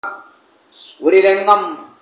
ഒരു രംഗം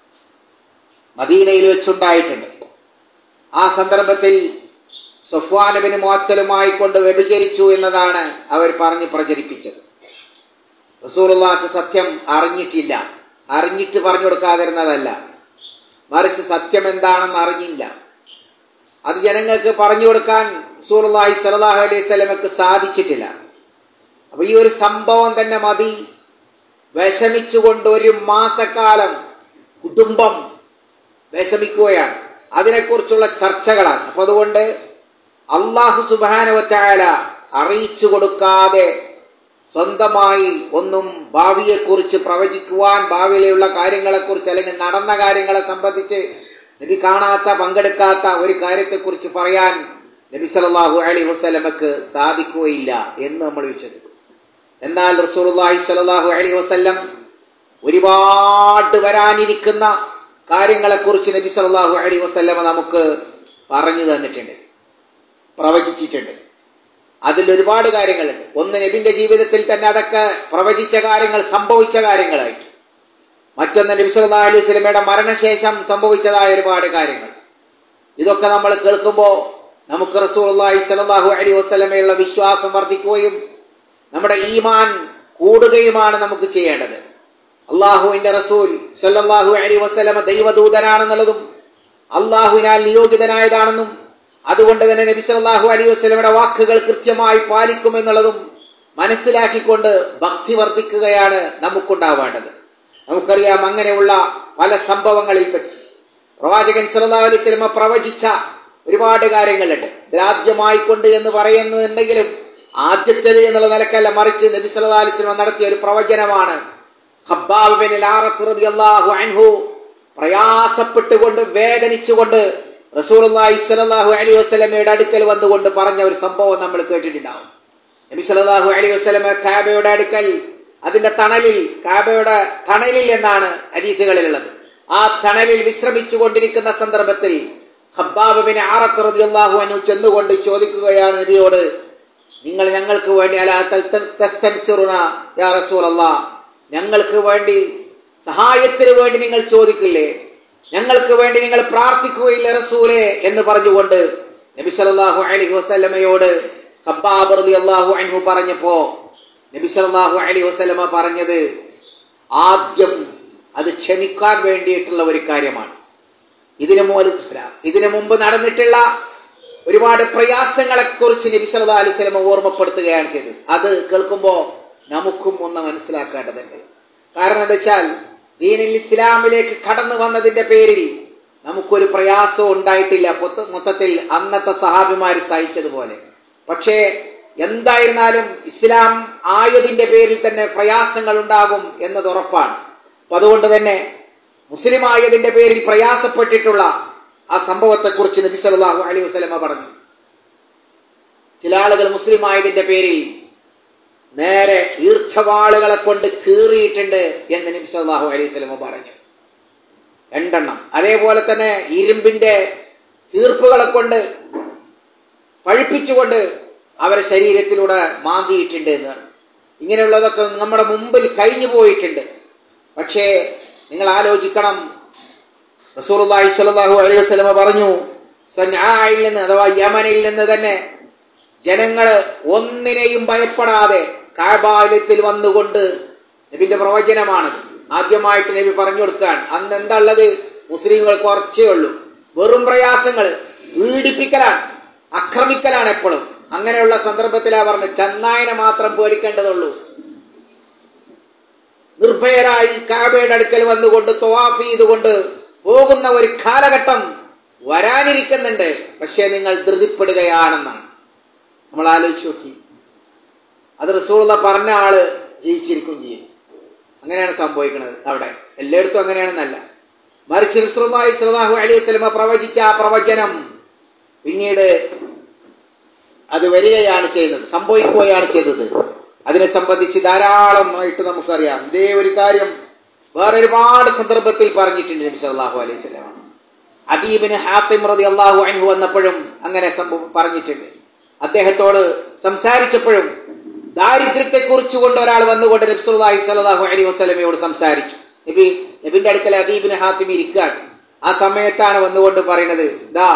മദീനയിൽ വെച്ചുണ്ടായിട്ടുണ്ട് ആ സന്ദർഭത്തിൽ സഫ്വാനബിന് മുഅത്തലുമായി കൊണ്ട് വ്യഭിചരിച്ചു എന്നതാണ് അവർ പറഞ്ഞ് പ്രചരിപ്പിച്ചത് റസൂലുള്ളാക്ക് സത്യം അറിഞ്ഞിട്ടില്ല അറിഞ്ഞിട്ട് പറഞ്ഞു കൊടുക്കാതിരുന്നതല്ല മറിച്ച് സത്യം എന്താണെന്ന് അറിഞ്ഞില്ല അത് ജനങ്ങൾക്ക് പറഞ്ഞു കൊടുക്കാൻ റസൂലുള്ളാഹി സ്വല്ലല്ലാഹു അലൈഹി സ്വലമക്ക് സാധിച്ചിട്ടില്ല അപ്പൊ ഈ ഒരു സംഭവം തന്നെ മതി വിഷമിച്ചുകൊണ്ട് ഒരു മാസക്കാലം കുടുംബം വിഷമിക്കുകയാണ് അതിനെക്കുറിച്ചുള്ള ചർച്ചകളാണ് അപ്പൊ അതുകൊണ്ട് അള്ളാഹു സുബാനവറ്റായാല അറിയിച്ചു കൊടുക്കാതെ സ്വന്തമായി ഒന്നും ഭാവിയെക്കുറിച്ച് പ്രവചിക്കുവാൻ ഭാവിയിലുള്ള കാര്യങ്ങളെക്കുറിച്ച് അല്ലെങ്കിൽ നടന്ന കാര്യങ്ങളെ സംബന്ധിച്ച് നബി കാണാത്ത പങ്കെടുക്കാത്ത ഒരു കാര്യത്തെക്കുറിച്ച് പറയാൻ നബി സല്ലല്ലാഹു അലൈഹി വസല്ലമക്ക് സാധിക്കുകയില്ല എന്ന് നമ്മൾ വിശ്വസിക്കും എന്നാൽ റസൂലുള്ളാഹി സ്വല്ലല്ലാഹു അലൈഹി വസല്ലം ഒരുപാട് വരാനിരിക്കുന്ന കാര്യങ്ങളെക്കുറിച്ച് നബി സല്ലല്ലാഹു അലൈഹി വസല്ലമ നമുക്ക് പറഞ്ഞു തന്നിട്ടുണ്ട് പ്രവചിച്ചിട്ടുണ്ട് അതിൽ ഒരുപാട് കാര്യങ്ങളുണ്ട് ഒന്ന് നബിന്റെ ജീവിതത്തിൽ തന്നെ അതൊക്കെ പ്രവചിച്ച കാര്യങ്ങൾ സംഭവിച്ച കാര്യങ്ങളായിട്ട് മറ്റൊന്ന് നബി സല്ലല്ലാഹു അലൈഹി വസല്ലമയുടെ മരണശേഷം സംഭവിച്ചതായ ഒരുപാട് കാര്യങ്ങൾ ഇതൊക്കെ നമ്മൾ കേൾക്കുമ്പോൾ നമുക്ക് റസൂലുള്ളാഹി സ്വല്ലല്ലാഹു അലൈഹി വസല്ലമയുള്ള വിശ്വാസം വർദ്ധിക്കുകയും നമ്മുടെ ഈമാൻ കൂടുകയുമാണ് നമുക്ക് ചെയ്യേണ്ടത് അള്ളാഹുവിന്റെ റസൂൽ സല്ലല്ലാഹു അലൈഹി വസല്ലമ ദൈവദൂതനാണെന്നുള്ളതും അള്ളാഹുവിനാൽ നിയോഗിതനായതാണെന്നും അതുകൊണ്ട് തന്നെ നബി സല്ലല്ലാഹു അലൈഹി വസല്ലമയുടെ വാക്കുകൾ കൃത്യമായി പാലിക്കുമെന്നുള്ളതും മനസ്സിലാക്കിക്കൊണ്ട് ഭക്തി വർദ്ധിക്കുകയാണ് നമുക്കുണ്ടാവേണ്ടത് നമുക്കറിയാം അങ്ങനെയുള്ള പല സംഭവങ്ങളിൽ പറ്റി പ്രവാചകൻ സല്ലല്ലാഹു അലൈഹി വസല്ലമ പ്രവചിച്ച ഒരുപാട് കാര്യങ്ങളുണ്ട് ഇതിലാദ്യമായിക്കൊണ്ട് എന്ന് പറയുന്നുണ്ടെങ്കിലും ആദ്യത്തേത് എന്നുള്ള നിലക്കല്ല മറിച്ച് നബി സല്ലല്ലാഹു അലൈഹി വസല്ലമ നടത്തിയ ഒരു പ്രവചനമാണ് ഖബ്ബാബ് ബിൻ അൽ-ആറത്ത് റളിയല്ലാഹു അൻഹു പ്രയാസപ്പെട്ടുകൊണ്ട് വേദനിച്ചുകൊണ്ട് റസൂലുള്ളാഹി സ്വല്ലല്ലാഹു അലൈഹി വസല്ലമയുടെ അടുക്കൽ വന്നുകൊണ്ട് പറഞ്ഞ ഒരു സംഭവം നമ്മൾ കേട്ടിട്ടുണ്ടാവും നബി സല്ലല്ലാഹു അലൈഹി വസല്ലമ കാബയുടെ അടുക്കൽ അതിന്റെ തണലിൽ കാബയുടെ തണലിൽ എന്നാണ് ഹദീസുകളിലുള്ളത് ആ തണലിൽ വിശ്രമിച്ചു കൊണ്ടിരിക്കുന്ന സന്ദർഭത്തിൽ ഖബ്ബാബ് ബിൻ അറത്ത് റളിയല്ലാഹു അൻഹു ചെന്നുകൊണ്ട് ചോദിക്കുകയാണ് നബിയോട് നിങ്ങൾ ഞങ്ങൾക്ക് വേണ്ടി അലാ തസ്തൻസിറുന യാ റസൂലല്ലാഹ് ഞങ്ങൾക്ക് വേണ്ടി സഹായത്തിന് വേണ്ടി നിങ്ങൾ ചോദിക്കില്ലേ ഞങ്ങൾക്ക് വേണ്ടി നിങ്ങൾ പ്രാർത്ഥിക്കുകയില്ല റസൂലേ എന്ന് പറഞ്ഞുകൊണ്ട് നബി സല്ലല്ലാഹു അലൈഹി വസല്ലമയോട് ഖബ്ബാബ് റളിയല്ലാഹു അൻഹു പറഞ്ഞപ്പോ നബി സല്ലല്ലാഹു അലൈഹി വസല്ലമ പറഞ്ഞത് ആദ്യം അത് ക്ഷമിക്കാൻ വേണ്ടിയിട്ടുള്ള ഒരു കാര്യമാണ് ഇതിനു മൂലം ഇസ്ലാം ഇതിനു മുമ്പ് നടന്നിട്ടുള്ള ഒരുപാട് പ്രയാസങ്ങളെ കുറിച്ച് നബി സല്ലല്ലാഹു അലൈഹി വസല്ലമ ഓർമ്മപ്പെടുത്തുകയാണ് ചെയ്തത് അത് കേൾക്കുമ്പോൾ നമുക്കും ഒന്ന് മനസ്സിലാക്കേണ്ടതുണ്ട് കാരണം എന്താ വെച്ചാൽ ദീനിൽ ഇസ്ലാമിലേക്ക് കടന്നു വന്നതിന്റെ പേരിൽ നമുക്കൊരു പ്രയാസവും ഉണ്ടായിട്ടില്ല മൊത്തത്തിൽ അന്നത്തെ സഹാബിമാര് സഹിച്ചതുപോലെ പക്ഷേ എന്തായിരുന്നാലും ഇസ്ലാം ആയതിന്റെ പേരിൽ തന്നെ പ്രയാസങ്ങൾ ഉണ്ടാകും എന്നത് ഉറപ്പാണ് അപ്പൊ അതുകൊണ്ട് തന്നെ മുസ്ലിം ആയതിന്റെ പേരിൽ പ്രയാസപ്പെട്ടിട്ടുള്ള ആ സംഭവത്തെക്കുറിച്ച് നബി സല്ലല്ലാഹു അലൈഹി വസല്ലമ പറഞ്ഞു ചില ആളുകൾ മുസ്ലിം ആയതിന്റെ പേരിൽ നേരെ ഈർച്ചവാളുകളെ കൊണ്ട് കീറിയിട്ടുണ്ട് എന്ന് നബി സല്ലല്ലാഹു അലൈഹി വസല്ലമ പറഞ്ഞു രണ്ടെണ്ണം അതേപോലെ തന്നെ ഇരുമ്പിന്റെ ചീർപ്പുകളെ കൊണ്ട് പഴിപ്പിച്ചുകൊണ്ട് അവരെ ശരീരത്തിലൂടെ മാന്തിയിട്ടുണ്ട് എന്ന് പറഞ്ഞു ഇങ്ങനെയുള്ളതൊക്കെ നമ്മുടെ മുമ്പിൽ കഴിഞ്ഞു പോയിട്ടുണ്ട് പക്ഷേ നിങ്ങൾ ആലോചിക്കണം റസൂലുള്ളാഹി സ്വല്ലല്ലാഹു അലൈഹി വസല്ലമ പറഞ്ഞു സൻആയിൽ നിന്ന് അഥവാ യമനിൽ നിന്ന് തന്നെ ജനങ്ങള് ഒന്നിനെയും ഭയപ്പെടാതെ കാബാലയത്തിൽ വന്നുകൊണ്ട് നബിന്റെ പ്രവചനമാണ് ആദ്യമായിട്ട് നബി പറഞ്ഞു കൊടുക്കാൻ അന്ന് എന്താ ഉള്ളത് മുസ്ലിങ്ങൾ കുറച്ചേ ഉള്ളൂ വെറും പ്രയാസങ്ങൾ പീഡിപ്പിക്കലാണ് ആക്രമിക്കലാണ് എപ്പോഴും അങ്ങനെയുള്ള സന്ദർഭത്തിലാ പറഞ്ഞു ചന്നായനെ മാത്രം പേടിക്കേണ്ടതുള്ളൂ നിർഭയരായി കാബയുടെ അടുക്കൽ വന്നുകൊണ്ട് തൊവാഫ് ചെയ്തുകൊണ്ട് പോകുന്ന ഒരു കാലഘട്ടം വരാനിരിക്കുന്നുണ്ട് പക്ഷേ നിങ്ങൾ ധൃതിപ്പെടുകയാണെന്നാണ് നമ്മൾ ആലോചിച്ച് നോക്കി അത് റസൂള്ള പറഞ്ഞ ആള് ജയിച്ചിരിക്കും ചെയ്യും അങ്ങനെയാണ് സംഭവിക്കുന്നത് അവിടെ എല്ലായിടത്തും അങ്ങനെയാണെന്നല്ല മറിച്ച് റസൂലുള്ളാഹി സ്വല്ലല്ലാഹു അലൈഹി വസല്ലമ പ്രവചിച്ച ആ പ്രവചനം പിന്നീട് അത് വരികയാണ് ചെയ്യുന്നത് സംഭവിക്കുകയാണ് ചെയ്തത് അതിനെ സംബന്ധിച്ച് ധാരാളമായിട്ട് നമുക്കറിയാം ഇതേ ഒരു കാര്യം വേറെ ഒരുപാട് സന്ദർഭത്തിൽ പറഞ്ഞിട്ടുണ്ട് നബി സല്ലല്ലാഹു അലൈഹി വസല്ലമ അബീബിന് ഹാത്തിം റതി അള്ളാഹു അൻഹു വന്നപ്പോഴും അങ്ങനെ സംഭവം പറഞ്ഞിട്ടുണ്ട് അദ്ദേഹത്തോട് സംസാരിച്ചപ്പോഴും ദാരിദ്ര്യത്തെ കുറിച്ച് കൊണ്ട് ഒരാൾ വന്നുകൊണ്ട് നബ്സുല്ലാഹി സ്വല്ലല്ലാഹു അലൈഹി വസല്ലമയോട് സംസാരിച്ചു നബി നബിന്റെ അടുക്കൽ അദീബിന് ഹാത്തിമി ഇരിക്കുകയാണ് ആ സമയത്താണ് വന്നുകൊണ്ട് പറയുന്നത് ദാ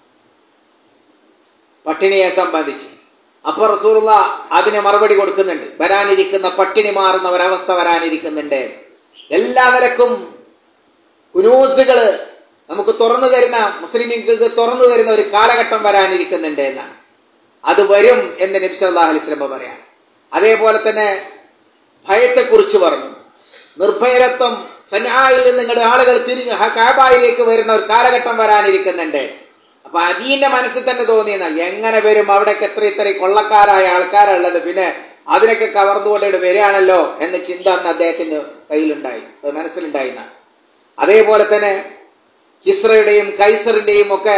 പട്ടിണിയെ സംബന്ധിച്ച് അപ്പൊ റസൂലുള്ള അതിന് മറുപടി കൊടുക്കുന്നുണ്ട് വരാനിരിക്കുന്ന പട്ടിണി മാറുന്ന ഒരവസ്ഥ വരാനിരിക്കുന്നുണ്ട് എല്ലാ നിലക്കും കുനൂസുകള് നമുക്ക് തുറന്നു തരുന്ന മുസ്ലിമീങ്ങൾക്ക് തുറന്നു തരുന്ന ഒരു കാലഘട്ടം വരാനിരിക്കുന്നുണ്ട് എന്നാണ് അത് വരും എന്ന് നബി സല്ലല്ലാഹു അലൈഹി വസല്ലം പറയാം അതേപോലെ തന്നെ ഭയത്തെക്കുറിച്ച് പറഞ്ഞു നിർഭയരത്വം സന്നായിൽ നിങ്ങളുടെ ആളുകൾ തിരിഞ്ഞ് കാബായിലേക്ക് വരുന്ന ഒരു കാലഘട്ടം വരാനിരിക്കുന്നുണ്ട് അപ്പൊ അദീന്റെ മനസ്സിൽ തന്നെ തോന്നിയെന്ന എങ്ങനെ വരും അവിടേക്ക് എത്ര ഇത്ര കൊള്ളക്കാരായ ആൾക്കാരുള്ളത് പിന്നെ അതിനൊക്കെ കവർന്നുകൊണ്ട് ഇവിടെ വരികയാണല്ലോ എന്ന ചിന്ത അന്ന് അദ്ദേഹത്തിന്റെ കയ്യിലുണ്ടായി മനസ്സിലുണ്ടായി അതേപോലെ തന്നെ കിസ്രയുടെയും കൈസറിന്റെയും ഒക്കെ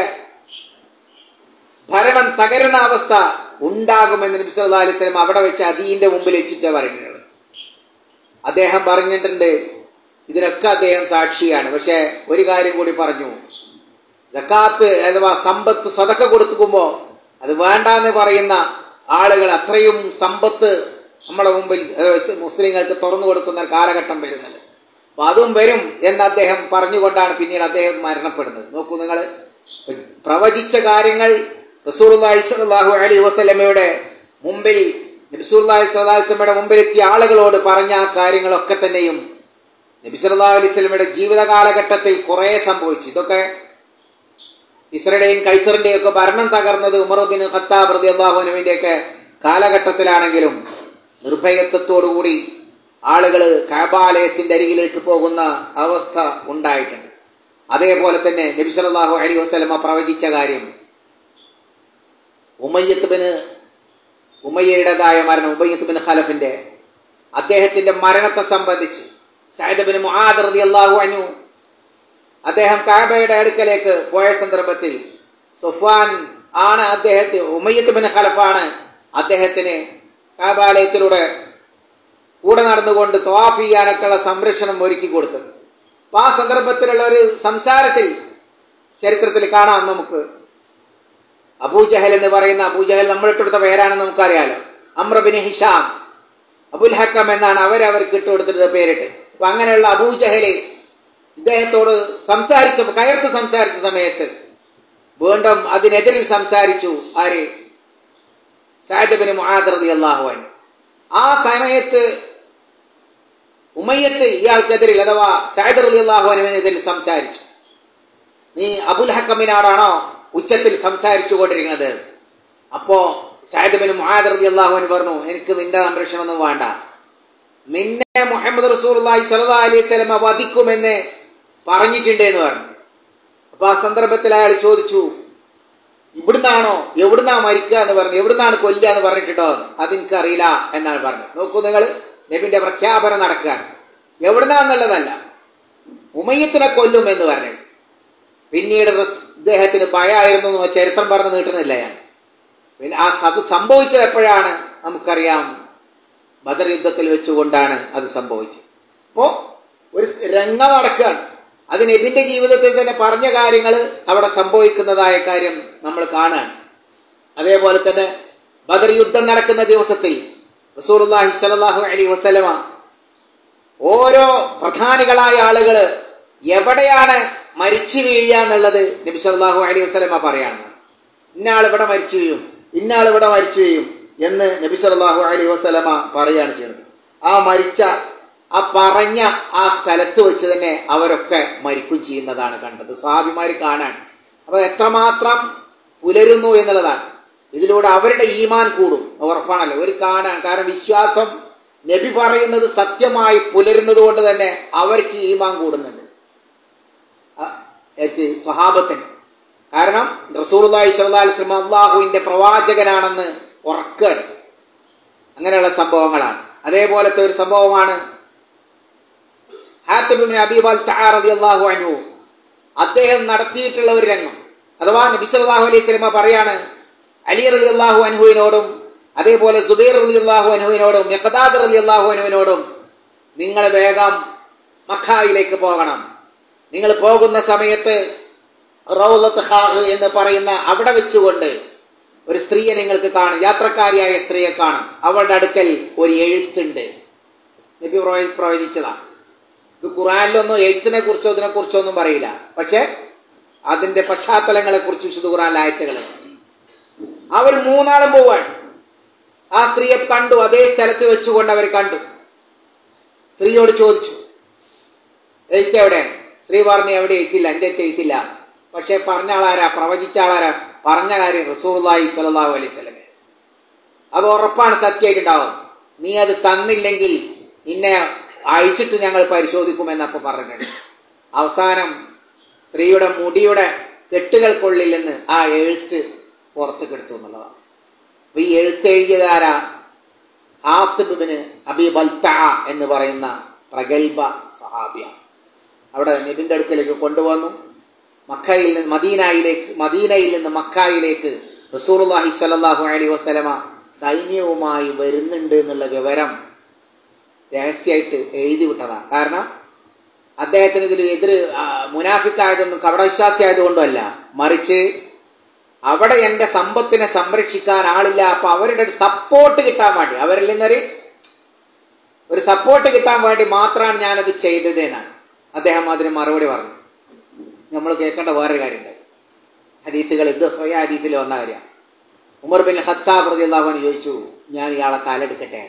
ഭരണം തകരുന്ന അവസ്ഥ ഉണ്ടാകുമെന്ന് നബി സല്ലല്ലാഹു അലൈഹി വസല്ലം അവിടെ വെച്ച് അദീന്റെ മുമ്പിൽ വെച്ചിട്ട് പറയുന്നത് അദ്ദേഹം പറഞ്ഞിട്ടുണ്ട് ഇതിനൊക്കെ അദ്ദേഹം സാക്ഷിയാണ് പക്ഷെ ഒരു കാര്യം കൂടി പറഞ്ഞു ജക്കാത്ത് അഥവാ സമ്പത്ത് സ്വതക്ക കൊടുക്കുമ്പോ അത് വേണ്ടാന്ന് പറയുന്ന ആളുകൾ അത്രയും സമ്പത്ത് നമ്മുടെ മുമ്പിൽ മുസ്ലിങ്ങൾക്ക് തുറന്നു കൊടുക്കുന്ന കാലഘട്ടം വരുന്നത് അപ്പൊ അതും വരും എന്ന് അദ്ദേഹം പറഞ്ഞുകൊണ്ടാണ് പിന്നീട് അദ്ദേഹം മരണപ്പെടുന്നത് നോക്കൂ നിങ്ങൾ പ്രവചിച്ച കാര്യങ്ങൾ റസൂർലാഹി സ്വല്ലാഹു അലി വസ്ലമയുടെ മുമ്പിൽ നബിസുല്ലാഹി സ്വലാസ്ലമയുടെ മുമ്പിൽ എത്തിയ ആളുകളോട് പറഞ്ഞ ആ കാര്യങ്ങളൊക്കെ തന്നെയും നബി സല്ലാ അലൈഹി സ്വലമയുടെ ജീവിത കാലഘട്ടത്തിൽ കുറെ സംഭവിച്ചു ഇതൊക്കെ ഇസ്രയുടെയും കൈസറിന്റെയും ഒക്കെ ഭരണം തകർന്നത് ഉമറുദ്ദീൻ ഖത്താബ് റതി അള്ളാഹുനുവിന്റെ ഒക്കെ കാലഘട്ടത്തിലാണെങ്കിലും നിർഭയത്വത്തോടുകൂടി ആളുകൾ കാബാലയത്തിന്റെ അരികിലേക്ക് പോകുന്ന അവസ്ഥ ഉണ്ടായിട്ടുണ്ട് അതേപോലെ തന്നെ നബി സല്ലല്ലാഹു അലൈഹി വസല്ലമ പ്രവചിച്ച കാര്യം ഉമയ്യത്ത് ബിന് ഉമയ്യയുടേതായ മരണം ഉമയ്യത്ത് ബിൻ ഖലഫിന്റെ അദ്ദേഹത്തിന്റെ മരണത്തെ സംബന്ധിച്ച് സൈദ് ബിൻ മുആദ് റളിയല്ലാഹു അൻഹു അദ്ദേഹം കാബയുടെ അടുക്കലേക്ക് പോയ സന്ദർഭത്തിൽ സുഫാൻ ആണ് അദ്ദേഹത്തെ ഉമയ്യത്ത് ബിൻ ഖലഫാണ് അദ്ദേഹത്തിന് കാബാലയത്തിലൂടെ കൂടെ നടന്നുകൊണ്ട് തവാഫ് ചെയ്യാനൊക്കെയുള്ള സംരക്ഷണം ഒരുക്കി കൊടുത്തത് അപ്പൊ ആ സന്ദർഭത്തിലുള്ള ഒരു സംസാരത്തിൽ ചരിത്രത്തിൽ കാണാം നമുക്ക് അബൂജഹൽ എന്ന് പറയുന്ന അബൂജഹൽ നമ്മളിട്ടെടുത്ത പേരാണെന്ന് നമുക്കറിയാലോ അമ്രബിൻ ഹിഷാം അബുൽ ഹക്കം എന്നാണ് അവരവർക്ക് ഇട്ടുകൊടുത്തിട്ട് പേരിട്ട് അപ്പൊ അങ്ങനെയുള്ള അബൂജഹലെ ഇദ്ദേഹത്തോട് സംസാരിച്ച കയർത്ത് സംസാരിച്ച സമയത്ത് വീണ്ടും അതിനെതിരിൽ സംസാരിച്ചു ആര് സാഹിബിന് മുഹാദർദി അള്ളാഹുവൻ ആ സമയത്ത് ഉമയ്യത്ത് ഇയാൾക്കെതിരിൽ അഥവാ സാഹിദ് റലി അള്ളാഹുവിനെതിരിൽ സംസാരിച്ചു നീ അബുൽ ഹക്കമിനാടാണോ ഉച്ചത്തിൽ സംസാരിച്ചു കൊണ്ടിരിക്കുന്നത് അപ്പോ സാഹിബിന് മുഹാദ് റലി അള്ളാഹുവിന് പറഞ്ഞു എനിക്ക് നിന്റെ സംരക്ഷണമൊന്നും വേണ്ട നിന്നെ മുഹമ്മദ് റസൂർ സലഹ് അലൈഹി സ്വലമ വധിക്കുമെന്ന് പറഞ്ഞിട്ടുണ്ട് എന്ന് പറഞ്ഞു അപ്പൊ ആ സന്ദർഭത്തിൽ അയാൾ ചോദിച്ചു ഇവിടുന്നാണോ എവിടുന്നാ മരിക്കുക എന്ന് പറഞ്ഞു എവിടുന്നാണ് കൊല്ലുക എന്ന് പറഞ്ഞിട്ടുണ്ടോ അതെനിക്കറിയില്ല എന്നാണ് പറഞ്ഞത് നോക്കൂ നിങ്ങൾ നബിന്റെ പ്രഖ്യാപനം നടക്കുകയാണ് എവിടുന്നാന്നുള്ളതല്ല ഉമയത്തിനെ കൊല്ലും എന്ന് പറഞ്ഞു പിന്നീട് ഇദ്ദേഹത്തിന് ഭയമായിരുന്നു എന്ന് ചരിത്രം പറഞ്ഞ് നീട്ടുന്നില്ല ഞാൻ പിന്നെ ആ അത് സംഭവിച്ചത് എപ്പോഴാണ് നമുക്കറിയാം ബദർ യുദ്ധത്തിൽ വെച്ചുകൊണ്ടാണ് അത് സംഭവിച്ചത് അപ്പോ ഒരു രംഗം നടക്കുകയാണ് അത് നബിന്റെ ജീവിതത്തിൽ തന്നെ പറഞ്ഞ കാര്യങ്ങൾ അവിടെ സംഭവിക്കുന്നതായ കാര്യം നമ്മൾ കാണുകയാണ് അതേപോലെ തന്നെ ബദർ യുദ്ധം നടക്കുന്ന ദിവസത്തിൽ റസൂർഹി സ്വലാഹു അലി വസ്ലമ ഓരോ പ്രധാനികളായ ആളുകൾ എവിടെയാണ് മരിച്ചു വീഴുക എന്നുള്ളത് നബി സല്ലാഹു അലി വസ്ലമ പറയാണ് ഇന്നാൾ ഇവിടെ മരിച്ചു വീഴും ഇന്നാൾ ഇവിടെ മരിച്ചു വീഴും എന്ന് നബി സല്ലാഹു അലി വസ്ലമ പറയുകയാണ് ചെയ്യുന്നത് ആ മരിച്ച ആ പറഞ്ഞ ആ സ്ഥലത്ത് വെച്ച് തന്നെ അവരൊക്കെ മരിക്കും ചെയ്യുന്നതാണ് കണ്ടത് സാബിമാർ കാണാൻ അപ്പൊ എത്രമാത്രം പുലരുന്നു എന്നുള്ളതാണ് ഇതിലൂടെ അവരുടെ ഈമാൻ കൂടും ഉറപ്പാണല്ലോ ഒരു കാണാൻ കാരണം വിശ്വാസം നബി പറയുന്നത് സത്യമായി പുലരുന്നത് കൊണ്ട് തന്നെ അവർക്ക് ഈമാൻ കൂടുന്നുണ്ട് സഹാബത്തിന് കാരണം റസൂർലായി സ്വല്ലാസ്ലം അള്ളാഹുവിന്റെ പ്രവാചകനാണെന്ന് ഉറക്കാണ് അങ്ങനെയുള്ള സംഭവങ്ങളാണ് അതേപോലത്തെ ഒരു സംഭവമാണ് ഹാത്തബിൻ അബീബാൽ അള്ളാഹു അനു അദ്ദേഹം നടത്തിയിട്ടുള്ള ഒരു രംഗം അഥവാ നബി സല്ലല്ലാഹു അലൈഹി സ്വലമ പറയാണ് അലി റലി അള്ളാഹു അനുഹുവിനോടും അതേപോലെ സുബൈർ റലി അള്ളാഹു അനുഹുവിനോടും യഖദാദ് റലി അള്ളാഹു അനുവിനോടും നിങ്ങൾ വേഗം മക്കായിലേക്ക് പോകണം നിങ്ങൾ പോകുന്ന സമയത്ത് റൗലത്ത് ഹാഹ് എന്ന് പറയുന്ന അവിടെ വെച്ചുകൊണ്ട് ഒരു സ്ത്രീയെ നിങ്ങൾക്ക് കാണും യാത്രക്കാരിയായ സ്ത്രീയെ കാണും അവളുടെ അടുക്കൽ ഒരു എഴുത്തുണ്ട് നബി പ്രവചിച്ചതാണ് ഇത് ഖുറാനിലൊന്നും എയ്ത്തിനെ കുറിച്ചോ ഇതിനെ കുറിച്ചോ ഒന്നും പറയില്ല പക്ഷെ അതിന്റെ പശ്ചാത്തലങ്ങളെ കുറിച്ച് വിശുദ്ധ ഖുറാനിലെ ആഴ്ചകൾ അവർ മൂന്നാളും പോവാണ് ആ സ്ത്രീയെ കണ്ടു അതേ സ്ഥലത്ത് വെച്ചുകൊണ്ട് അവർ കണ്ടു സ്ത്രീയോട് ചോദിച്ചു എയ്ത്ത് എവിടെയാണ് സ്ത്രീ പറഞ്ഞു എവിടെ എയ്ത്തില്ല എൻ്റെ അടുത്ത് എയ്ത്തില്ല പക്ഷെ പറഞ്ഞ ആളാരാ പ്രവചിച്ച ആളാരാ പറഞ്ഞ കാര്യം റസൂർലായി സ്വലാഹു അലൈഹി സ്വലമെ അത് ഉറപ്പാണ് സത്യമായിട്ടുണ്ടാവും നീ അത് തന്നില്ലെങ്കിൽ നിന്നെ അയച്ചിട്ട് ഞങ്ങൾ പരിശോധിക്കുമെന്നപ്പോൾ പറഞ്ഞിട്ടുണ്ട് അവസാനം സ്ത്രീയുടെ മുടിയുടെ കെട്ടുകൾക്കുള്ളിൽ നിന്ന് ആ എഴുത്ത് പുറത്ത് കെടുത്തു എന്നുള്ളതാണ് അപ്പൊ ഈ എഴുത്ത് എഴുതിയതാരാ ആത്തിബിന് അബിബൽത്ത എന്ന് പറയുന്ന പ്രഗത്ഭ സഹാബിയാണ് അവിടെ നബിന്റെ അടുക്കലേക്ക് കൊണ്ടുവന്നു മക്കയിൽ നിന്ന് മദീനയിലേക്ക് മദീനയിൽ നിന്ന് മക്കായിലേക്ക് റസൂർലാഹി സ്വല്ലല്ലാഹു അലൈഹി വസല്ലമ സൈന്യവുമായി വരുന്നുണ്ട് എന്നുള്ള വിവരം രഹസ്യമായിട്ട് എഴുതി വിട്ടതാണ് കാരണം അദ്ദേഹത്തിന് ഇതിൽ എതിര് മുനാഫിക്കായതൊന്നും കപടവിശ്വാസി ആയതുകൊണ്ടല്ല മറിച്ച് അവിടെ എൻ്റെ സമ്പത്തിനെ സംരക്ഷിക്കാൻ ആളില്ല അപ്പൊ അവരുടെ ഒരു സപ്പോർട്ട് കിട്ടാൻ വേണ്ടി അവരിൽ നിന്നൊരു ഒരു സപ്പോർട്ട് കിട്ടാൻ വേണ്ടി മാത്രമാണ് ഞാനത് ചെയ്തത് എന്നാണ് അദ്ദേഹം അതിന് മറുപടി പറഞ്ഞു നമ്മൾ കേൾക്കേണ്ട വേറൊരു കാര്യമുണ്ട് ഹദീസുകൾ എന്ത് സ്വയ ഹദീസിൽ വന്ന കാര്യമാണ് ഉമർ ബിൻ ഖത്താബ് റതി അള്ളാഹുവിന് ചോദിച്ചു ഞാൻ ഇയാളെ തലെടുക്കട്ടെ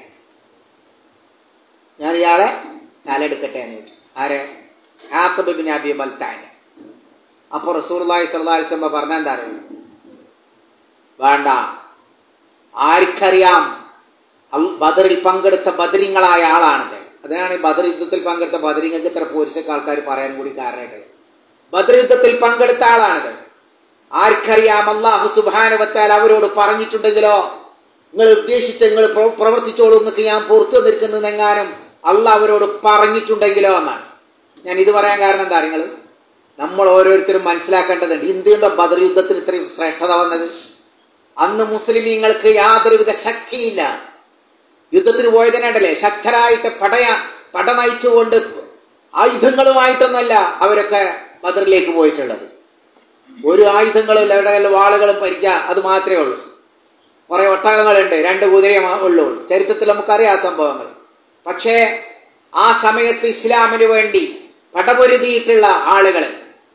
ഞാൻ ഇയാളെ തലെടുക്കട്ടെ എന്ന് ചോദിച്ചു ആരെ ആത്തബ് ബിൻ അബി ബൽത്താന് അപ്പൊ റസൂർലായി സല്ലാസ്മ പറഞ്ഞ എന്താ അറിയുന്നത് വേണ്ട ആർക്കറിയാം ബദറിൽ പങ്കെടുത്ത ബദരിങ്ങളായ ആളാണത് അതിനാണ് ഈ ബദർ യുദ്ധത്തിൽ പങ്കെടുത്ത ബദരിങ്ങൾക്ക് ഇത്ര പോരിശൊക്കെ ആൾക്കാർ പറയാൻ കൂടി കാരണമായിട്ടുള്ളത് ബദർ യുദ്ധത്തിൽ പങ്കെടുത്ത ആളാണിത് ആർക്കറിയാം അള്ളാഹു സുബാനുവത്താൽ അവരോട് പറഞ്ഞിട്ടുണ്ടെങ്കിലോ നിങ്ങൾ ഉദ്ദേശിച്ച് നിങ്ങൾ പ്രവർത്തിച്ചോളൂ നിങ്ങൾക്ക് ഞാൻ പുറത്തു നിൽക്കുന്നതെങ്ങാനും അള്ളാഹ് അവരോട് പറഞ്ഞിട്ടുണ്ടെങ്കിലോ എന്നാണ് ഞാൻ ഇത് പറയാൻ കാരണം എന്താ നിങ്ങൾ നമ്മൾ ഓരോരുത്തരും മനസ്സിലാക്കേണ്ടതുണ്ട് ഇന്ത്യയുടെ ബദർ യുദ്ധത്തിന് ഇത്രയും ശ്രേഷ്ഠത വന്നത് അന്ന് മുസ്ലിമീങ്ങൾക്ക് യാതൊരുവിധ ശക്തിയില്ല യുദ്ധത്തിന് പോയതിനേണ്ടല്ലേ ശക്തരായിട്ട് പടയ പട നയിച്ചുകൊണ്ട് ആയുധങ്ങളുമായിട്ടൊന്നല്ല അവരൊക്കെ ബദറിലേക്ക് പോയിട്ടുള്ളത് ഒരു ആയുധങ്ങളും അവരുടെ കയ്യിൽ വാളുകളും പരിച അത് മാത്രമേ ഉള്ളൂ കുറെ ഒട്ടകങ്ങളുണ്ട് രണ്ട് കുതിരയെ ഉള്ളൂ ചരിത്രത്തിൽ നമുക്കറിയാം സംഭവങ്ങൾ പക്ഷേ ആ സമയത്ത് ഇസ്ലാമിന് വേണ്ടി പടപൊരുതിയിട്ടുള്ള ആളുകൾ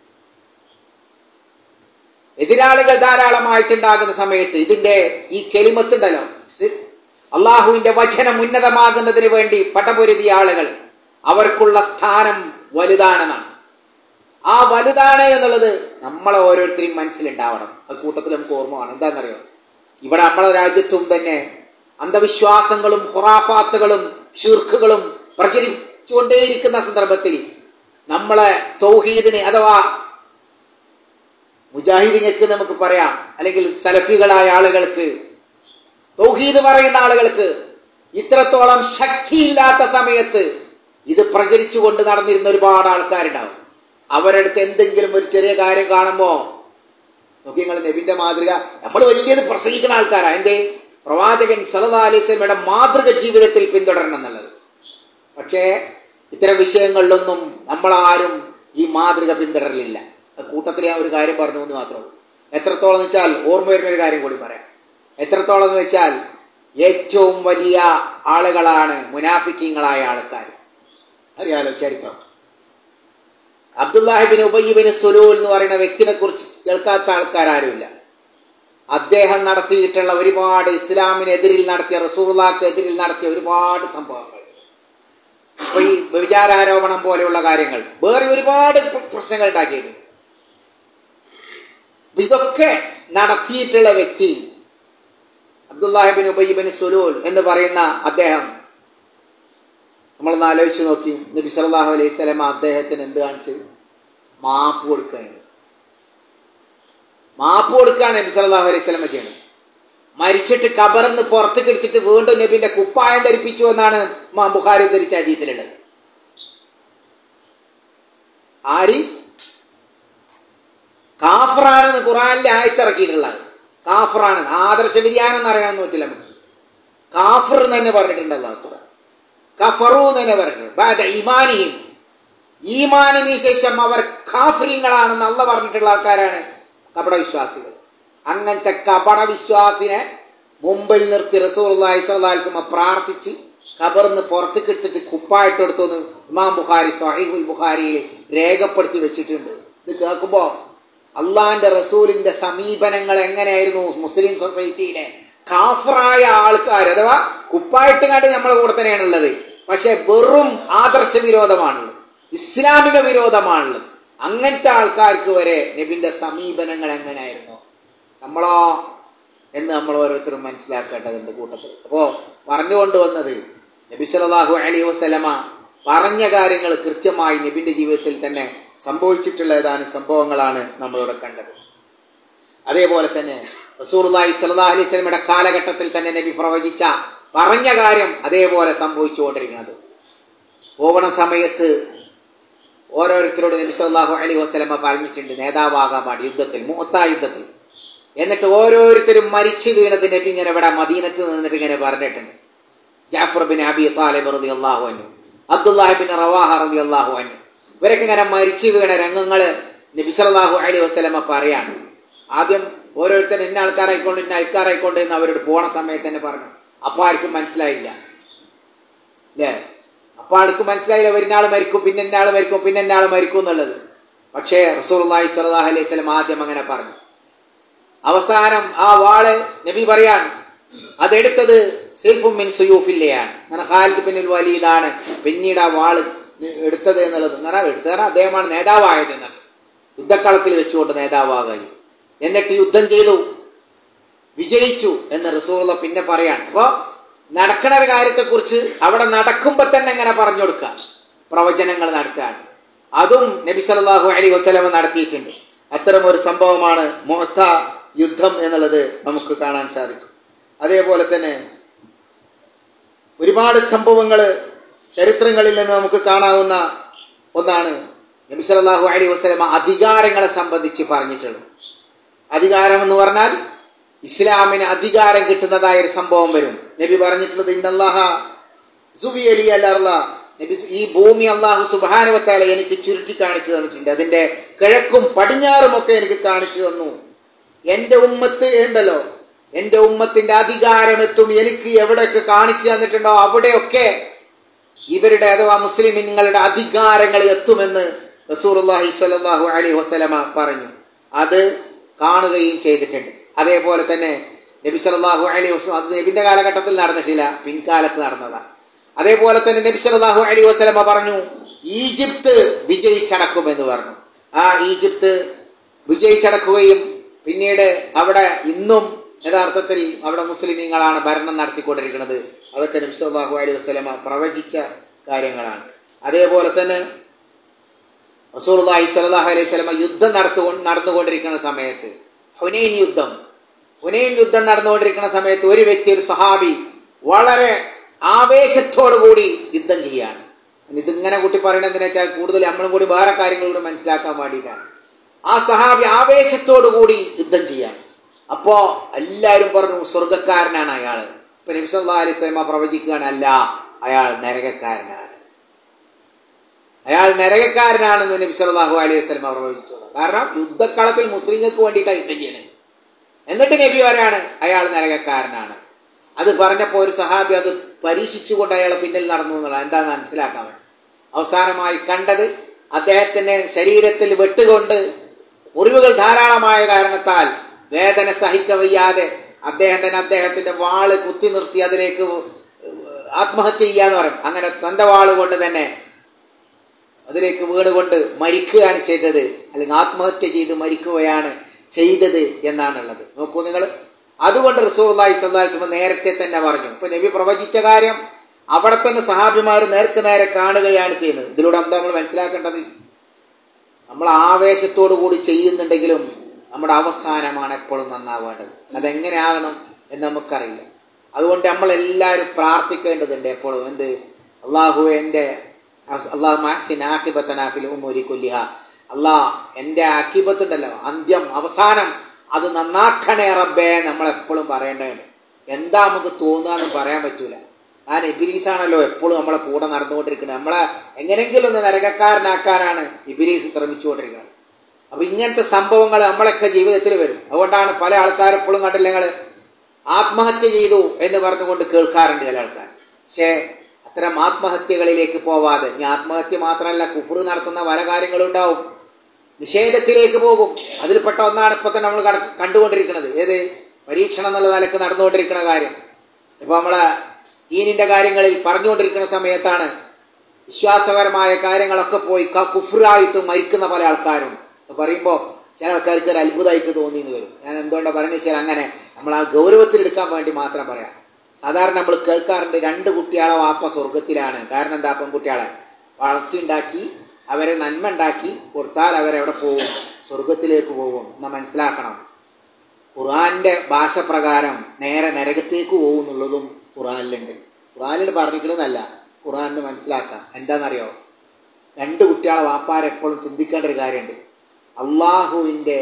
എതിരാളികൾ ധാരാളമായിട്ടുണ്ടാകുന്ന സമയത്ത് ഇതിന്റെ ഈ കെലിമത്തുണ്ടല്ലോ അള്ളാഹുവിന്റെ വചനം ഉന്നതമാകുന്നതിന് വേണ്ടി പടപൊരുതിയ ആളുകൾ അവർക്കുള്ള സ്ഥാനം വലുതാണെന്നാണ് ആ വലുതാണ് എന്നുള്ളത് നമ്മളെ ഓരോരുത്തരെയും മനസ്സിലുണ്ടാവണം ആ കൂട്ടത്തിൽ നമുക്ക് ഓർമ്മ വേണം എന്താണെന്നറിയോ ഇവിടെ നമ്മളെ രാജ്യത്തും തന്നെ അന്ധവിശ്വാസങ്ങളും ഹുറാഫാത്തുകളും ഷീർക്കുകളും പ്രചരിച്ചുകൊണ്ടേയിരിക്കുന്ന സന്ദർഭത്തിൽ നമ്മളെ തൗഹീദിന് അഥവാ മുജാഹിദിങ്ങൾക്ക് നമുക്ക് പറയാം അല്ലെങ്കിൽ സലഫികളായ ആളുകൾക്ക് തൗഹീദ് പറയുന്ന ആളുകൾക്ക് ഇത്രത്തോളം ശക്തിയില്ലാത്ത സമയത്ത് ഇത് പ്രചരിച്ചുകൊണ്ട് നടന്നിരുന്ന ഒരുപാട് ആൾക്കാരുണ്ടാവും അവരടുത്ത് എന്തെങ്കിലും ഒരു ചെറിയ കാര്യം കാണുമ്പോ നോക്കി നിങ്ങൾ നബിന്റെ മാതൃക നമ്മൾ വലിയത് പ്രസംഗിക്കുന്ന ആൾക്കാരാ എന്തേ പ്രവാചകൻ സലതാ അലൈസ്മയുടെ മാതൃക ജീവിതത്തിൽ പിന്തുടരണം എന്നുള്ളത് പക്ഷേ ഇത്തരം വിഷയങ്ങളിലൊന്നും നമ്മളാരും ഈ മാതൃക പിന്തുടരലില്ല കൂട്ടത്തിൽ ഞാൻ ഒരു കാര്യം പറഞ്ഞു എന്ന് മാത്രമേ ഉള്ളൂ എത്രത്തോളം എന്ന് വെച്ചാൽ ഓർമ്മ വരുന്ന ഒരു കാര്യം കൂടി പറയാം എത്രത്തോളം എന്ന് വെച്ചാൽ ഏറ്റവും വലിയ ആളുകളാണ് മുനാഫിക്കീങ്ങളായ ആൾക്കാർ അറിയാലോ ചരിത്രം അബ്ദുല്ലാഹിബിൻ ഉബയ്യബിന് സുലൂൽ എന്ന് പറയുന്ന വ്യക്തിനെ കുറിച്ച് കേൾക്കാത്ത ആൾക്കാരാരുമില്ല അദ്ദേഹം നടത്തിയിട്ടുള്ള ഒരുപാട് ഇസ്ലാമിനെതിരിൽ നടത്തിയ റസൂർലാക്ക് എതിരിൽ നടത്തിയ ഒരുപാട് സംഭവങ്ങൾ ഇപ്പൊ ഈ വ്യഭിചാരാരോപണം പോലെയുള്ള കാര്യങ്ങൾ വേറെ ഒരുപാട് പ്രശ്നങ്ങൾ ഉണ്ടാക്കിയിട്ടുണ്ട് ഇതൊക്കെ നടത്തിയിട്ടുള്ള വ്യക്തി അബ്ദുല്ലാഹിബിൻ ഉബയ്യബിൻ സുലൂൽ എന്ന് പറയുന്ന അദ്ദേഹം നമ്മളൊന്ന് ആലോചിച്ച് നോക്കി നബി സല്ലാഹു അലൈഹി സ്വലമ അദ്ദേഹത്തിന് എന്ത് കാണിച്ച് മാപ്പ് കൊടുക്കുകയാണ് മാപ്പ് കൊടുക്കുകയാണ് നബി സല്ലാഹു അലൈഹി സ്വലമ ചെയ്യുന്നത് മരിച്ചിട്ട് കബറിന്ന് പുറത്തേക്ക് എടുത്തിട്ട് വീണ്ടും നബിന്റെ കുപ്പായം ധരിപ്പിച്ചു എന്നാണ് മാം ബുഖാരി ധരിച്ച അതീതിലുള്ളത് ആര് കാഫറാണെന്ന് ഖുറാനിൽ ആയത്തിറക്കിയിട്ടുള്ളത് കാഫറാണ് ആദർശ വ്യതിയാനം എന്ന് അറിയാൻ പറ്റില്ല നമുക്ക് കാഫർ എന്ന് തന്നെ പറഞ്ഞിട്ടുണ്ട് അള്ളാഹു കഫറു എന്ന് തന്നെ പറഞ്ഞിട്ടുണ്ട് ഈമാനിയും ഈമാനിന് ശേഷം അവർ കാഫര്യങ്ങളാണെന്ന് അള്ള പറഞ്ഞിട്ടുള്ള ആൾക്കാരാണ് കപടവിശ്വാസികൾ അങ്ങനത്തെ കപടവിശ്വാസിനെ മുമ്പിൽ നിർത്തി റസൂർലായി സ്വലാസ്മ പ്രാർത്ഥിച്ച് കബറിന്ന് പുറത്തേക്ക് എടുത്തിട്ട് കുപ്പായിട്ട് എടുത്തു ഇമാം ബുഖാരി സഹീഹുൽ ബുഖാരിയിൽ രേഖപ്പെടുത്തി വെച്ചിട്ടുണ്ട് ഇത് കേൾക്കുമ്പോ അള്ളാന്റെ റസൂലിന്റെ സമീപനങ്ങൾ എങ്ങനെയായിരുന്നു മുസ്ലിം സൊസൈറ്റിയിലെ കാഫറായ ആൾക്കാർ അഥവാ കുപ്പായിട്ട് കണ്ട് നമ്മളെ കൂടെ തന്നെയാണ് ഉള്ളത് പക്ഷെ വെറും ആദർശ വിരോധമാണുള്ളത് ഇസ്ലാമിക വിരോധമാണുള്ളത് അങ്ങനത്തെ ആൾക്കാർക്ക് വരെ നബിന്റെ സമീപനങ്ങൾ എങ്ങനെയായിരുന്നു നമ്മളോ എന്ന് നമ്മൾ ഓരോരുത്തരും മനസ്സിലാക്കേണ്ടതുണ്ട് കൂട്ടത്തിൽ അപ്പോ പറഞ്ഞുകൊണ്ടുവന്നത് നബി സല്ലല്ലാഹു അലൈഹി വസല്ലമ പറഞ്ഞ കാര്യങ്ങൾ കൃത്യമായി നബിന്റെ ജീവിതത്തിൽ തന്നെ സംഭവിച്ചിട്ടുള്ള ഏതാനും സംഭവങ്ങളാണ് നമ്മളിവിടെ കണ്ടത് അതേപോലെ തന്നെ റസൂർലായി സല്ലല്ലാഹു അലൈഹി വസല്ലമയുടെ കാലഘട്ടത്തിൽ തന്നെ നബി പ്രവചിച്ച പറഞ്ഞ കാര്യം അതേപോലെ സംഭവിച്ചുകൊണ്ടിരിക്കുന്നത് പോകണ സമയത്ത് ഓരോരുത്തരോട് നബി സല്ലല്ലാഹു അലൈഹി വസല്ലമ പറഞ്ഞിട്ടുണ്ട് നേതാവാകാൻ പാടി യുദ്ധത്തിൽ മൂത്ത യുദ്ധത്തിൽ എന്നിട്ട് ഓരോരുത്തരും മരിച്ചു വീണത് നബി ഇങ്ങനെ ഇവിടെ മദീനത്ത് നിന്നിട്ട് ഇങ്ങനെ പറഞ്ഞിട്ടുണ്ട് ജാഫർ ബിൻ അബി താലിബ് റതി അള്ളാഹു അന്നു അബ്ദുല്ലാഹി ബിൻ റവാഹ റതി അള്ളാഹു അന്നു ഇവരൊക്കെ ഇങ്ങനെ മരിച്ചു വീണ രംഗങ്ങള് നബി സല്ലല്ലാഹു അലൈഹി വസല്ലമ പറയാണ് ആദ്യം ഓരോരുത്തരും ഇന്ന ആൾക്കാരായിക്കൊണ്ട് ഇന്ന ആൾക്കാരായിക്കൊണ്ട് എന്ന് അവരോട് പോണ സമയത്ത് തന്നെ പറഞ്ഞു അപ്പൊ ആർക്കും മനസ്സിലായില്ല അല്ലേ അപ്പൊ ആൾക്ക് മനസ്സിലായില്ല ഒരിനാൾ മരിക്കും പിന്നെ ഇന്നാൾ മരിക്കും പിന്നെ ഇന്നാൾ മരിക്കും എന്നുള്ളത് പക്ഷേ റസൂലുള്ളാഹി സ്വല്ലല്ലാഹു അലൈഹി വസല്ലം ആദ്യം അങ്ങനെ പറഞ്ഞു അവസാനം ആ വാള് നബി പറയാണ് അതെടുത്തത് സൈഫും മിൻ സുയൂഫില്ലയാണ് അങ്ങനെ ഖാലിദ് ബിൻ വലീദാണ് പിന്നീട് ആ വാള് എടുത്തത് എന്നുള്ളത് എന്നാൽ എടുത്തത് അദ്ദേഹമാണ് നേതാവായത് എന്നിട്ട് യുദ്ധക്കളത്തിൽ വെച്ചുകൊണ്ട് നേതാവാകായി എന്നിട്ട് യുദ്ധം ചെയ്തു വിജയിച്ചു എന്ന് റസൂള്ള പിന്നെ പറയാണ് അപ്പോ നടക്കണ ഒരു കാര്യത്തെക്കുറിച്ച് അവിടെ നടക്കുമ്പോ തന്നെ എങ്ങനെ പറഞ്ഞു കൊടുക്കുക പ്രവചനങ്ങൾ നടക്കാൻ അതും നബി സല്ലല്ലാഹു അലൈഹി വസല്ലമ നടത്തിയിട്ടുണ്ട് അത്തരം ഒരു സംഭവമാണ് മൊത്ത യുദ്ധം എന്നുള്ളത് നമുക്ക് കാണാൻ സാധിക്കും അതേപോലെ തന്നെ ഒരുപാട് സംഭവങ്ങൾ ചരിത്രങ്ങളിൽ നിന്ന് നമുക്ക് കാണാവുന്ന ഒന്നാണ് നബി സല്ലല്ലാഹു അലൈഹി വസല്ലമ അധികാരങ്ങളെ സംബന്ധിച്ച് പറഞ്ഞിട്ടുള്ളത് അധികാരം എന്ന് പറഞ്ഞാൽ ഇസ്ലാമിന് അധികാരം കിട്ടുന്നതായ ഒരു സംഭവം വരും നബി പറഞ്ഞിട്ടുള്ളത് ഇന്നല്ലാഹ സുബി അലി അല്ലർല നബി ഈ ഭൂമി അള്ളാഹു സുബാനുവത്താല എനിക്ക് ചുരുട്ടി കാണിച്ചു തന്നിട്ടുണ്ട് അതിന്റെ കിഴക്കും പടിഞ്ഞാറും ഒക്കെ എനിക്ക് കാണിച്ചു തന്നു എന്റെ ഉമ്മത്ത് ഉണ്ടല്ലോ എന്റെ ഉമ്മത്തിന്റെ അധികാരം എത്തും എനിക്ക് എവിടെയൊക്കെ കാണിച്ചു തന്നിട്ടുണ്ടോ അവിടെയൊക്കെ ഇവരുടെ അഥവാ മുസ്ലിം നിങ്ങളുടെ അധികാരങ്ങൾ എത്തുമെന്ന് റസൂർഹി സ്വല്ലല്ലാഹു അലൈഹി വസല്ലമ പറഞ്ഞു അത് കാണുകയും ചെയ്തിട്ടുണ്ട് അതേപോലെ തന്നെ നബി സല്ലല്ലാഹു അലൈഹി വസല്ലം അത് നബിന്റെ കാലഘട്ടത്തിൽ നടന്നിട്ടില്ല പിൻകാലത്ത് നടന്നതാണ് അതേപോലെ തന്നെ നബി സല്ലല്ലാഹു അലൈഹി വസല്ലമ പറഞ്ഞു ഈജിപ്ത് വിജയിച്ചടക്കുമെന്ന് പറഞ്ഞു ആ ഈജിപ്ത് വിജയിച്ചടക്കുകയും പിന്നീട് അവിടെ ഇന്നും യഥാർത്ഥത്തിൽ അവിടെ മുസ്ലിമീങ്ങളാണ് ഭരണം നടത്തിക്കൊണ്ടിരിക്കുന്നത് അതൊക്കെ നബി സല്ലല്ലാഹു അലൈഹി വസല്ലമ പ്രവചിച്ച കാര്യങ്ങളാണ് അതേപോലെ തന്നെ റസൂലുള്ളാഹി സ്വല്ലല്ലാഹു അലൈഹി വസല്ലമ യുദ്ധം നടത്തു നടന്നുകൊണ്ടിരിക്കുന്ന സമയത്ത് ഹുനൈൻ യുദ്ധം ഹുനൈൻ യുദ്ധം നടന്നുകൊണ്ടിരിക്കുന്ന സമയത്ത് ഒരു വ്യക്തി ഒരു സഹാബി വളരെ ആവേശത്തോടു കൂടി യുദ്ധം ചെയ്യാണ് ഇതിങ്ങനെ കൂട്ടി പറയുന്നത് എന്തിനാ വെച്ചാൽ കൂടുതൽ നമ്മളും കൂടി വേറെ കാര്യങ്ങളൂടെ മനസ്സിലാക്കാൻ വേണ്ടിയിട്ടാണ് ആ സഹാബി ആവേശത്തോടു കൂടി യുദ്ധം ചെയ്യാണ് അപ്പോ എല്ലാവരും പറഞ്ഞു സ്വർഗക്കാരനാണ് അയാൾ ഇപ്പൊ നബി സല്ലല്ലാഹു അലൈഹി വസല്ലമ പ്രവചിക്കുകയാണ് അല്ല അയാൾ നരകക്കാരനാണ് അയാൾ നരകക്കാരനാണെന്ന് നബി സല്ലല്ലാഹു അലൈഹി വസല്ലമ പ്രവചിച്ചത് കാരണം യുദ്ധക്കളത്തിൽ മുസ്ലിങ്ങൾക്ക് വേണ്ടിയിട്ടാണ് യുദ്ധം ചെയ്യണത് എന്നിട്ട് നബി പറയാണ് അയാൾ നരകക്കാരനാണ് അത് പറഞ്ഞപ്പോൾ ഒരു സഹാബി അത് പരീക്ഷിച്ചുകൊണ്ട് അയാളെ പിന്നിൽ നടന്നു എന്നുള്ളത് എന്താണെന്ന് മനസ്സിലാക്കാൻ വേണ്ടി അവസാനമായി കണ്ടത് അദ്ദേഹത്തിന്റെ ശരീരത്തിൽ വെട്ടുകൊണ്ട് മുറിവുകൾ ധാരാളമായ കാരണത്താൽ വേദന സഹിക്കവയ്യാതെ അദ്ദേഹം തന്നെ അദ്ദേഹത്തിന്റെ വാള് കുത്തി നിർത്തി അതിലേക്ക് ആത്മഹത്യ ചെയ്യാന്ന് പറയും അങ്ങനെ തന്റെ വാള് കൊണ്ട് തന്നെ അതിലേക്ക് വീണുകൊണ്ട് മരിക്കുകയാണ് ചെയ്തത് അല്ലെങ്കിൽ ആത്മഹത്യ ചെയ്ത് മരിക്കുകയാണ് ചെയ്തത് എന്നാണുള്ളത് നോക്കൂ നിങ്ങൾ അതുകൊണ്ട് റസൂർലായി സല്ലാസ്മ നേരത്തെ തന്നെ പറഞ്ഞു ഇപ്പൊ നബി പ്രവചിച്ച കാര്യം അവിടെ തന്നെ സഹാബിമാർ നേർക്ക് നേരെ കാണുകയാണ് ചെയ്യുന്നത് ഇതിലൂടെ എന്താ നമ്മൾ മനസ്സിലാക്കേണ്ടത് നമ്മൾ ആവേശത്തോടു കൂടി ചെയ്യുന്നുണ്ടെങ്കിലും നമ്മുടെ അവസാനമാണ് എപ്പോഴും നന്നാവേണ്ടത് അതെങ്ങനെയാകണം എന്ന് നമുക്കറിയില്ല അതുകൊണ്ട് നമ്മൾ എല്ലാവരും പ്രാർത്ഥിക്കേണ്ടതുണ്ട് എപ്പോഴും എന്ത് അള്ളാഹു എൻ്റെ അള്ളാഹു മാസിൻ ആക്കിബത്തനാഫിൽ ഉമ്മൂരി കൊല്ലിഹ അള്ളാഹ് എൻ്റെ ആക്കിബത്തുണ്ടല്ലോ അന്ത്യം അവസാനം അത് നന്നാക്കണേ റബ്ബേ നമ്മളെപ്പോഴും പറയേണ്ടതുണ്ട് എന്താ നമുക്ക് തോന്നുക പറയാൻ പറ്റൂല ആ ഇബിലീസാണല്ലോ എപ്പോഴും നമ്മളെ കൂടെ നടന്നുകൊണ്ടിരിക്കുന്നത് നമ്മളെ എങ്ങനെയെങ്കിലും ഒന്ന് നരകക്കാരനാക്കാനാണ് ഇബിലീസ് ശ്രമിച്ചുകൊണ്ടിരിക്കുന്നത് അപ്പൊ ഇങ്ങനത്തെ സംഭവങ്ങൾ നമ്മളൊക്കെ ജീവിതത്തിൽ വരും അതുകൊണ്ടാണ് പല ആൾക്കാരും എപ്പോഴും കണ്ടില്ല ഞങ്ങൾ ആത്മഹത്യ ചെയ്തു എന്ന് പറഞ്ഞുകൊണ്ട് കേൾക്കാറുണ്ട് ചില ആൾക്കാർ പക്ഷേ ഇത്തരം ആത്മഹത്യകളിലേക്ക് പോവാതെ ഇനി ആത്മഹത്യ മാത്രമല്ല കുഫർ നടത്തുന്ന പല കാര്യങ്ങളും ഉണ്ടാവും നിഷേധത്തിലേക്ക് പോകും അതിൽപ്പെട്ട ഒന്നാണ് ഇപ്പൊ തന്നെ നമ്മൾ കട- കണ്ടുകൊണ്ടിരിക്കുന്നത് ഏത് പരീക്ഷണം എന്നുള്ള നിലക്ക് നടന്നുകൊണ്ടിരിക്കുന്ന കാര്യം ഇപ്പൊ നമ്മളെ ദീനിന്റെ കാര്യങ്ങളിൽ പറഞ്ഞുകൊണ്ടിരിക്കുന്ന സമയത്താണ് വിശ്വാസപരമായ കാര്യങ്ങളൊക്കെ പോയി ക- കുഫ്റായിട്ട് മരിക്കുന്ന പല ആൾക്കാരും അത് പറയുമ്പോൾ ചില ആൾക്കാർക്ക് ഒരു അത്ഭുതമായിട്ട് തോന്നിയെന്ന് വരും ഞാൻ എന്തുകൊണ്ടാണ് പറയുന്നത് വെച്ചാൽ അങ്ങനെ നമ്മൾ ആ ഗൗരവത്തിലെടുക്കാൻ വേണ്ടി മാത്രം പറയാം സാധാരണ നമ്മൾ കേൾക്കാറുണ്ട് രണ്ട് കുട്ടികളെ വാപ്പ സ്വർഗത്തിലാണ് കാരണം എന്താ പെൺകുട്ടികളെ വളർത്തിയുണ്ടാക്കി അവരെ നന്മ ഉണ്ടാക്കി കൊടുത്താൽ അവരെവിടെ പോകും സ്വർഗത്തിലേക്ക് പോകും എന്നാ മനസ്സിലാക്കണം ഖുറാന്റെ ഭാഷ പ്രകാരം നേരെ നരകത്തേക്ക് പോകും എന്നുള്ളതും ഖുറാനിലുണ്ട് ഖുറാനിൽ പറഞ്ഞിരിക്കണമെന്നല്ല ഖുറാനിന് മനസ്സിലാക്കാം എന്താണെന്നറിയോ രണ്ട് കുട്ടികളെ വാപ്പാരെപ്പോഴും ചിന്തിക്കേണ്ട ഒരു കാര്യമുണ്ട് അള്ളാഹുവിൻ്റെ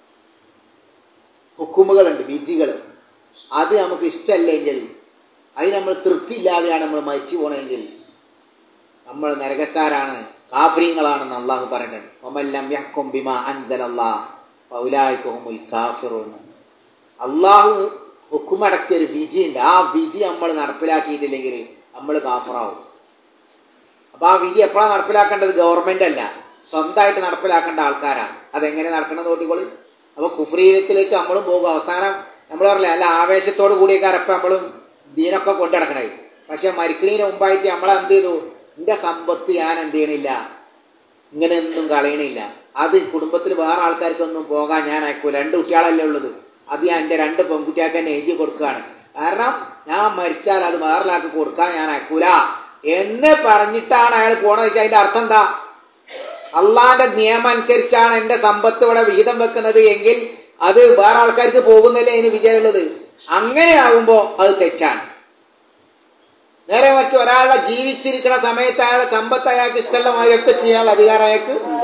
ഹുക്കുമുകളുണ്ട് വിധികൾ അത് നമുക്ക് ഇഷ്ടമല്ലെങ്കിൽ അതിന് നമ്മൾ തൃപ്തിയില്ലാതെയാണ് നമ്മൾ മരിച്ചു പോകണമെങ്കിൽ നമ്മൾ നരകക്കാരാണ് കാഫ്രീങ്ങളാണെന്ന് അള്ളാഹു പറഞ്ഞിട്ടുണ്ട് ഒമല്ലം യഹ്കും ബിമ അൻസൽ അള്ളാഹ് പൗലായിക്കുമുൽ കാഫിറൂൻ അള്ളാഹു ഹുക്കുമടക്കിയ ഒരു വിധിയുണ്ട് ആ വിധി നമ്മൾ നടപ്പിലാക്കിയിട്ടില്ലെങ്കിൽ നമ്മൾ കാഫറാവും അപ്പൊ ആ വിധി എപ്പോഴാണ് നടപ്പിലാക്കേണ്ടത് ഗവൺമെന്റ് അല്ല സ്വന്തമായിട്ട് നടപ്പിലാക്കേണ്ട ആൾക്കാരാണ് അതെങ്ങനെ നടക്കണമെന്ന് നോട്ടിക്കോളി അപ്പൊ കുഫ്രീയത്തിലേക്ക് നമ്മളും പോകും അവസാനം നമ്മൾ പറഞ്ഞില്ല നല്ല ആവേശത്തോട് കൂടിയക്കാരപ്പം നമ്മളും ദീനൊക്കെ കൊണ്ടു നടക്കണേ പക്ഷെ മരിക്കണീന് മുമ്പായിട്ട് നമ്മളെ എന്ത് ചെയ്തു എന്റെ സമ്പത്ത് ഞാൻ എന്ത് ചെയ്യണില്ല ഇങ്ങനെയൊന്നും കളയണില്ല അത് കുടുംബത്തിൽ വേറെ ആൾക്കാർക്കൊന്നും പോകാൻ ഞാൻ അയക്കൂല രണ്ട് കുട്ടികളല്ലേ ഉള്ളത് അത് ഞാൻ എൻ്റെ രണ്ട് പെൺകുട്ടികൾക്ക് തന്നെ എഴുതി കൊടുക്കുകയാണ് കാരണം ഞാൻ മരിച്ചാൽ അത് വേറൊരാൾക്ക് കൊടുക്കാൻ ഞാൻ അയക്കൂല എന്ന് പറഞ്ഞിട്ടാണ് അയാൾ പോണത് വെച്ചാൽ അതിന്റെ അർത്ഥം എന്താ അള്ളാന്റെ നിയമം അനുസരിച്ചാണ് എന്റെ സമ്പത്ത് ഇവിടെ വിഹിതം വെക്കുന്നത് എങ്കിൽ അത് വേറെ ആൾക്കാർക്ക് പോകുന്നില്ലേ അതിന് വിജയമുള്ളത് അങ്ങനെ ആകുമ്പോ അത് തെറ്റാണ് നേരെ മറിച്ച് ഒരാളെ ജീവിച്ചിരിക്കുന്ന സമയത്ത് അയാളെ സമ്പത്ത് അയാൾക്ക് ഇഷ്ടമുള്ള മാതിരിയൊക്കെ ചെയ്യാനുള്ള അധികാരം അയാൾക്ക് ഉണ്ട്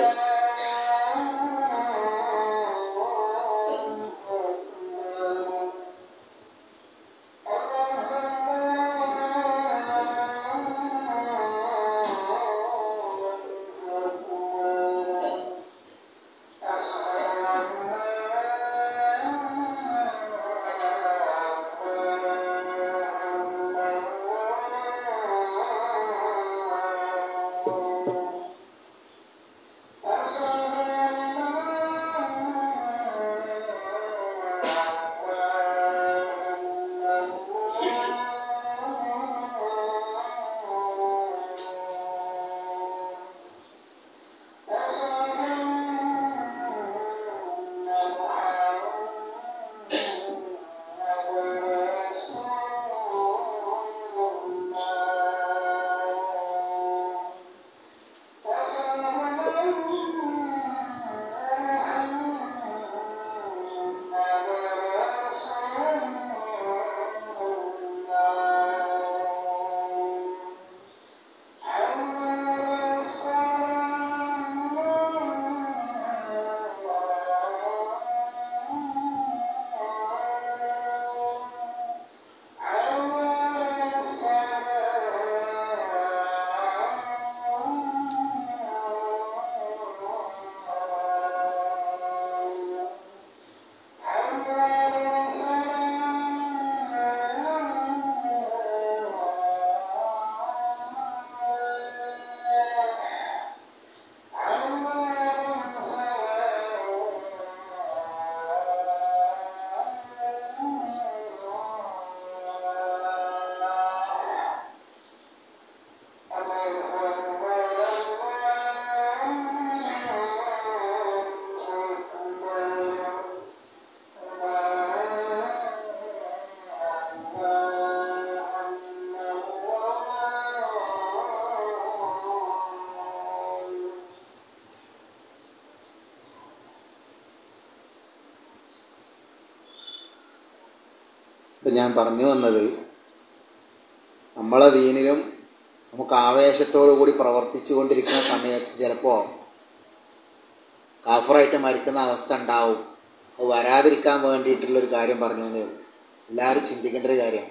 ഇപ്പം ഞാൻ പറഞ്ഞു വന്നത് നമ്മളെ ദീനിലും നമുക്ക് ആവേശത്തോടു കൂടി പ്രവർത്തിച്ചു കൊണ്ടിരിക്കുന്ന സമയത്ത് ചിലപ്പോൾ കാഫറായിട്ട് മരിക്കുന്ന അവസ്ഥ ഉണ്ടാവും അത് വരാതിരിക്കാൻ വേണ്ടിയിട്ടുള്ളൊരു കാര്യം പറഞ്ഞു എന്നേ ഉള്ളൂ എല്ലാവരും ചിന്തിക്കേണ്ട ഒരു കാര്യം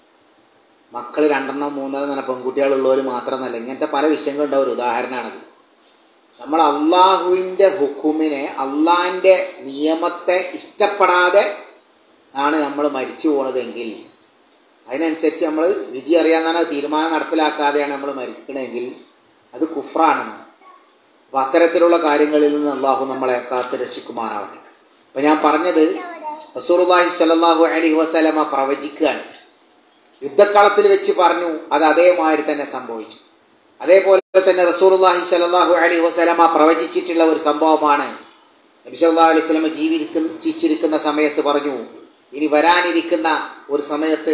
മക്കൾ രണ്ടെണ്ണം മൂന്നെണ്ണം തന്നെ പെൺകുട്ടികളുള്ളവർ മാത്രമെന്നല്ല ഇങ്ങനത്തെ പല വിഷയങ്ങളുണ്ടാവും ഒരു ഉദാഹരണമാണത് നമ്മൾ അള്ളാഹുവിൻ്റെ ഹുക്കുമിനെ അള്ളാഹിൻ്റെ നിയമത്തെ ഇഷ്ടപ്പെടാതെ ആണ് നമ്മൾ മരിച്ചു പോണതെങ്കിൽ അതിനനുസരിച്ച് നമ്മൾ വിധി അറിയാന്നാണ് തീരുമാനം നടപ്പിലാക്കാതെയാണ് നമ്മൾ മരിക്കണമെങ്കിൽ അത് കുഫ്രാണെന്നാണ് അപ്പൊ അത്തരത്തിലുള്ള കാര്യങ്ങളിൽ നിന്ന് അള്ളാഹു നമ്മളെ കാത്ത് രക്ഷിക്കുമാറാവട്ടെ അപ്പൊ ഞാൻ പറഞ്ഞത് റസൂർഹി സലാഹു അലഹി വസ്ലമ പ്രവചിക്കുകയാണ് യുദ്ധക്കളത്തിൽ വെച്ച് പറഞ്ഞു അത് അതേമാതിരി തന്നെ സംഭവിച്ചു അതേപോലെ തന്നെ റസൂർഹി സലാഹു അലഹി വസ്ലമ പ്രവചിച്ചിട്ടുള്ള ഒരു സംഭവമാണ് നബി സല്ലാ അലൈഹി സ്വലമ ജീവിച്ചിരിക്കുന്ന സമയത്ത് പറഞ്ഞു ഇനി വരാനിരിക്കുന്ന ഒരു സമയത്ത്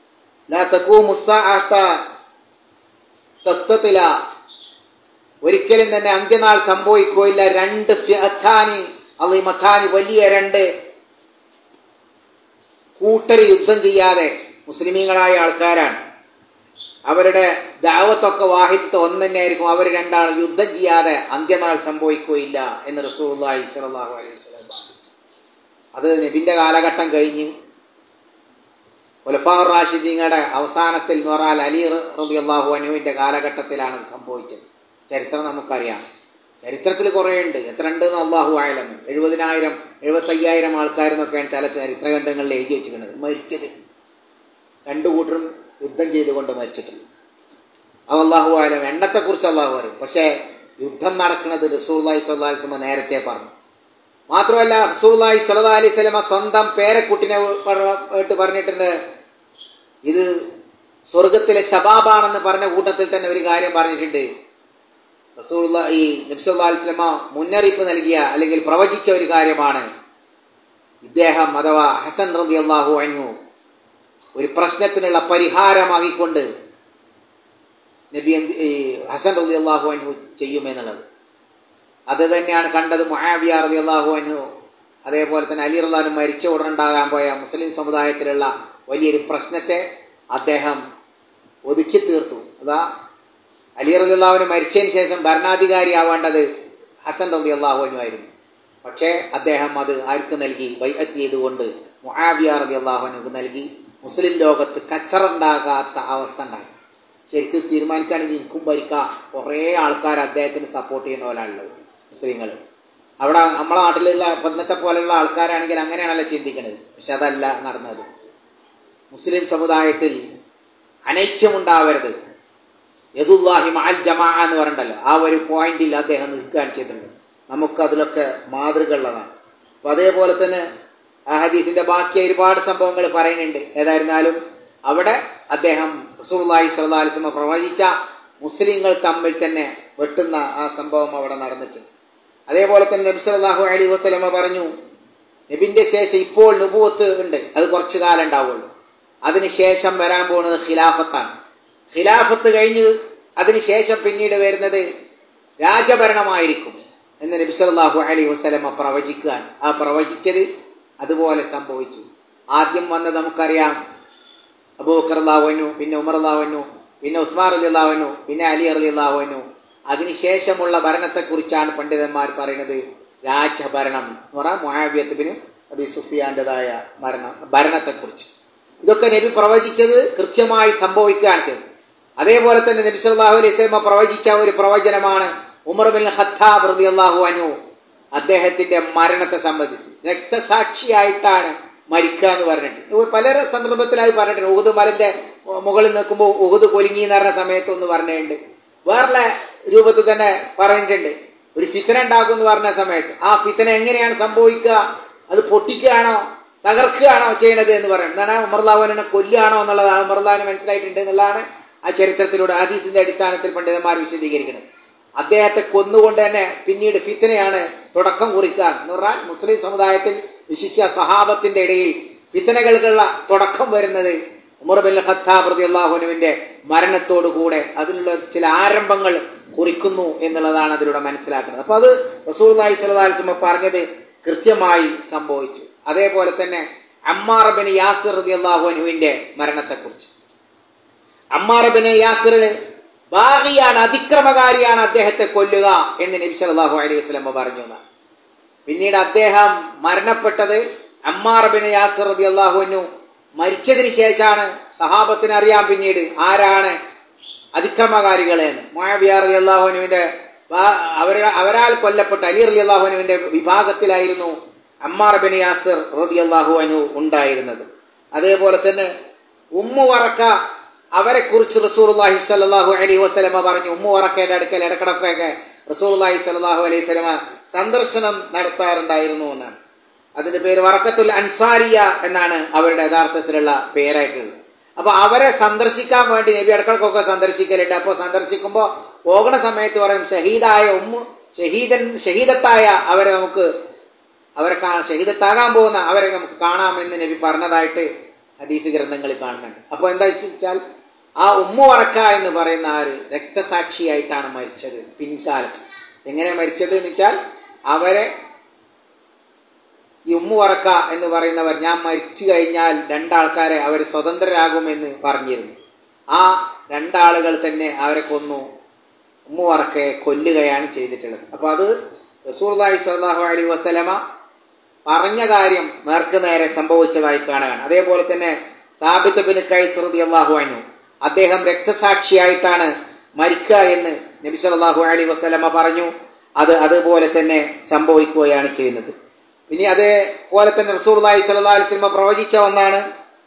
തത്വത്തില ഒരിക്കലും തന്നെ അന്ത്യനാൾ സംഭവിക്കുകയില്ല രണ്ട് ഫിഅത്താനി അലിമത്താനി വലിയ രണ്ട് കൂട്ടർ യുദ്ധം ചെയ്യാതെ മുസ്ലിമീങ്ങളായ ആൾക്കാരാണ് അവരുടെ ദാവത്തൊക്കെ വാഹിദത്ത് ഒന്ന് തന്നെയായിരിക്കും അവർ രണ്ടാളും യുദ്ധം ചെയ്യാതെ അന്ത്യനാൾ സംഭവിക്കുകയില്ല എന്ന് റസൂള്ളി സ്വലാഹു അലൈഹി സ്വലം അത് നബിന്റെ കാലഘട്ടം കഴിഞ്ഞ് ഉലഫാർ റാഷിദീങ്ങളുടെ അവസാനത്തിൽ എന്ന് പറഞ്ഞാൽ അലി റബി അള്ളാഹു അനുവിന്റെ കാലഘട്ടത്തിലാണ് ഇത് സംഭവിച്ചത് ചരിത്രം നമുക്കറിയാം ചരിത്രത്തിൽ കുറേ ഉണ്ട് എത്ര ഉണ്ട് എന്ന് അള്ളാഹു ആയാലും എഴുപതിനായിരം എഴുപത്തയ്യായിരം ആൾക്കാരെന്നൊക്കെയാണ് ചില ചരിത്ര ഗ്രന്ഥങ്ങളിൽ എഴുതി വെച്ചിരിക്കുന്നത് മരിച്ചത് രണ്ടു കൂട്ടരും യുദ്ധം ചെയ്തുകൊണ്ട് മരിച്ചിട്ടുണ്ട് അത് അള്ളാഹു ആയാലും എണ്ണത്തെക്കുറിച്ച് അള്ളാഹു പറയും പക്ഷേ യുദ്ധം നടക്കുന്നത് റസൂള്ളി സ്വല്ലാസ്മ നേരത്തെ പറഞ്ഞു മാത്രമല്ല റസൂള്ളി സ്വല്ലാ അലൈഹി സ്വലമ സ്വന്തം പേരക്കുട്ടിനെ ആയിട്ട് പറഞ്ഞിട്ടുണ്ട് ഇത് സ്വർഗത്തിലെ ശബാബാണെന്ന് പറഞ്ഞ കൂട്ടത്തിൽ തന്നെ ഒരു കാര്യം പറഞ്ഞിട്ടുണ്ട് റസൂള്ള ഈ നബ്സുല്ലാ അലിസ്ലമ മുന്നറിയിപ്പ് നൽകിയ അല്ലെങ്കിൽ പ്രവചിച്ച ഒരു കാര്യമാണ് ഇദ്ദേഹം അഥവാ ഹസൻ റബി അള്ളാഹു അഞ്ഞു ഒരു പ്രശ്നത്തിനുള്ള പരിഹാരമാക്കിക്കൊണ്ട് നബി എന്ത് ഈ ഹസൻ റബി അള്ളാഹു അഞ്ഞു ചെയ്യുമെന്നുള്ളത് അത് തന്നെയാണ് കണ്ടത് മൊഹാബിയ റബി അള്ളാഹു അഞ്ഞു അതേപോലെ തന്നെ അലി റല്ലാനും മരിച്ച ഉടനുണ്ടാകാൻ പോയ മുസ്ലിം സമുദായത്തിലുള്ള വലിയൊരു പ്രശ്നത്തെ അദ്ദേഹം ഒതുക്കി തീർത്തു അതാ അലി റലി അള്ളാഹുവിന് മരിച്ചതിന് ശേഷം ഭരണാധികാരി ആവേണ്ടത് ഹസൻ റലി അള്ളാഹുവിനു ആയിരുന്നു പക്ഷേ അദ്ദേഹം അത് ആർക്ക് നൽകി ബൈഅത്ത് ചെയ്തുകൊണ്ട് മുആബിയ റലി അള്ളാഹുവിനു നൽകി മുസ്ലിം ലോകത്ത് കച്ചറുണ്ടാകാത്ത അവസ്ഥ ഉണ്ടായി ശരിക്കും തീരുമാനിക്കുകയാണെങ്കിൽ എനിക്കും ഭരിക്കാം കുറേ ആൾക്കാർ അദ്ദേഹത്തിന് സപ്പോർട്ട് ചെയ്യുന്ന പോലാണുള്ളത് മുസ്ലിങ്ങൾ അവിടെ നമ്മളെ നാട്ടിലുള്ള ഇന്നത്തെ പോലെയുള്ള ആൾക്കാരാണെങ്കിൽ അങ്ങനെയാണല്ലോ ചിന്തിക്കുന്നത് പക്ഷെ അതല്ല നടന്നത് മുസ്ലിം സമുദായത്തിൽ അനൈക്യമുണ്ടാവരുത് യദുല്ലാഹി മഅൽ ജമാ എന്ന് പറഞ്ഞിട്ടല്ലോ ആ ഒരു പോയിന്റിൽ അദ്ദേഹം നിൽക്കുകയാണ് ചെയ്തിട്ടുണ്ട് നമുക്ക് അതിലൊക്കെ മാതൃകയുള്ളതാണ് അപ്പൊ അതേപോലെ തന്നെ ആ ഹദീസിന്റെ ബാക്കി ഒരുപാട് സംഭവങ്ങൾ പറയുന്നുണ്ട് ഏതായിരുന്നാലും അവിടെ അദ്ദേഹം റസൂള്ളി സ്വലാലിസ്മ പ്രവചിച്ച മുസ്ലിങ്ങൾ തമ്മിൽ തന്നെ വെട്ടുന്ന ആ സംഭവം അവിടെ നടന്നിട്ടുണ്ട് അതേപോലെ തന്നെ നബി സല്ലല്ലാഹു അലൈഹി വസല്ലമ പറഞ്ഞു നബിന്റെ ശേഷം ഇപ്പോൾ നുപൂത്ത് ഉണ്ട് അത് കുറച്ചു കാലം ഉണ്ടാവുള്ളൂ അതിനുശേഷം വരാൻ പോകുന്നത് ഖിലാഫത്താണ് ഖിലാഫത്ത് കഴിഞ്ഞ് അതിനുശേഷം പിന്നീട് വരുന്നത് രാജഭരണമായിരിക്കും എന്ന് നബി സല്ലല്ലാഹു അലൈഹി വസല്ലമ പ്രവചിക്കുകയാണ് ആ പ്രവചിച്ചത് അതുപോലെ സംഭവിച്ചു ആദ്യം വന്ന് നമുക്കറിയാം അബൂബക്കർ അള്ളാഹുവിനു പിന്നെ ഉമർ അള്ളാഹുവിനു പിന്നെ ഉസ്മാൻ അലി അള്ളാഹുവിനു പിന്നെ അലി അലി അള്ളാഹുവിനു അതിനുശേഷമുള്ള ഭരണത്തെക്കുറിച്ചാണ് പണ്ഡിതന്മാർ പറയുന്നത് രാജഭരണം എന്ന് പറഞ്ഞാൽ മൊഹാബിയത്തിന് അബി സുഫിയാൻ്റെതായ ഭരണം ഭരണത്തെക്കുറിച്ച് ഇതൊക്കെ നബി പ്രവചിച്ചത് കൃത്യമായി സംഭവിക്കുകയാണ് ചെയ്തത് അതേപോലെ തന്നെ നബി സല്ലല്ലാഹു അലൈഹി വസല്ലം പ്രവചിച്ച ഒരു പ്രവചനമാണ് ഉമർ ബിൻ ഖത്താബ് റളിയല്ലാഹു അൻഹു അദ്ദേഹത്തിന്റെ മരണത്തെ സംബന്ധിച്ച് രക്തസാക്ഷിയായിട്ടാണ് മരിക്കുക എന്ന് പറഞ്ഞിട്ട് പല സന്ദർഭത്തിലായി പറഞ്ഞിട്ടുണ്ട് ഉഹുദ് മലന്റെ മുകളിൽ നിൽക്കുമ്പോൾ ഉഹുദ് കൊലുങ്ങി എന്ന് പറഞ്ഞ സമയത്ത് ഒന്ന് പറഞ്ഞിട്ടുണ്ട് വേറെ രൂപത്തിൽ തന്നെ പറഞ്ഞിട്ടുണ്ട് ഒരു ഫിത്തന ഉണ്ടാക്കും എന്ന് പറഞ്ഞ സമയത്ത് ആ ഫിത്തന എങ്ങനെയാണ് സംഭവിക്കുക അത് പൊട്ടിക്കുകയാണോ തകർക്കുകയാണോ ചെയ്യണത് എന്ന് പറയുന്നത് എന്താണ് ഉമർലാവനെ കൊല്ലുകയാണോ എന്നുള്ളതാണ് ഉമർലാവിന് മനസ്സിലായിട്ടുണ്ട് എന്നുള്ളതാണ് ആ ചരിത്രത്തിലൂടെ ആദീസിന്റെ അടിസ്ഥാനത്തിൽ പണ്ഡിതന്മാർ വിശദീകരിക്കുന്നത് അദ്ദേഹത്തെ കൊന്നുകൊണ്ട് തന്നെ പിന്നീട് ഫിത്തനയാണ് തുടക്കം കുറിക്കുക എന്ന് പറഞ്ഞാൽ മുസ്ലിം സമുദായത്തിൽ വിശിഷ്യ സഹാബത്തിന്റെ ഇടയിൽ ഫിത്തനകൾക്കുള്ള തുടക്കം വരുന്നത് ഉമർ ബിൻ ഖത്താബ് പ്രതി അള്ളാഹുനുവിന്റെ മരണത്തോടുകൂടെ അതിനുള്ള ചില ആരംഭങ്ങൾ കുറിക്കുന്നു എന്നുള്ളതാണ് അതിലൂടെ മനസ്സിലാക്കുന്നത് അപ്പൊ അത് റസൂൽ സ്വലാസ്മ പറഞ്ഞത് കൃത്യമായി സംഭവിച്ചു അതേപോലെ തന്നെ അമ്മാർ ബിൻ യാസിർ റതി അള്ളാഹുനുവിന്റെ മരണത്തെക്കുറിച്ച് അമ്മാർ ബിൻ യാസിറിന് ബാഹിയാണ് അതിക്രമകാരിയാണ് അദ്ദേഹത്തെ കൊല്ലുക എന്ന് നബി സല്ലല്ലാഹു അലൈഹി വസല്ലം പറഞ്ഞു പിന്നീട് അദ്ദേഹം മരണപ്പെട്ടത് അമ്മാർ ബിൻ യാസിർ റതി അള്ളാഹുനു മരിച്ചതിന് ശേഷമാണ് സഹാബത്തിന് അറിയാം പിന്നീട് ആരാണ് അതിക്രമകാരികളെ എന്ന് മോയബിയ റതി അള്ളാഹുനുവിന്റെ അവർ അവരാൽ കൊല്ലപ്പെട്ട അലി റതി അള്ളാഹുനുവിന്റെ വിഭാഗത്തിലായിരുന്നു അമ്മാർ ബിൻ യാസിർ റതി അള്ളാഹു അനു ഉണ്ടായിരുന്നത് അതേപോലെ തന്നെ ഉമ്മു വറക്ക അവരെ കുറിച്ച് റസൂർലാഹി സല്ലാഹു അലൈഹി വസ്ലമ പറഞ്ഞു ഉമ്മു വറക്കയുടെ അടുക്കൽ ഇടക്കിടക്കൊക്കെ റസൂർലാഹി സല്ലാഹു അലൈഹി സ്വലമ സന്ദർശനം നടത്താറുണ്ടായിരുന്നു എന്നാണ് അതിന്റെ പേര് വറക്കത്തുൽ അൻസാരിയ എന്നാണ് അവരുടെ യഥാർത്ഥത്തിലുള്ള പേരായിട്ടുള്ളത് അപ്പൊ അവരെ സന്ദർശിക്കാൻ വേണ്ടി നബി ഇടക്കിടക്കൊക്കെ സന്ദർശിക്കലുണ്ട് അപ്പോൾ സന്ദർശിക്കുമ്പോൾ പോകുന്ന സമയത്ത് പറയും ഷഹീദായ ഉമ്മു ഷഹീദൻ ഷഹീദത്തായ അവരെ നമുക്ക് അവരെ കാ ഷഹീദത്താകാൻ പോകുന്ന അവരെ നമുക്ക് കാണാമെന്ന് നബി പറഞ്ഞതായിട്ട് ഹദീസ് ഗ്രന്ഥങ്ങളിൽ കാണുന്നുണ്ട് അപ്പോൾ എന്താ വെച്ചാൽ ആ ഉമ്മ വറക്ക എന്ന് പറയുന്ന ആര് രക്തസാക്ഷിയായിട്ടാണ് മരിച്ചത് പിൻകാലത്ത് എങ്ങനെ മരിച്ചത് എന്ന് വെച്ചാൽ അവരെ ഈ ഉമ്മു വറക്ക എന്ന് പറയുന്നവർ ഞാൻ മരിച്ചു കഴിഞ്ഞാൽ രണ്ടാൾക്കാരെ അവർ സ്വതന്ത്രരാകുമെന്ന് പറഞ്ഞിരുന്നു ആ രണ്ടാളുകൾ തന്നെ അവരെ കൊന്നു ഉമ്മു വറക്കയെ കൊല്ലുകയാണ് ചെയ്തിട്ടുള്ളത് അപ്പൊ അത് റസൂർലായി സല്ലാഹു അലൈ വസ്ലമ പറഞ്ഞ കാര്യം നേർക്ക് നേരെ സംഭവിച്ചതായി കാണുകയാണ് അതേപോലെ തന്നെ താബിത്ത് ബിൻ കൈസ് റതി അള്ളാഹു അനു അദ്ദേഹം രക്തസാക്ഷിയായിട്ടാണ് മരിക്കുക എന്ന് നബി സല്ലാഹു അലൈ വസ്ലമ പറഞ്ഞു അത് അതുപോലെ തന്നെ സംഭവിക്കുകയാണ് ചെയ്യുന്നത് ഇനി അതേപോലെ തന്നെ റസൂർലായി സല്ലാ അലിസ്ലമ പ്രവചിച്ച ഒന്നാണ്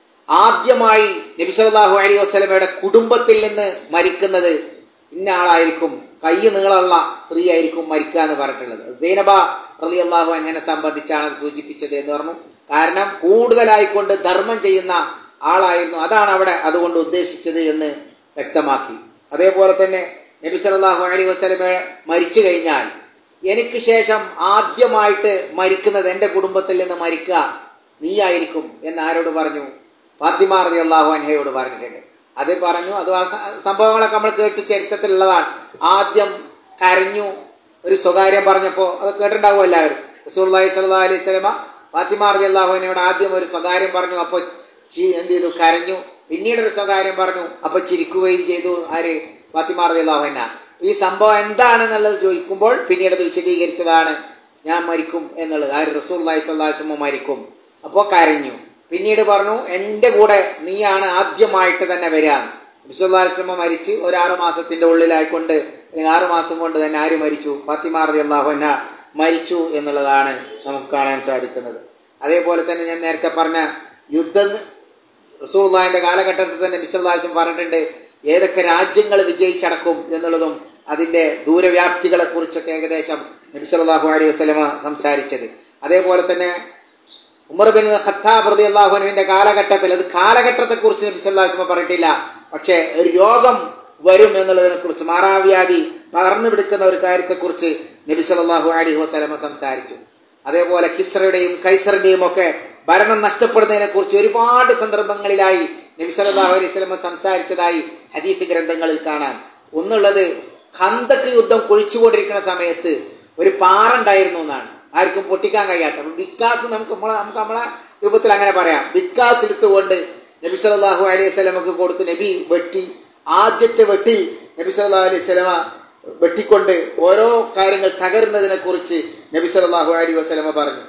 ആദ്യമായി നബി സല്ലാഹു അലൈഹി വസ്ലമയുടെ കുടുംബത്തിൽ നിന്ന് മരിക്കുന്നത് ഇന്ന ആളായിരിക്കും കൈ നീളമുള്ള സ്ത്രീ ആയിരിക്കും മരിക്കുക എന്ന് പറഞ്ഞിട്ടുള്ളത് സൈനബ റലി അള്ളാഹു അങ്ങനെ സംബന്ധിച്ചാണ് അത് സൂചിപ്പിച്ചത് എന്ന് പറഞ്ഞു കാരണം കൂടുതലായിക്കൊണ്ട് ധർമ്മം ചെയ്യുന്ന ആളായിരുന്നു അതാണ് അവിടെ അതുകൊണ്ട് ഉദ്ദേശിച്ചത് എന്ന് വ്യക്തമാക്കി അതേപോലെ തന്നെ നബി സല്ലാഹു അലൈഹി വസ്ലമ മരിച്ചു കഴിഞ്ഞാൽ എനിക്ക് ശേഷം ആദ്യമായിട്ട് മരിക്കുന്നത് എൻ്റെ കുടുംബത്തിൽ നിന്ന് മരിക്കുക നീയായിരിക്കും എന്ന് ആരോട് പറഞ്ഞു ഫാത്തിമ റതി അള്ളാഹു അൻഹയോട് പറഞ്ഞിട്ടുണ്ട് അത് പറഞ്ഞു അത് ആ സംഭവങ്ങളൊക്കെ നമ്മൾ കേട്ട് ചരിത്രത്തിലുള്ളതാണ് ആദ്യം കരഞ്ഞു ഒരു സ്വകാര്യം പറഞ്ഞപ്പോൾ അത് കേട്ടിട്ടുണ്ടാവും എല്ലാവരും റസൂർലാഹി സല്ലാ അലൈഹി സ്വലമ ഫാത്തിമ റതി അള്ളാഹുവിനോട് ആദ്യം ഒരു സ്വകാര്യം പറഞ്ഞു അപ്പോൾ ചി എന്ത് ചെയ്തു കരഞ്ഞു പിന്നീട് ഒരു സ്വകാര്യം പറഞ്ഞു അപ്പോൾ ചിരിക്കുകയും ചെയ്തു ആര് ഫാത്തിമ റതി അള്ളാഹുന ഈ സംഭവം എന്താണെന്നുള്ളത് ചോദിക്കുമ്പോൾ പിന്നീട് അത് വിശദീകരിച്ചതാണ് ഞാൻ മരിക്കും എന്നുള്ളത് ആര് റസൂൽ അള്ളാഹി സ്വല്ലാസ്മ മരിക്കും അപ്പോൾ കരഞ്ഞു പിന്നീട് പറഞ്ഞു എൻ്റെ കൂടെ നീയാണ് ആദ്യമായിട്ട് തന്നെ വരിക വിശ്വല്ലാസ്ലമ മരിച്ച് ഒരു ആറു മാസത്തിന്റെ ഉള്ളിലായിക്കൊണ്ട് അല്ലെങ്കിൽ ആറു മാസം കൊണ്ട് തന്നെ ആര് മരിച്ചു ഫാത്തിമാർദി അള്ളാഹുന മരിച്ചു എന്നുള്ളതാണ് നമുക്ക് കാണാൻ സാധിക്കുന്നത് അതേപോലെ തന്നെ ഞാൻ നേരത്തെ പറഞ്ഞ യുദ്ധം റസൂള്ളാഹിന്റെ കാലഘട്ടത്തിൽ തന്നെ വിശ്വല്ലാസ്ലം പറഞ്ഞിട്ടുണ്ട് ഏതൊക്കെ രാജ്യങ്ങൾ വിജയിച്ചടക്കും എന്നുള്ളതും അതിന്റെ ദൂരവ്യാപ്തികളെ കുറിച്ചൊക്കെ ഏകദേശം നബി സല്ലല്ലാഹു അലൈഹി വസല്ലമ സംസാരിച്ചത് അതേപോലെ തന്നെ ഉമർ ബിൻ ഖത്താബ് റതി അള്ളാഹുനുവിന്റെ കാലഘട്ടത്തിൽ അത് കാലഘട്ടത്തെ കുറിച്ച് നബി സല്ലല്ലാഹു അലൈഹി വസല്ലമ പറഞ്ഞിട്ടില്ല പക്ഷേ ഒരു രോഗം വരും എന്നുള്ളതിനെ കുറിച്ച് മാറാവ്യാധി പകർന്നു പിടിക്കുന്ന ഒരു കാര്യത്തെക്കുറിച്ച് നബി സല്ലല്ലാഹു അലൈഹി വസല്ലമ സംസാരിച്ചു അതേപോലെ കിസ്രയുടെയും കൈസറിന്റെയും ഒക്കെ ഭരണം നഷ്ടപ്പെടുന്നതിനെ കുറിച്ച് ഒരുപാട് സന്ദർഭങ്ങളിലായി നബി സല്ലല്ലാഹു അലൈഹി വസല്ലമ സംസാരിച്ചതായി ഹദീസ് ഗ്രന്ഥങ്ങളിൽ കാണാം ഒന്നുള്ളത് ഖന്തക്ക് യുദ്ധം കുഴിച്ചുകൊണ്ടിരിക്കുന്ന സമയത്ത് ഒരു പാറ ഉണ്ടായിരുന്നു എന്നാണ് ആർക്കും പൊട്ടിക്കാൻ കഴിയാത്ത വിക്കാസ് നമുക്ക് നമ്മളെ നമുക്ക് നമ്മളെ രൂപത്തിൽ അങ്ങനെ പറയാം വിക്കാസ് എടുത്തുകൊണ്ട് നബി സല്ലല്ലാഹു അലൈഹി വസല്ലമക്ക് കൊടുത്ത് നബി വെട്ടി ആദ്യത്തെ വെട്ടി നബി സല്ലല്ലാഹു അലൈഹി വസല്ലമ വെട്ടിക്കൊണ്ട് ഓരോ കാര്യങ്ങൾ തകരുന്നതിനെ കുറിച്ച് നബി സല്ലല്ലാഹു അലൈഹി വസല്ലമ പറഞ്ഞു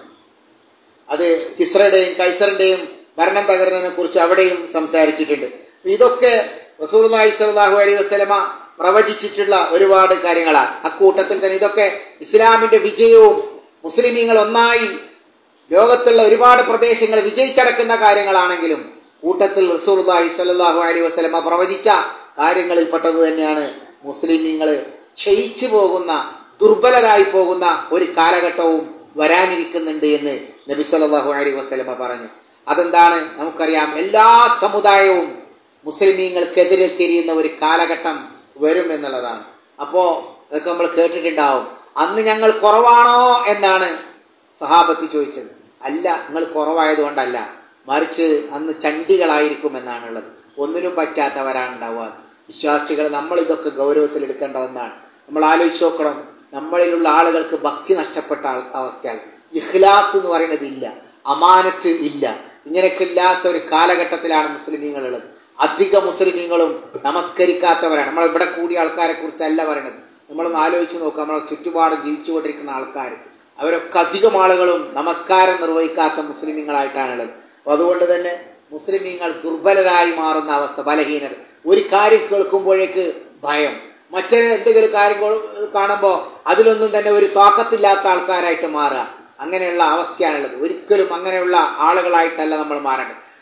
അത് കിസ്രയുടെയും കൈസറിന്റെയും ഭരണം തകരുന്നതിനെ കുറിച്ച് അവിടെയും സംസാരിച്ചിട്ടുണ്ട് ഇതൊക്കെ റസൂലുള്ളാഹി സ്വല്ലല്ലാഹു അലൈഹി വസല്ലമ പ്രവചിച്ചിട്ടുള്ള ഒരുപാട് കാര്യങ്ങളാണ് അക്കൂട്ടത്തിൽ തന്നെ ഇതൊക്കെ ഇസ്ലാമിന്റെ വിജയവും മുസ്ലിമീങ്ങൾ ഒന്നായി ലോകത്തുള്ള ഒരുപാട് പ്രദേശങ്ങൾ വിജയിച്ചടക്കുന്ന കാര്യങ്ങളാണെങ്കിലും കൂട്ടത്തിൽ റസൂലുള്ളാഹി സ്വല്ലല്ലാഹു അലൈഹി വസല്ലമ പ്രവചിച്ച കാര്യങ്ങളിൽ പെട്ടത് തന്നെയാണ് മുസ്ലിമീങ്ങൾ ക്ഷയിച്ചു പോകുന്ന ദുർബലരായി പോകുന്ന ഒരു കാലഘട്ടവും വരാനിരിക്കുന്നുണ്ട് എന്ന് നബി സല്ലല്ലാഹു അലൈഹി വസല്ലമ പറഞ്ഞു അതെന്താണ് നമുക്കറിയാം എല്ലാ സമുദായവും മുസ്ലിമീങ്ങൾക്കെതിരെ തിരിയുന്ന ഒരു കാലഘട്ടം വരും എന്നുള്ളതാണ് അപ്പോ അതൊക്കെ നമ്മൾ കേട്ടിട്ടുണ്ടാവും അന്ന് ഞങ്ങൾ കുറവാണോ എന്നാണ് സഹാബത്തി ചോദിച്ചത് അല്ല നിങ്ങൾ കുറവായതുകൊണ്ടല്ല മറിച്ച് അന്ന് ചണ്ടികളായിരിക്കും എന്നാണുള്ളത് ഒന്നിനും പറ്റാത്തവരാണ് ഉണ്ടാവുക വിശ്വാസികൾ നമ്മൾ ഇതൊക്കെ ഗൗരവത്തിൽ എടുക്കേണ്ട ഒന്നാണ് നമ്മൾ ആലോചിച്ച് നോക്കണം നമ്മളിലുള്ള ആളുകൾക്ക് ഭക്തി നഷ്ടപ്പെട്ട അവസ്ഥയാണ് ഇഖ്ലാസ് എന്ന് പറയുന്നത് ഇല്ല അമാനത്ത് ഇല്ല ഇങ്ങനെയൊക്കെ ഇല്ലാത്ത ഒരു കാലഘട്ടത്തിലാണ് മുസ്ലിമീങ്ങൾ ഉള്ളത് അധിക മുസ്ലിമീങ്ങളും നമസ്കരിക്കാത്തവരാണ് നമ്മൾ ഇവിടെ കൂടിയ ആൾക്കാരെ കുറിച്ചല്ല പറയുന്നത് നമ്മളൊന്ന് ആലോചിച്ച് നോക്കുക നമ്മളെ ചുറ്റുപാടും ജീവിച്ചുകൊണ്ടിരിക്കുന്ന ആൾക്കാർ അവരൊക്കെ അധികം ആളുകളും നമസ്കാരം നിർവഹിക്കാത്ത മുസ്ലിമീങ്ങളായിട്ടാണുള്ളത് അപ്പൊ അതുകൊണ്ട് തന്നെ മുസ്ലിമീങ്ങൾ ദുർബലരായി മാറുന്ന അവസ്ഥ ബലഹീനർ ഒരു കാര്യം കേൾക്കുമ്പോഴേക്ക് ഭയം മറ്റൊരു എന്തെങ്കിലും കാര്യം കാണുമ്പോൾ അതിലൊന്നും തന്നെ ഒരു തോക്കത്തില്ലാത്ത ആൾക്കാരായിട്ട് മാറുക അങ്ങനെയുള്ള അവസ്ഥയാണുള്ളത് ഒരിക്കലും അങ്ങനെയുള്ള ആളുകളായിട്ടല്ല നമ്മൾ മാറേണ്ടത്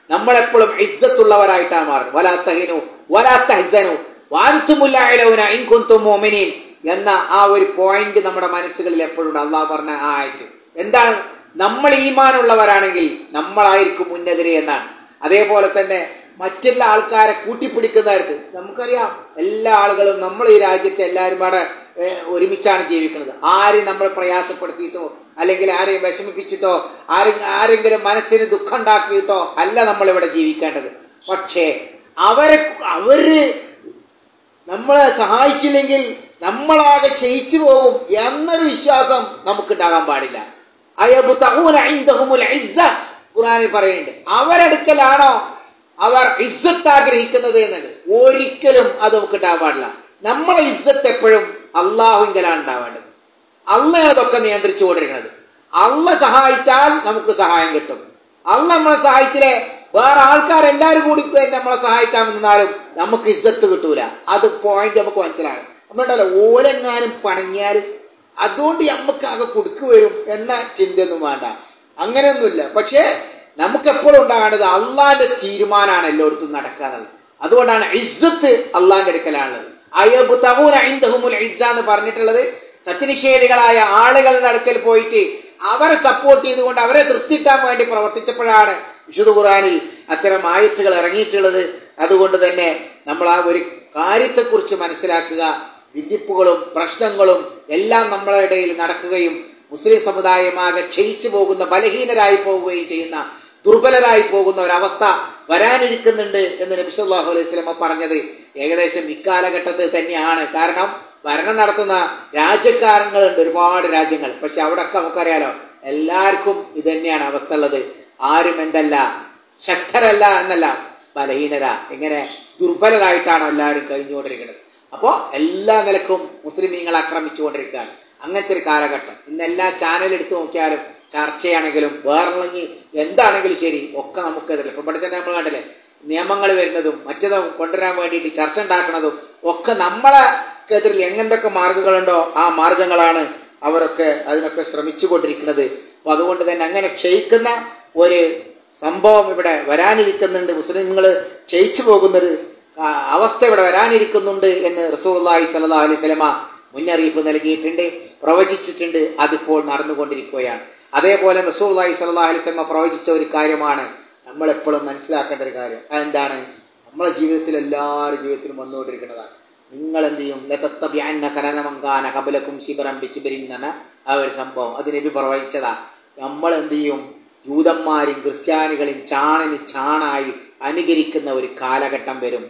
നമ്മളെപ്പോഴും ഇസ്സത്തുള്ളവരായിട്ടാണ് മാറുന്നത് വലാത്തഹിനു വലാത്തഹസനു വാൻതുമുല്ലായലൗന ഇൻകുന്തും മോമിനീൻ എന്ന ആ ഒരു പോയിന്റ് നമ്മുടെ മനസ്സുകളിൽ എപ്പോഴും അള്ളാഹ് പറഞ്ഞ ആ ആയിട്ട് എന്താണ് നമ്മൾ ഈമാനുള്ളവരാണെങ്കിൽ നമ്മളായിരിക്കും മുന്നെതിരെ എന്നാണ് അതേപോലെ തന്നെ മറ്റുള്ള ആൾക്കാരെ കൂട്ടിപ്പിടിക്കുന്നതായിട്ട് നമുക്കറിയാം എല്ലാ ആളുകളും നമ്മൾ ഈ രാജ്യത്തെ എല്ലാവരും പാടെ ഏഹ്, ഒരുമിച്ചാണ് ജീവിക്കുന്നത് ആരെയും നമ്മൾ പ്രയാസപ്പെടുത്തിയിട്ടോ അല്ലെങ്കിൽ ആരെയും വിഷമിപ്പിച്ചിട്ടോ ആരും ആരെങ്കിലും മനസ്സിന് ദുഃഖം ഉണ്ടാക്കിയിട്ടോ അല്ല നമ്മൾ ഇവിടെ ജീവിക്കേണ്ടത് പക്ഷേ അവരെ അവര് നമ്മളെ സഹായിച്ചില്ലെങ്കിൽ നമ്മളാകെ ക്ഷയിച്ചു പോകും എന്നൊരു വിശ്വാസം നമുക്കുണ്ടാകാൻ പാടില്ല അയബുതഊന ഇൻദഹുമുൽ ഇസ്സ ഖുർആനിൽ പറയുന്നുണ്ട് അവരടുക്കലാണോ അവർ ഇസ്സത്ത് ആഗ്രഹിക്കുന്നത് എന്നത് ഒരിക്കലും അത് നമുക്ക് ഉണ്ടാകാൻ പാടില്ല നമ്മളെ ഇസ്സത്ത് എപ്പോഴും അള്ളാഹുങ്കലാണ് ഉണ്ടാവേണ്ടത് അള്ളയാണ് അതൊക്കെ നിയന്ത്രിച്ചു കൊണ്ടിരിക്കുന്നത് അള്ള സഹായിച്ചാൽ നമുക്ക് സഹായം കിട്ടും അള്ള നമ്മളെ സഹായിച്ചില്ലേ വേറെ ആൾക്കാരെല്ലാരും കൂടി നമ്മളെ സഹായിക്കാമെന്നാലും നമുക്ക് ഇസ്സത്ത് കിട്ടൂല അത് പോയിന്റ് നമുക്ക് മനസ്സിലാകും നമ്മളുണ്ടല്ലോ ഓലെങ്ങാനും പണങ്ങിയാൽ അതുകൊണ്ട് നമുക്ക് ആകെ കുടുക്ക് വരും എന്ന ചിന്തയൊന്നും വേണ്ട അങ്ങനെയൊന്നുമില്ല പക്ഷേ നമുക്ക് എപ്പോഴും ഉണ്ടാകേണ്ടത് അള്ളാന്റെ തീരുമാനമാണ് എല്ലായിടത്തും നടക്കുക എന്നുള്ളത് അതുകൊണ്ടാണ് ഇസ്സത്ത് അള്ളാന്റെ അടുക്കലാണുള്ളത് അയ്യബ് തഹൂൻ ഐന്ദഹുമുൽ ഇസ്സ എന്ന് പറഞ്ഞിട്ടുള്ളത് സത്യനിഷേധികളായ ആളുകളുടെ അടുക്കൽ പോയിട്ട് അവരെ സപ്പോർട്ട് ചെയ്തുകൊണ്ട് അവരെ തൃപ്തിട്ടാൻ വേണ്ടി പ്രവർത്തിച്ചപ്പോഴാണ് വിശുദ്ധ ഖുറാനിൽ അത്തരം ആയത്തുകൾ ഇറങ്ങിയിട്ടുള്ളത് അതുകൊണ്ട് തന്നെ നമ്മൾ ആ ഒരു കാര്യത്തെക്കുറിച്ച് മനസ്സിലാക്കുക വിധിപ്പുകളും പ്രശ്നങ്ങളും എല്ലാം നമ്മുടെ ഇടയിൽ നടക്കുകയും മുസ്ലിം സമുദായമാകെ ക്ഷയിച്ചു പോകുന്ന ബലഹീനരായി പോവുകയും ചെയ്യുന്ന ദുർബലരായി പോകുന്ന ഒരവസ്ഥ വരാനിരിക്കുന്നുണ്ട് എന്ന് നബി സല്ലല്ലാഹു അലൈഹി വസല്ലമ പറഞ്ഞത് ഏകദേശം ഇക്കാലഘട്ടത്തിൽ തന്നെയാണ് കാരണം ഭരണം നടത്തുന്ന രാജ്യക്കാരങ്ങളുണ്ട് ഒരുപാട് രാജ്യങ്ങൾ പക്ഷെ അവിടെയൊക്കെ നമുക്കറിയാലോ എല്ലാവർക്കും ഇത് തന്നെയാണ് അവസ്ഥ ഉള്ളത് ആരും എന്തല്ല ശക്തരല്ല എന്നല്ല ബലഹീനര ഇങ്ങനെ ദുർബലരായിട്ടാണ് എല്ലാവരും കഴിഞ്ഞുകൊണ്ടിരിക്കുന്നത് അപ്പോൾ എല്ലാ നിലക്കും മുസ്ലിമീങ്ങൾ ആക്രമിച്ചുകൊണ്ടിരിക്കുകയാണ് അങ്ങനത്തെ ഒരു കാലഘട്ടം ഇന്ന് എല്ലാ ചാനൽ എടുത്തു നോക്കിയാലും ചർച്ചയാണെങ്കിലും വേറെങ്കിൽ എന്താണെങ്കിലും ശരി ഒക്കെ നമുക്കെതിരെ ഇപ്പൊ ഇവിടെ തന്നെ നമ്മൾ കണ്ടില്ലേ നിയമങ്ങൾ വരുന്നതും മറ്റതും കൊണ്ടുവരാൻ വേണ്ടിയിട്ട് ചർച്ച ഉണ്ടാക്കുന്നതും ഒക്കെ നമ്മളെക്കെതിരിൽ എങ്ങനത്തൊക്കെ മാർഗങ്ങളുണ്ടോ ആ മാർഗങ്ങളാണ് അവരൊക്കെ അതിനൊക്കെ ശ്രമിച്ചുകൊണ്ടിരിക്കുന്നത് അപ്പൊ അതുകൊണ്ട് തന്നെ അങ്ങനെ ക്ഷയിക്കുന്ന ഒരു സംഭവം ഇവിടെ വരാനിരിക്കുന്നുണ്ട് മുസ്ലിങ്ങൾ ക്ഷയിച്ചു പോകുന്നൊരു ആ, അവസ്ഥ ഇവിടെ വരാനിരിക്കുന്നുണ്ട് എന്ന് റസൂള്ളി സല്ലാ അലൈഹി സ്വലമ മുന്നറിയിപ്പ് നൽകിയിട്ടുണ്ട് പ്രവചിച്ചിട്ടുണ്ട് അതിപ്പോൾ നടന്നുകൊണ്ടിരിക്കുകയാണ് അതേപോലെ റസൂള്ളി സല്ലാ അലൈഹി സ്വലമ പ്രവചിച്ച ഒരു കാര്യമാണ് നമ്മൾ എപ്പോഴും മനസ്സിലാക്കേണ്ട ഒരു കാര്യം അതെന്താണ് നമ്മളെ ജീവിതത്തിൽ എല്ലാവരുടെ ജീവിതത്തിലും വന്നുകൊണ്ടിരിക്കുന്നതാണ് നിങ്ങൾ എന്ത് ചെയ്യും ലതത്തബിഅന്ന സനനമങ്കാന കബലക്കും ശിബറം ബിശിബരിൻ എന്ന ആ ഒരു സംഭവം അത് നബി പ്രവചിച്ചതാ നമ്മൾ എന്ത് ചെയ്യും ജൂതന്മാരും ക്രിസ്ത്യാനികളും ചാണിന് ചാണായി അനുകരിക്കുന്ന ഒരു കാലഘട്ടം വരും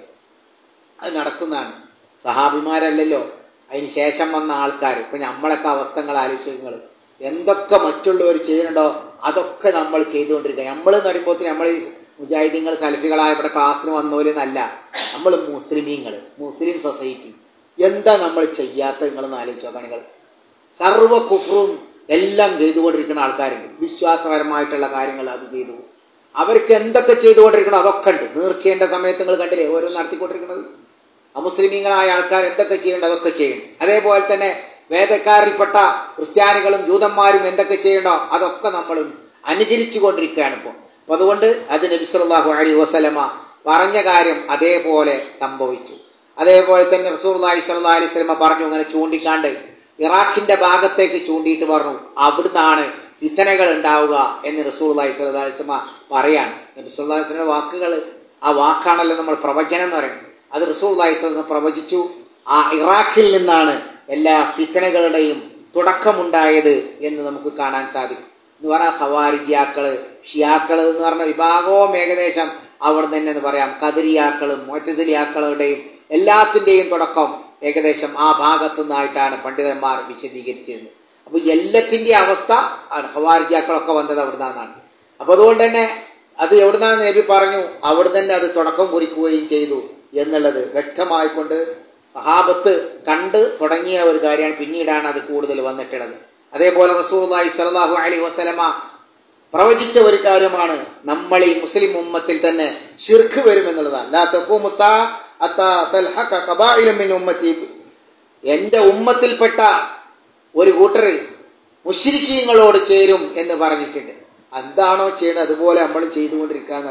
അത് നടക്കുന്നതാണ് സഹാബിമാരല്ലല്ലോ അതിന് ശേഷം വന്ന ആൾക്കാർ ഇപ്പൊ നമ്മളൊക്കെ അവസ്ഥകൾ ആലോചിക്കുക എന്തൊക്കെ മറ്റുള്ളവർ ചെയ്യുന്നുണ്ടോ അതൊക്കെ നമ്മൾ ചെയ്തുകൊണ്ടിരിക്കുക നമ്മൾ എന്ന് പറയുമ്പോൾ നമ്മൾ ഈ മുജാഹിദീങ്ങൾ സലഫികളായ ഇവിടെ ക്ലാസ്സിന് വന്നോലെന്നല്ല നമ്മൾ മുസ്ലിമീങ്ങൾ മുസ്ലിം സൊസൈറ്റി എന്താ നമ്മൾ ചെയ്യാത്ത നിങ്ങളൊന്ന് ആലോചിച്ചോ കണികൾ സർവ്വ കുഫറും എല്ലാം ചെയ്തുകൊണ്ടിരിക്കുന്ന ആൾക്കാരുണ്ട് വിശ്വാസപരമായിട്ടുള്ള കാര്യങ്ങൾ അത് ചെയ്തു അവർക്ക് എന്തൊക്കെ ചെയ്തുകൊണ്ടിരിക്കണോ അതൊക്കെ ഉണ്ട് നീർച്ചേണ്ട സമയത്ത് നിങ്ങൾ കണ്ടില്ലേ ഓരോ നടത്തിക്കൊണ്ടിരിക്കുന്നത് അമുസ്ലിമീങ്ങളായ ആൾക്കാർ എന്തൊക്കെ ചെയ്യേണ്ടത് അതൊക്കെ ചെയ്യും അതേപോലെ തന്നെ വേദക്കാരിൽപ്പെട്ട ക്രിസ്ത്യാനികളും ജൂതന്മാരും എന്തൊക്കെ ചെയ്യണോ അതൊക്കെ നമ്മളും അനുകരിച്ചു കൊണ്ടിരിക്കുകയാണ് ഇപ്പോൾ അപ്പൊ അതുകൊണ്ട് അത് നബി സല്ലല്ലാഹു അലൈഹി വസല്ലമ പറഞ്ഞ കാര്യം അതേപോലെ സംഭവിച്ചു അതേപോലെ തന്നെ റസൂർലാഹി സ്വല്ലാ അലൈഹി സ്വലമ പറഞ്ഞു അങ്ങനെ ചൂണ്ടിക്കാണ്ട് ഇറാഖിന്റെ ഭാഗത്തേക്ക് ചൂണ്ടിയിട്ട് പറഞ്ഞു അവിടുന്നാണ് ഫിത്തനകൾ ഉണ്ടാവുക എന്ന് റസൂർലാഹി സ്വല്ലാ അലൈഹി സ്വലമ പറയാണ് നബി സല്ലല്ലാഹു അലൈഹി വസല്ലമയുടെ വാക്കുകൾ ആ വാക്കാണല്ലോ നമ്മൾ പ്രവചനം എന്ന് പറയുന്നത് അത് റസൂർലാഹി സ്വലം പ്രവചിച്ചു ആ ഇറാഖിൽ നിന്നാണ് എല്ലാ ഫിത്തനകളുടെയും തുടക്കമുണ്ടായത് എന്ന് നമുക്ക് കാണാൻ സാധിക്കും എന്ന് പറഞ്ഞാൽ ഖവാരിജിയാക്കള് ഷിയാക്കള് എന്ന് പറഞ്ഞ വിഭാഗവും ഏകദേശം അവിടെ തന്നെ എന്ന് പറയാം കതിരിയാക്കളും മൊറ്റതിലിയാക്കളുടെയും എല്ലാത്തിന്റെയും തുടക്കം ഏകദേശം ആ ഭാഗത്തു നിന്നായിട്ടാണ് പണ്ഡിതന്മാർ വിശദീകരിച്ചിരുന്നത് അപ്പൊ എല്ലാത്തിന്റെയും അവസ്ഥ ഹവാരിജിയാക്കളൊക്കെ വന്നത് അവിടുന്നാണ് അപ്പൊ അതുകൊണ്ട് തന്നെ അത് എവിടുന്നാന്ന് നബി പറഞ്ഞു അവിടെ തന്നെ അത് തുടക്കം കുറിക്കുകയും ചെയ്തു എന്നുള്ളത് വ്യക്തമായിക്കൊണ്ട് സഹാബത്ത് കണ്ട് തുടങ്ങിയ ഒരു കാര്യമാണ് പിന്നീടാണ് അത് കൂടുതൽ വന്നിട്ടുള്ളത് അതേപോലെ റസൂർലായി സലാഹു അലി വസ്ലമ പ്രവചിച്ച ഒരു കാര്യമാണ് നമ്മൾ ഈ മുസ്ലിം ഉമ്മത്തിൽ തന്നെ ഷിർക്ക് വരും എന്നുള്ളതാണ് ലാ തഖൂമു സാ അത്താ തൽഹഖ ഖബാഇലു മിൻ ഉമ്മത്തി എന്റെ ഉമ്മത്തിൽപ്പെട്ട ഒരു കൂട്ടർ മുശ്രിക്കീങ്ങളോട് ചേരും എന്ന് പറഞ്ഞിട്ടുണ്ട് എന്താണോ ചെയ്യുന്നത് അതുപോലെ നമ്മൾ ചെയ്തുകൊണ്ടിരിക്കാന്നർത്ഥം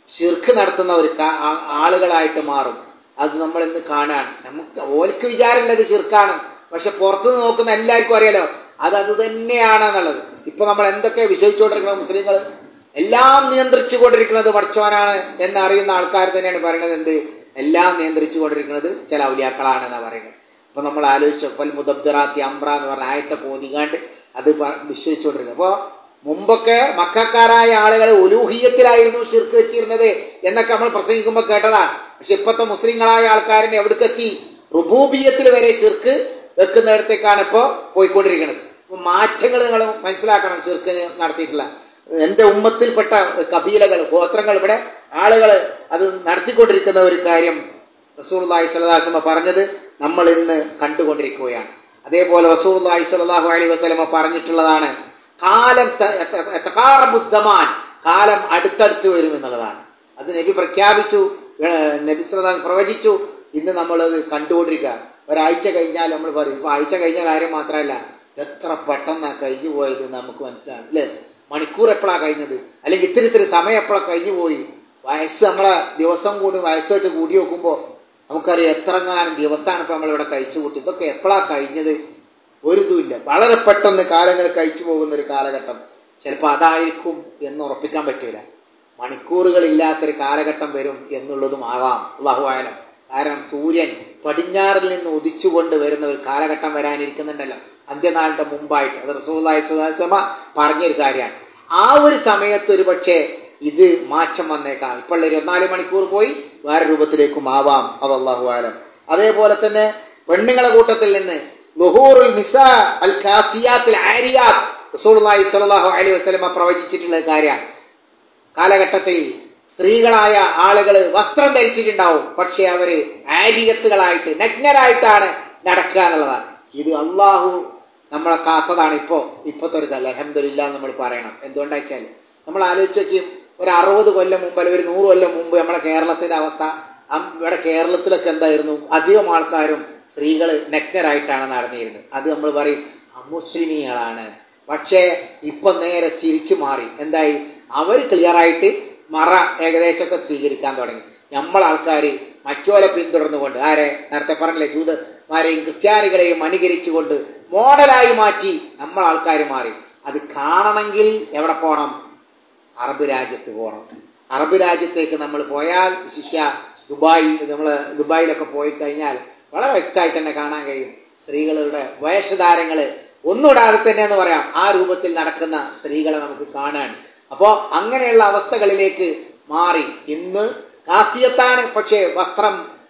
ഷിർക്ക് നടത്തുന്ന ഒരു കാ- ആ- ആളുകളായിട്ട് മാറും അത് നമ്മൾ ഇന്ന് കാണാൻ നമുക്ക് ഓൽക്ക് വിചാരമുള്ളത് ഷിർക്കാണ് പക്ഷെ പുറത്തുനിന്ന് നോക്കുന്ന എല്ലാവർക്കും അറിയാലോ അത് അത് തന്നെയാണെന്നുള്ളത് ഇപ്പൊ നമ്മൾ എന്തൊക്കെ വിശ്വസിച്ചുകൊണ്ടിരിക്കുന്നത് മുസ്ലിങ്ങൾ എല്ലാം നിയന്ത്രിച്ചു കൊണ്ടിരിക്കുന്നത് പഠിച്ചവനാണ് എന്ന് അറിയുന്ന ആൾക്കാർ തന്നെയാണ് പറയുന്നത് എന്ത് എല്ലാം നിയന്ത്രിച്ചു കൊണ്ടിരിക്കുന്നത് ചില ഔലിയാക്കളാണെന്നാണ് പറയുന്നത് അപ്പൊ നമ്മൾ ആലോചിച്ചു ഫൽ മുദബ്ബിറാത്തി അംബ്ര എന്ന് പറഞ്ഞ ആയത്തെ കോതികാണ്ട് അത് പ- വിശ്വസിച്ചുകൊണ്ടിരിക്കുന്നത് അപ്പോ മുമ്പൊക്കെ മക്കാരായ ആളുകൾ ഉലൂഹിയത്തിലായിരുന്നു ഷിർക്ക് വെച്ചിരുന്നത് എന്നൊക്കെ നമ്മൾ പ്രസംഗിക്കുമ്പോൾ കേട്ടതാണ് പക്ഷെ ഇപ്പോഴത്തെ മുസ്ലിങ്ങളായ ആൾക്കാരിനെ എവിടേക്കെത്തി റുബൂബിയത്തിൽ വരെ ഷിർക്ക് വെക്കുന്നിടത്തേക്കാണ് ഇപ്പോൾ പോയിക്കൊണ്ടിരിക്കുന്നത് അപ്പൊ മാറ്റങ്ങൾ നിങ്ങൾ മനസ്സിലാക്കണം ഷിർക്ക് നടത്തിയിട്ടില്ല എന്റെ ഉമ്മത്തിൽപ്പെട്ട കബീലകൾ ഗോത്രങ്ങൾ ഇവിടെ ആളുകൾ അത് നടത്തിക്കൊണ്ടിരിക്കുന്ന ഒരു കാര്യം റസൂർലാഹി സ്വലാസ്മ പറഞ്ഞത് നമ്മൾ ഇന്ന് കണ്ടുകൊണ്ടിരിക്കുകയാണ് അതേപോലെ റസൂർലാഹി സ്വലാഹു അലൈഹി വസ്ലമ പറഞ്ഞിട്ടുള്ളതാണ് കാലം ത- ത- തഖാറബു സമാൻ കാലം അടുത്തടുത്ത് വരും എന്നുള്ളതാണ് അത് നബി പ്രഖ്യാപിച്ചു ഏഹ് നബി സ്വലാം പ്രവചിച്ചു ഇന്ന് നമ്മളത് കണ്ടുകൊണ്ടിരിക്കുക ഒരാഴ്ച കഴിഞ്ഞാൽ നമ്മൾ പറയും ഇപ്പൊ ആഴ്ച കഴിഞ്ഞ കാര്യം മാത്രമല്ല എത്ര പെട്ടെന്നാ കഴിഞ്ഞു പോയത് എന്ന് നമുക്ക് മനസ്സിലാണ് അല്ലേ മണിക്കൂർ എപ്പോഴാണ് കഴിഞ്ഞത് അല്ലെങ്കിൽ ഇത്തിരി ഇത്തിരി സമയം എപ്പോഴാണ് കഴിഞ്ഞു പോയി വയസ്സ് നമ്മളെ ദിവസം കൂടി വയസ്സായിട്ട് കൂടി നോക്കുമ്പോൾ നമുക്കറിയാം എത്രങ്ങാനും ദിവസമാണ് ഇപ്പൊ നമ്മളിവിടെ കഴിച്ചു കൂട്ടി ഇതൊക്കെ എപ്പോഴാ കഴിഞ്ഞത് ഒരു ഇതുമില്ല വളരെ പെട്ടെന്ന് കാലങ്ങൾ കഴിച്ചു പോകുന്ന ഒരു കാലഘട്ടം ചിലപ്പോൾ അതായിരിക്കും എന്ന് ഉറപ്പിക്കാൻ പറ്റൂല മണിക്കൂറുകളില്ലാത്തൊരു കാലഘട്ടം വരും എന്നുള്ളതും ആകാം അള്ളാഹുവായാലും കാരണം സൂര്യൻ പടിഞ്ഞാറിൽ നിന്ന് ഉദിച്ചുകൊണ്ട് വരുന്ന ഒരു കാലഘട്ടം വരാനിരിക്കുന്നുണ്ടല്ലോ അന്ത്യനാളിന്റെ മുമ്പായിട്ട് അത് റസൂള്ളി സുദാസമ പറഞ്ഞൊരു കാര്യമാണ് ആ ഒരു സമയത്ത് ഒരു പക്ഷേ ഇത് മാറ്റം വന്നേക്കാം ഇപ്പോൾ ഇരുപത്തിനാല് മണിക്കൂർ പോയി വേറെ രൂപത്തിലേക്കും ആവാം അത് അള്ളാഹു ആലം അതേപോലെ തന്നെ പെണ്ണുങ്ങളെ കൂട്ടത്തിൽ നിന്ന് ലുഹൂറുൽ മിസ അൽ കാസിയാത്തിൽ ആരിയാത്ത് റസൂലുള്ളാഹി സ്വല്ലല്ലാഹു അലൈഹി വസല്ലമ പ്രവചിച്ചിട്ടുള്ള കാര്യമാണ് കാലഘട്ടത്തിൽ സ്ത്രീകളായ ആളുകൾ വസ്ത്രം ധരിച്ചിട്ടുണ്ടാവും പക്ഷെ അവര് ആരിയത്തുകളായിട്ട് നഗ്നരായിട്ടാണ് നടക്കുക എന്നുള്ളതാണ് ഇത് അള്ളാഹു നമ്മളെ കാത്തതാണ് ഇപ്പോ ഇപ്പോഴത്തെ ഒരു കാലം അലഹമില്ല നമ്മൾ പറയണം എന്തുകൊണ്ടാ വെച്ചാൽ നമ്മൾ ആലോചിച്ച് നോക്കിയും ഒരു അറുപത് കൊല്ലം മുമ്പ് അല്ലെങ്കിൽ ഒരു നൂറ് കൊല്ലം മുമ്പ് നമ്മുടെ കേരളത്തിന്റെ അവസ്ഥ അം- ഇവിടെ കേരളത്തിലൊക്കെ എന്തായിരുന്നു അധികം ആൾക്കാരും സ്ത്രീകൾ നഗ്നരായിട്ടാണ് നടന്നിരുന്നത് അത് നമ്മൾ പറയും അമുസ്ലിമീങ്ങളാണ് പക്ഷേ ഇപ്പൊ നേരെ തിരിച്ചു മാറി എന്തായി അവർ ക്ലിയർ ആയിട്ട് മറ ഏകദേശമൊക്കെ സ്വീകരിക്കാൻ തുടങ്ങി നമ്മൾ ആൾക്കാർ മറ്റോലെ പിന്തുടർന്നുകൊണ്ട് ആരെ നേരത്തെ പറഞ്ഞില്ലേ ജൂതന്മാരെയും ക്രിസ്ത്യാനികളെയും അനുകരിച്ചുകൊണ്ട് മോഡലായി മാറ്റി നമ്മൾ ആൾക്കാർ മാറി അത് കാണണമെങ്കിൽ എവിടെ പോകണം അറബ് രാജ്യത്ത് പോകണം അറബ് രാജ്യത്തേക്ക് നമ്മൾ പോയാൽ ശിഷ്യ ദുബായ് നമ്മൾ ദുബായിലൊക്കെ പോയി കഴിഞ്ഞാൽ വളരെ വ്യക്തമായിട്ട് തന്നെ കാണാൻ കഴിയും സ്ത്രീകളുടെ വേഷധാരങ്ങള് ഒന്നുകൂടാതെ തന്നെ എന്ന് പറയാം ആ രൂപത്തിൽ നടക്കുന്ന സ്ത്രീകളെ നമുക്ക് കാണാൻ അപ്പോ അങ്ങനെയുള്ള അവസ്ഥകളിലേക്ക് മാറി ഇന്ന് കാസിയത്താണ് പക്ഷേ വസ്ത്രം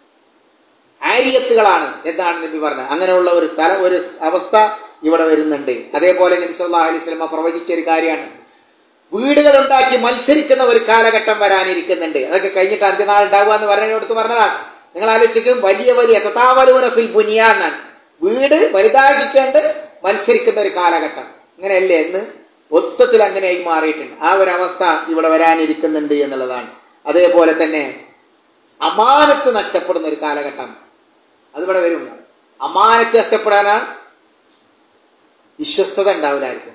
ആരിയത്തുകളാണ് എന്താണ് നബി പറഞ്ഞത് അങ്ങനെയുള്ള ഒരു തല ഒരു അവസ്ഥ ഇവിടെ വരുന്നുണ്ട് അതേപോലെ നബി സല്ലല്ലാഹു അലൈഹി വസല്ലമ പ്രവചിച്ച ഒരു കാര്യമാണ് വീടുകൾ ഉണ്ടാക്കി മത്സരിക്കുന്ന ഒരു കാലഘട്ടം വരാനിരിക്കുന്നുണ്ട് അതൊക്കെ കഴിഞ്ഞിട്ട് അന്ത്യനാൾ ഉണ്ടാവുക എന്ന് പറഞ്ഞിടത്ത് പറഞ്ഞതാണ് നിങ്ങൾ ആലോചിക്കും വലിയ വലിയ തഥാവലൂന ഫിൽ ബുനിയ എന്നാണ് വീട് വലുതാക്കിക്കൊണ്ട് മത്സരിക്കുന്ന ഒരു കാലഘട്ടം അങ്ങനെയല്ലേ എന്ന് മൊത്തത്തിൽ അങ്ങനെയായി മാറിയിട്ടുണ്ട് ആ ഒരു അവസ്ഥ ഇവിടെ വരാനിരിക്കുന്നുണ്ട് എന്നുള്ളതാണ് അതേപോലെ തന്നെ അമാനത്ത് നഷ്ടപ്പെടുന്ന ഒരു കാലഘട്ടം അതിവിടെ വരും അമാനത്ത് നഷ്ടപ്പെടാനാണ് വിശ്വസ്തത ഉണ്ടാവില്ലായിരിക്കും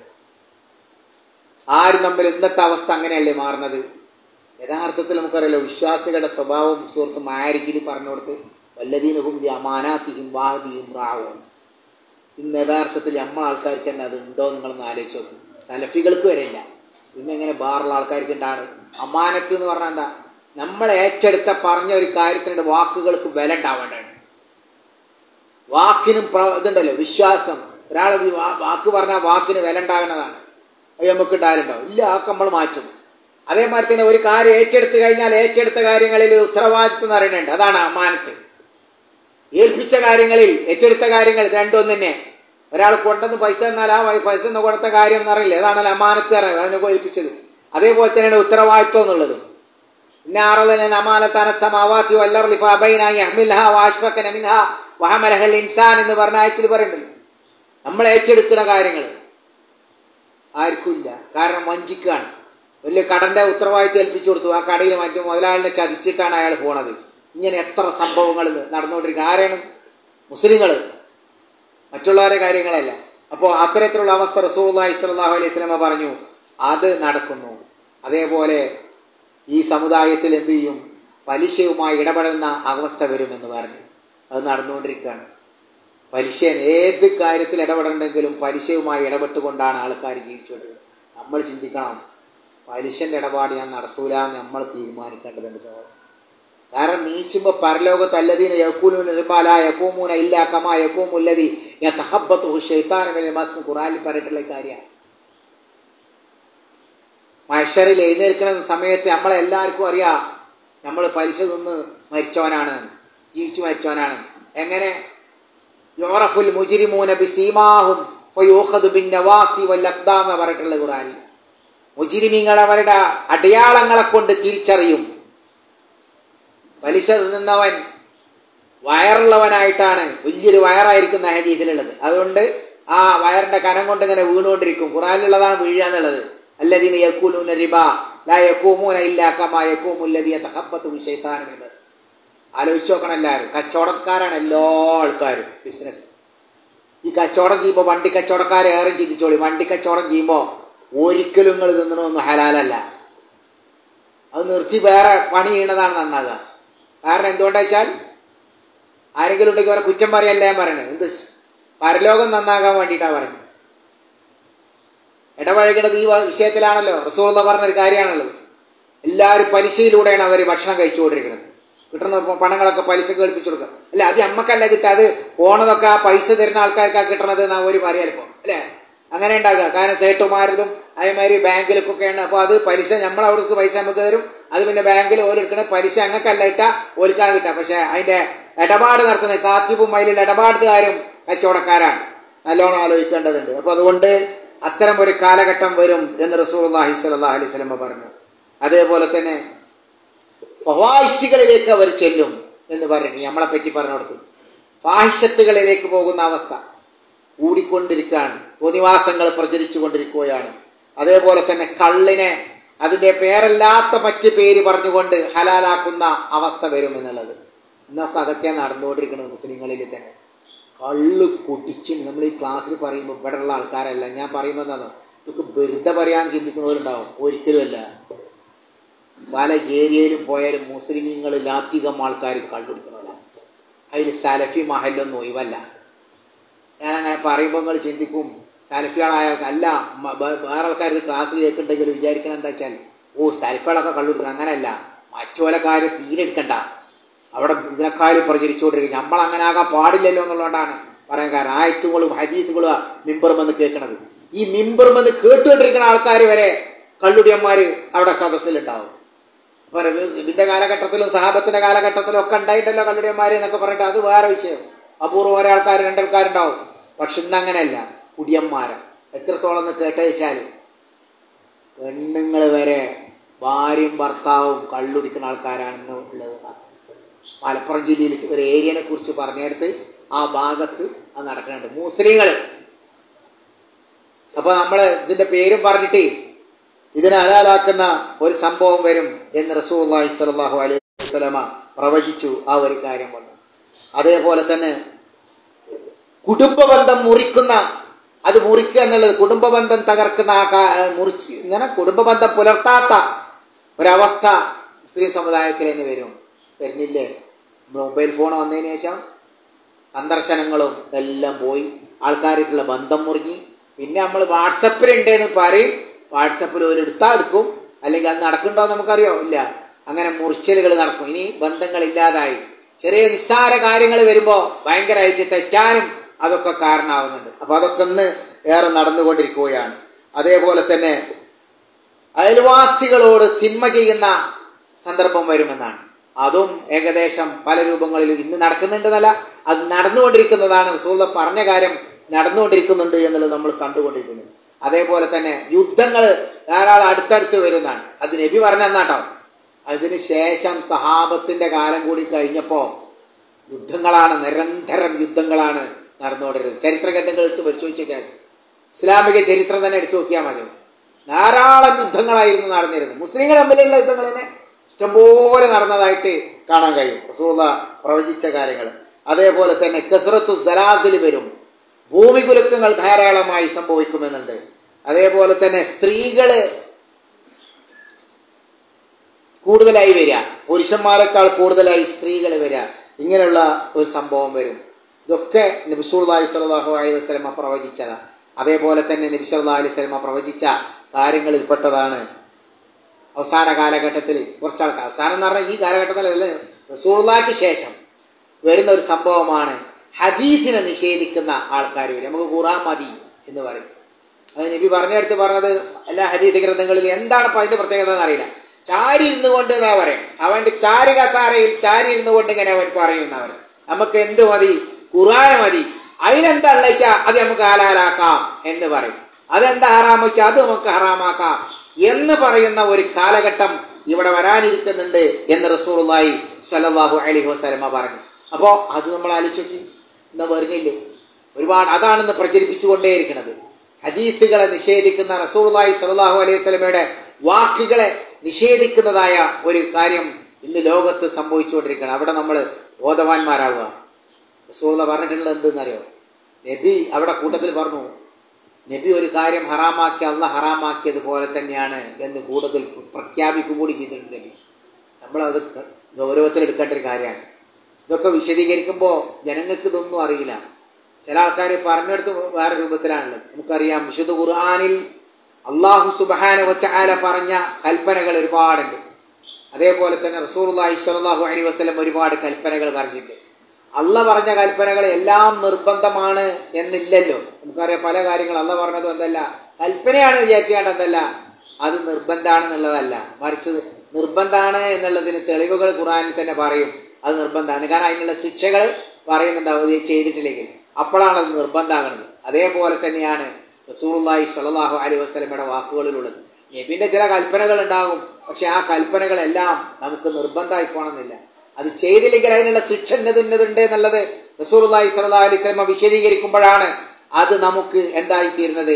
ആരും തമ്മിൽ ഇന്നത്തെ അവസ്ഥ അങ്ങനെയല്ലേ മാറുന്നത് യഥാർത്ഥത്തിൽ നമുക്കറിയാലോ വിശ്വാസികളുടെ സ്വഭാവം സുഹൃത്ത് മാരിജിൽ പറഞ്ഞു കൊടുത്ത് വല്ലതീനഹും അമാനാത്തിയും വാഹതിയും റാവും ഇന്ന് യഥാർത്ഥത്തിൽ നമ്മൾ ആൾക്കാർക്ക് തന്നെ അത് ഉണ്ടോ നിങ്ങളൊന്ന് ആലോചിച്ച് നോക്കും സലഫികൾക്ക് വരെ ഇല്ല പിന്നെ എങ്ങനെ ബാറുള്ള ആൾക്കാർക്ക് ഉണ്ടാണ് അമാനത്ത് എന്ന് പറഞ്ഞാൽ എന്താ നമ്മൾ ഏറ്റെടുത്ത പറഞ്ഞ ഒരു കാര്യത്തിനുണ്ട് വാക്കുകൾക്ക് വില ഉണ്ടാവേണ്ടതാണ് വാക്കിനും പ്ര- ഇതുണ്ടല്ലോ വിശ്വാസം ഒരാൾ വാക്ക് പറഞ്ഞാൽ വാക്കിന് വില ഉണ്ടാകുന്നതാണ് അത് നമുക്ക് ഉണ്ടായാലുണ്ടാവും ഇല്ല ആക്ക് നമ്മൾ മാറ്റും അതേമാതിരി തന്നെ ഒരു കാര്യം ഏറ്റെടുത്ത് കഴിഞ്ഞാൽ ഏറ്റെടുത്ത കാര്യങ്ങളിൽ ഒരു ഉത്തരവാദിത്വം എന്ന് പറയുന്നുണ്ട് അതാണ് അമാനത്ത് ഏൽപ്പിച്ച കാര്യങ്ങളിൽ ഏറ്റെടുത്ത കാര്യങ്ങൾ രണ്ടും തന്നെ ഒരാൾ കൊണ്ടെന്ന് പൈസ തന്നാൽ ആ വൈ- പൈസ എന്ന് കൊടുത്ത കാര്യം എന്നറിയില്ല അതാണല്ലോ അമാനത്ത് പറയുന്നത് അതിനെ ഏൽപ്പിച്ചത് അതേപോലെ തന്നെയാണ് ഉത്തരവാദിത്വം എന്നുള്ളത് إنا عرضنا الأمانة على السماوات والأرض فأبين أن يحملها وأشفقن منها وحملها الإنسان എന്ന് പറഞ്ഞ ആയത്തിൽ പറയുന്നുണ്ട് നമ്മൾ ഏറ്റെടുക്കുന്ന കാര്യങ്ങൾ ആർക്കും ഇല്ല കാരണം വഞ്ചിക്കാണ് വലിയ കടന്റെ ഉത്തരവാദിത്വം ഏൽപ്പിച്ചു കൊടുത്തു ആ കടയിൽ മറ്റു മുതലാളിനെ ചതിച്ചിട്ടാണ് അയാൾ പോണത് ഇങ്ങനെ എത്ര സംഭവങ്ങൾ നടന്നുകൊണ്ടിരിക്കുക ആരാണ് മുസ്ലിങ്ങൾ മറ്റുള്ളവരെ കാര്യങ്ങളല്ല അപ്പോൾ അത്തരത്തിലുള്ള അവസ്ഥ റസൂള്ളി സ്വല്ലല്ലാഹു അലൈഹി സ്വലമ പറഞ്ഞു അത് നടക്കുന്നു അതേപോലെ ഈ സമുദായത്തിൽ എന്ത് ചെയ്യും പലിശയുമായി ഇടപെടുന്ന അവസ്ഥ വരുമെന്ന് പറഞ്ഞു അത് നടന്നുകൊണ്ടിരിക്കുകയാണ് പലിശ ഏത് കാര്യത്തിൽ ഇടപെടണമെങ്കിലും പലിശയുമായി ഇടപെട്ടുകൊണ്ടാണ് ആൾക്കാർ ജീവിച്ചുകൊണ്ടിരിക്കുന്നത് നമ്മൾ ചിന്തിക്കണം പലിശന്റെ ഇടപാട് ഞാൻ നടത്തൂല എന്ന് നമ്മൾ തീരുമാനിക്കേണ്ടതുണ്ട് സഹോദരൻ കാരണം നീച്ചുമ്പോ പരലോകത്ത് അല്ലദീന യക്കൂലൂന റിബാല യക്കൂമൂന ഇല്ല കമാ യക്കൂമുല്ലതി യതഹബ്ബത്തു ശൈത്താനു മസ്ന് ഖുറാനിൽ പറഞ്ഞിട്ടുള്ള കാര്യമാണ് മഹ്ഷറിൽ എഴുന്നേൽക്കുന്ന സമയത്ത് നമ്മളെല്ലാവർക്കും അറിയാം നമ്മൾ പലിശ തിന്ന് മരിച്ചവനാണ് ജീവിച്ചു മരിച്ചവനാണ് എങ്ങനെ യോറഫുൽ മുജിരിമൂന ബി സീമാഹും ഫയൂഖദു ബിൻ നവാസി വൽ അഖ്ദാം എന്ന് പറഞ്ഞിട്ടുള്ള ഖുറാനിൽ മുജിരിമീങ്ങൾ അവരുടെ അടയാളങ്ങളെ കൊണ്ട് തിരിച്ചറിയും പലിശ തിന്നവൻ വയറുള്ളവനായിട്ടാണ് വലിയൊരു വയറായിരിക്കുന്ന ഹദീസിലുള്ളത് അതുകൊണ്ട് ആ വയറിന്റെ കനം കൊണ്ട് ഇങ്ങനെ വീണുകൊണ്ടിരിക്കും ഖുറാനിലുള്ളതാണ് വീഴുക എന്നുള്ളത് അല്ലദീന യക്കൂലൂന റിബ ലാ യക്കൂമൂന ഇല്ലാ കമാ യക്കൂമുല്ലദീ യതഖബ്ബതു ശൈത്താനു മിൻ മസ് ആലോചിച്ച് നോക്കണം എല്ലാവരും കച്ചവടക്കാരാണ് എല്ലാ ആൾക്കാരും ബിസിനസ് ഈ കച്ചവടം ചെയ്യുമ്പോൾ വണ്ടി കച്ചവടക്കാരെ ഏറെ ചിന്തിച്ചോളി വണ്ടി കച്ചവടം ചെയ്യുമ്പോൾ ഒരിക്കലും നിങ്ങൾ തിന്നണമെന്ന് ഹലാലല്ല അത് നിർത്തി വേറെ പണി ചെയ്യണതാണ് നന്നാകുക കാരണം എന്തുകൊണ്ടാ വെച്ചാൽ ആരെങ്കിലും ഉണ്ടെങ്കിൽ അവരെ കുറ്റം പറയല്ല ഞാൻ പറയണത് എന്ത് പരലോകം നന്നാകാൻ വേണ്ടിയിട്ടാണ് പറയുന്നത് ഇടപഴകുന്നത് ഈ വിഷയത്തിലാണല്ലോ റസൂൾ എന്ന് പറഞ്ഞൊരു കാര്യമാണുള്ളത് എല്ലാവരും പലിശയിലൂടെയാണ് അവർ ഭക്ഷണം കഴിച്ചുകൊണ്ടിരിക്കുന്നത് കിട്ടുന്ന പണങ്ങളൊക്കെ പലിശ കേൾപ്പിച്ചു കൊടുക്കുക അല്ല അത് നമ്മക്കല്ല കിട്ടുക അത് പോണതൊക്കെ ആ പൈസ തരുന്ന ആൾക്കാർക്കാണ് കിട്ടണത് എന്നാ ഒരു പറയാലിപ്പോ അല്ലേ അങ്ങനെ ഉണ്ടാകുക കാരണം സേട്ടുമാരതും അതേമാതിരി ബാങ്കിലൊക്കെയാണ് അപ്പോൾ അത് പലിശ നമ്മൾ അവിടേക്ക് പൈസ നമുക്ക് തരും അത് പിന്നെ ബാങ്കിൽ ഓലെടുക്കണ പലിശ അങ്ങക്കല്ല ഇട്ട ഓലിക്കാൻ കിട്ടുക പക്ഷെ അതിന്റെ ഇടപാട് നടത്തുന്ന കാത്തിപ്പും അതിൽ ഇടപാടുകാരും കച്ചവടക്കാരാണ് നല്ലോണം ആലോചിക്കേണ്ടതുണ്ട് അപ്പൊ അതുകൊണ്ട് അത്തരം ഒരു കാലഘട്ടം വരും എന്ന് റസൂൽ അള്ളാഹി സ്വല്ലാ അലൈഹി സ്വലമ പറഞ്ഞു അതേപോലെ തന്നെ ഫവാഹിഷികളിലേക്ക് അവർ ചെല്ലും എന്ന് പറഞ്ഞു നമ്മളെ പറ്റി പറഞ്ഞു കൊടുത്തു ഫാഹിഷത്തുകളിലേക്ക് പോകുന്ന അവസ്ഥ കൂടിക്കൊണ്ടിരിക്കുകയാണ് തോന്നിവാസങ്ങൾ പ്രചരിച്ചു കൊണ്ടിരിക്കുകയാണ് അതേപോലെ തന്നെ കള്ളിനെ അതിന്റെ പേരല്ലാത്ത മറ്റ് പേര് പറഞ്ഞുകൊണ്ട് ഹലാലാക്കുന്ന അവസ്ഥ വരും എന്നുള്ളത് ഇന്നൊക്കെ അതൊക്കെ നടന്നുകൊണ്ടിരിക്കുന്നത് മുസ്ലിങ്ങളിൽ തന്നെ കള്ള് കുടിച്ചും നമ്മൾ ഈ ക്ലാസ്സിൽ പറയുമ്പോൾ ഇവിടെ ഉള്ള ആൾക്കാരല്ല ഞാൻ പറയുമ്പോൾ എന്താണോ ഇതൊക്കെ വെറുതെ പറയാൻ ചിന്തിക്കുന്നവരുണ്ടാവും ഒരിക്കലുമല്ല പല ഏരിയയിലും പോയാലും മുസ്ലിമീങ്ങളിൽ അധികം ആൾക്കാർ കള്ളുടിക്കുന്നവരാണ് അതിൽ സലഫി മഹല്ലൊന്നും ഒഴിവല്ല ഞാൻ അങ്ങനെ പറയുമ്പോൾ നിങ്ങൾ ചിന്തിക്കും സലഫികളായ അല്ല വേറെ ആൾക്കാർ ഇത് ക്ലാസ്സിൽ കേൾക്കുന്നുണ്ടെങ്കിൽ വിചാരിക്കണം എന്താ വെച്ചാൽ ഓ സലഫികളൊക്കെ കള്ളുടിക്കണം അങ്ങനെയല്ല മറ്റുള്ള കാര്യം തീരെ എടുക്കണ്ട അവിടെ ഇതിനെക്കാരും പ്രചരിച്ചുകൊണ്ടിരിക്കും നമ്മൾ അങ്ങനെ ആകാൻ പാടില്ലല്ലോ എന്നുള്ളതുകൊണ്ടാണ് പറയാൻ കാരണം ആയത്തുകളും ഹജീത്തുകളും മിമ്പറുമെന്ന് കേൾക്കണത് ഈ മിമ്പറുമെന്ന് കേട്ടുകൊണ്ടിരിക്കുന്ന ആൾക്കാർ വരെ കള്ളുടിയന്മാര് അവിടെ സദസ്സിലുണ്ടാവും അപ്പൊ ഇതിന്റെ കാലഘട്ടത്തിലും സഹാബത്തിന്റെ കാലഘട്ടത്തിലും ഒക്കെ ഉണ്ടായിട്ടല്ലോ കള്ളുടിയന്മാര് എന്നൊക്കെ പറഞ്ഞിട്ട് അത് വേറെ വിഷയം അപൂർവം ഒരാൾക്കാർ രണ്ടാൾക്കാരുണ്ടാവും പക്ഷെ ഇന്ന് അങ്ങനെയല്ല കുടിയന്മാരെ എത്രത്തോളം എന്ന് കേട്ടയച്ചാല് പെണ്ണുങ്ങൾ വരെ ഭാര്യയും ഭർത്താവും കള്ളുടിക്കുന്ന ആൾക്കാരാണെന്ന് ഉള്ളത് മലപ്പുറം ജില്ലയിൽ ഒരു ഏരിയനെ കുറിച്ച് പറഞ്ഞെടുത്ത് ആ ഭാഗത്ത് അത് നടക്കുന്നുണ്ട് മുസ്ലിങ്ങൾ അപ്പൊ നമ്മള് ഇതിന്റെ പേരും പറഞ്ഞിട്ട് ഇതിനെ ഹലാലാക്കുന്ന ഒരു സംഭവം വരും എന്ന് റസൂള്ളി സ്വല്ലല്ലാഹു അലൈഹി വസല്ലമ പ്രവചിച്ചു ആ ഒരു കാര്യം വന്നു അതേപോലെ തന്നെ കുടുംബബന്ധം മുറിക്കുന്ന അത് മുറിക്കുക എന്നുള്ളത് കുടുംബബന്ധം തകർക്കുന്ന ആ മുറിച്ച് ഇങ്ങനെ കുടുംബബന്ധം പുലർത്താത്ത ഒരവസ്ഥ സ്ത്രീ സമുദായത്തിൽ തന്നെ വരും വരുന്നില്ലേ നമ്മുടെ മൊബൈൽ ഫോൺ വന്നതിന് ശേഷം സന്ദർശനങ്ങളും എല്ലാം പോയി ആൾക്കാരായിട്ടുള്ള ബന്ധം മുറിഞ്ഞി പിന്നെ നമ്മൾ വാട്സപ്പിലുണ്ടെന്ന് പറയും വാട്സപ്പിൽ ഒരു എടുത്താൽ എടുക്കും അല്ലെങ്കിൽ അത് നടക്കുന്നുണ്ടോ നമുക്കറിയോ ഇല്ല അങ്ങനെ മുറിച്ചലുകൾ നടക്കും ഇനി ബന്ധങ്ങൾ ഇല്ലാതായി ചെറിയ നിസ്സാര കാര്യങ്ങൾ വരുമ്പോൾ ഭയങ്കരമായിട്ട് തെറ്റാനും അതൊക്കെ കാരണമാവുന്നുണ്ട് അപ്പൊ അതൊക്കെ ഒന്ന് ഏറെ നടന്നുകൊണ്ടിരിക്കുകയാണ് അതേപോലെ തന്നെ അയൽവാസികളോട് തിന്മ ചെയ്യുന്ന സന്ദർഭം വരുമെന്നാണ് അതും ഏകദേശം പല രൂപങ്ങളിലും ഇന്ന് നടക്കുന്നുണ്ടെന്നല്ല അത് നടന്നുകൊണ്ടിരിക്കുന്നതാണ് റസൂല പറഞ്ഞ കാര്യം നടന്നുകൊണ്ടിരിക്കുന്നുണ്ട് എന്നുള്ളത് നമ്മൾ കണ്ടുകൊണ്ടിരിക്കുന്നു അതേപോലെ തന്നെ യുദ്ധങ്ങൾ ധാരാളം അടുത്തടുത്ത് വരുന്നതാണ് അത് നബി പറഞ്ഞെന്നാട്ടോ അതിന് ശേഷം സഹാബത്തിന്റെ കാലം കൂടി കഴിഞ്ഞപ്പോ യുദ്ധങ്ങളാണ് നിരന്തരം യുദ്ധങ്ങളാണ് നടന്നുകൊണ്ടിരുന്നത് ചരിത്ര ഗ്രന്ഥങ്ങൾ എടുത്ത് പരിശോധിച്ചേക്കാൻ ഇസ്ലാമിക ചരിത്രം തന്നെ എടുത്തു നോക്കിയാൽ മതി ധാരാളം യുദ്ധങ്ങളായിരുന്നു നടന്നിരുന്നത് മുസ്ലിങ്ങൾ തമ്മിലുള്ള യുദ്ധങ്ങൾ തന്നെ ഇഷ്ടംപോലെ നടന്നതായിട്ട് കാണാൻ കഴിയും റസൂല പ്രവചിച്ച കാര്യങ്ങൾ അതേപോലെ തന്നെ കഹ്റത്തു സലാസിൽ വരും ഭൂമി കുലുക്കങ്ങൾ ധാരാളമായി സംഭവിക്കുമെന്നുണ്ട് അതേപോലെ തന്നെ സ്ത്രീകള് കൂടുതലായി വരിക പുരുഷന്മാരെക്കാൾ കൂടുതലായി സ്ത്രീകൾ വരിക ഇങ്ങനെയുള്ള ഒരു സംഭവം വരും ഇതൊക്കെ നബിസൂർലാഹി സ്വലാഹു അലൈഹി വസ്ലമ പ്രവചിച്ചതാണ് അതേപോലെ തന്നെ നബി സല്ലാ അലൈഹി സ്വലമ പ്രവചിച്ച കാര്യങ്ങളിൽപ്പെട്ടതാണ് അവസാന കാലഘട്ടത്തിൽ കുറച്ചാൾക്കാർ അവസാനം എന്ന് പറഞ്ഞാൽ ഈ കാലഘട്ടത്തിലല്ല റസൂർലാക്ക് ശേഷം വരുന്ന ഒരു സംഭവമാണ് ഹദീസിനെ നിഷേധിക്കുന്ന ആൾക്കാർ വരും നമുക്ക് ഖുറാൻ മതി എന്ന് പറയും അത് നബി പറഞ്ഞെടുത്ത് പറഞ്ഞത് എല്ലാ ഹദീസ് ഗ്രന്ഥങ്ങളിൽ എന്താണ് ഇപ്പൊ അതിന്റെ പ്രത്യേകത എന്ന് അറിയില്ല ചാരി ഇരുന്നു കൊണ്ട് എന്നാ പറയും അവന്റെ ചാരി കസാരയിൽ ചാരി ഇരുന്നു കൊണ്ട് ഇങ്ങനെ അവൻ പറയും എന്നാ പറയും നമുക്ക് എന്ത് മതി ഖുറാൻ മതി അതിനെന്താ ഉള്ളച്ച അത് നമുക്ക് ഹലാലാക്കാം എന്ന് പറയും അതെന്താ ഹറാം വെച്ചാൽ അത് നമുക്ക് ഹറാമാക്കാം എന്ന് പറയുന്ന ഒരു കാലഘട്ടം ഇവിടെ വരാനിരിക്കുന്നുണ്ട് എന്ന് റസൂറുല്ലായി സല്ലാഹു അലഹി വസ്ലമ പറഞ്ഞു അപ്പോ അത് നമ്മൾ ആലോചിച്ചു ഇന്ന് വരുന്നില്ലേ ഒരുപാട് അതാണെന്ന് പ്രചരിപ്പിച്ചുകൊണ്ടേയിരിക്കുന്നത് ഹദീസുകളെ നിഷേധിക്കുന്ന റസൂർലായി സല്ലാഹു അലൈഹി സ്വലമയുടെ വാക്കുകളെ നിഷേധിക്കുന്നതായ ഒരു കാര്യം ഇന്ന് ലോകത്ത് സംഭവിച്ചുകൊണ്ടിരിക്കുകയാണ് അവിടെ നമ്മൾ ബോധവാന്മാരാവുക റസൂർല പറഞ്ഞിട്ടുള്ളത് എന്തെന്നറിയോ നബി അവിടെ കൂട്ടത്തിൽ പറഞ്ഞു നബി ഒരു കാര്യം ഹറാമാക്കി അള്ള ഹറാമാക്കിയതുപോലെ തന്നെയാണ് എന്ന് കൂടുതൽ പ്രഖ്യാപിക്കുക കൂടി ചെയ്തിട്ടുണ്ട് നബി നമ്മളത് ഗൗരവത്തിൽ എടുക്കേണ്ട ഒരു കാര്യമാണ് ഇതൊക്കെ വിശദീകരിക്കുമ്പോൾ ജനങ്ങൾക്ക് ഇതൊന്നും അറിയില്ല ചില ആൾക്കാർ പറഞ്ഞെടുത്ത് വേറെ രൂപത്തിലാണുള്ളത് നമുക്കറിയാം വിശുദ്ധ ഖുർആാനിൽ അള്ളാഹു സുബാന വച്ചാല പറഞ്ഞ കൽപ്പനകൾ ഒരുപാടുണ്ട് അതേപോലെ തന്നെ റസൂർലാഹി സ്വലാഹു അലി വസ്ലം ഒരുപാട് കൽപ്പനകൾ പറഞ്ഞിട്ടുണ്ട് അള്ള പറഞ്ഞ കൽപ്പനകൾ എല്ലാം നിർബന്ധമാണ് എന്നില്ലല്ലോ നമുക്കറിയാം പല കാര്യങ്ങൾ അള്ള പറഞ്ഞതും എന്തല്ല കൽപ്പനയാണ് വിചാരിച്ചുകൊണ്ട് എന്തല്ല അത് നിർബന്ധമാണെന്നുള്ളതല്ല മറിച്ച് നിർബന്ധമാണ് എന്നുള്ളതിന് തെളിവുകൾ ഖുറാനിൽ തന്നെ പറയും അത് നിർബന്ധമാണ് കാരണം അതിനുള്ള ശിക്ഷകൾ പറയുന്നുണ്ടാവും ഇത് ചെയ്തിട്ടില്ലെങ്കിൽ അപ്പോഴാണ് അത് നിർബന്ധമാകുന്നത് അതേപോലെ തന്നെയാണ് റസൂർലായി സലാഹു അലി വസ്ലമയുടെ വാക്കുകളിലുള്ളത് നബിന്റെ ചില കൽപ്പനകൾ ഉണ്ടാകും പക്ഷെ ആ കൽപ്പനകളെല്ലാം നമുക്ക് നിർബന്ധമായി പോകണമെന്നില്ല അത് ചെയ്തില്ലെങ്കിൽ അതിനുള്ള ശിക്ഷ ഇന്നതുന്നതുണ്ട് എന്നുള്ളത് റസൂർലായി സല്ലാ അലൈഹി സ്വലമ വിശദീകരിക്കുമ്പോഴാണ് അത് നമുക്ക് എന്തായിത്തീരുന്നത്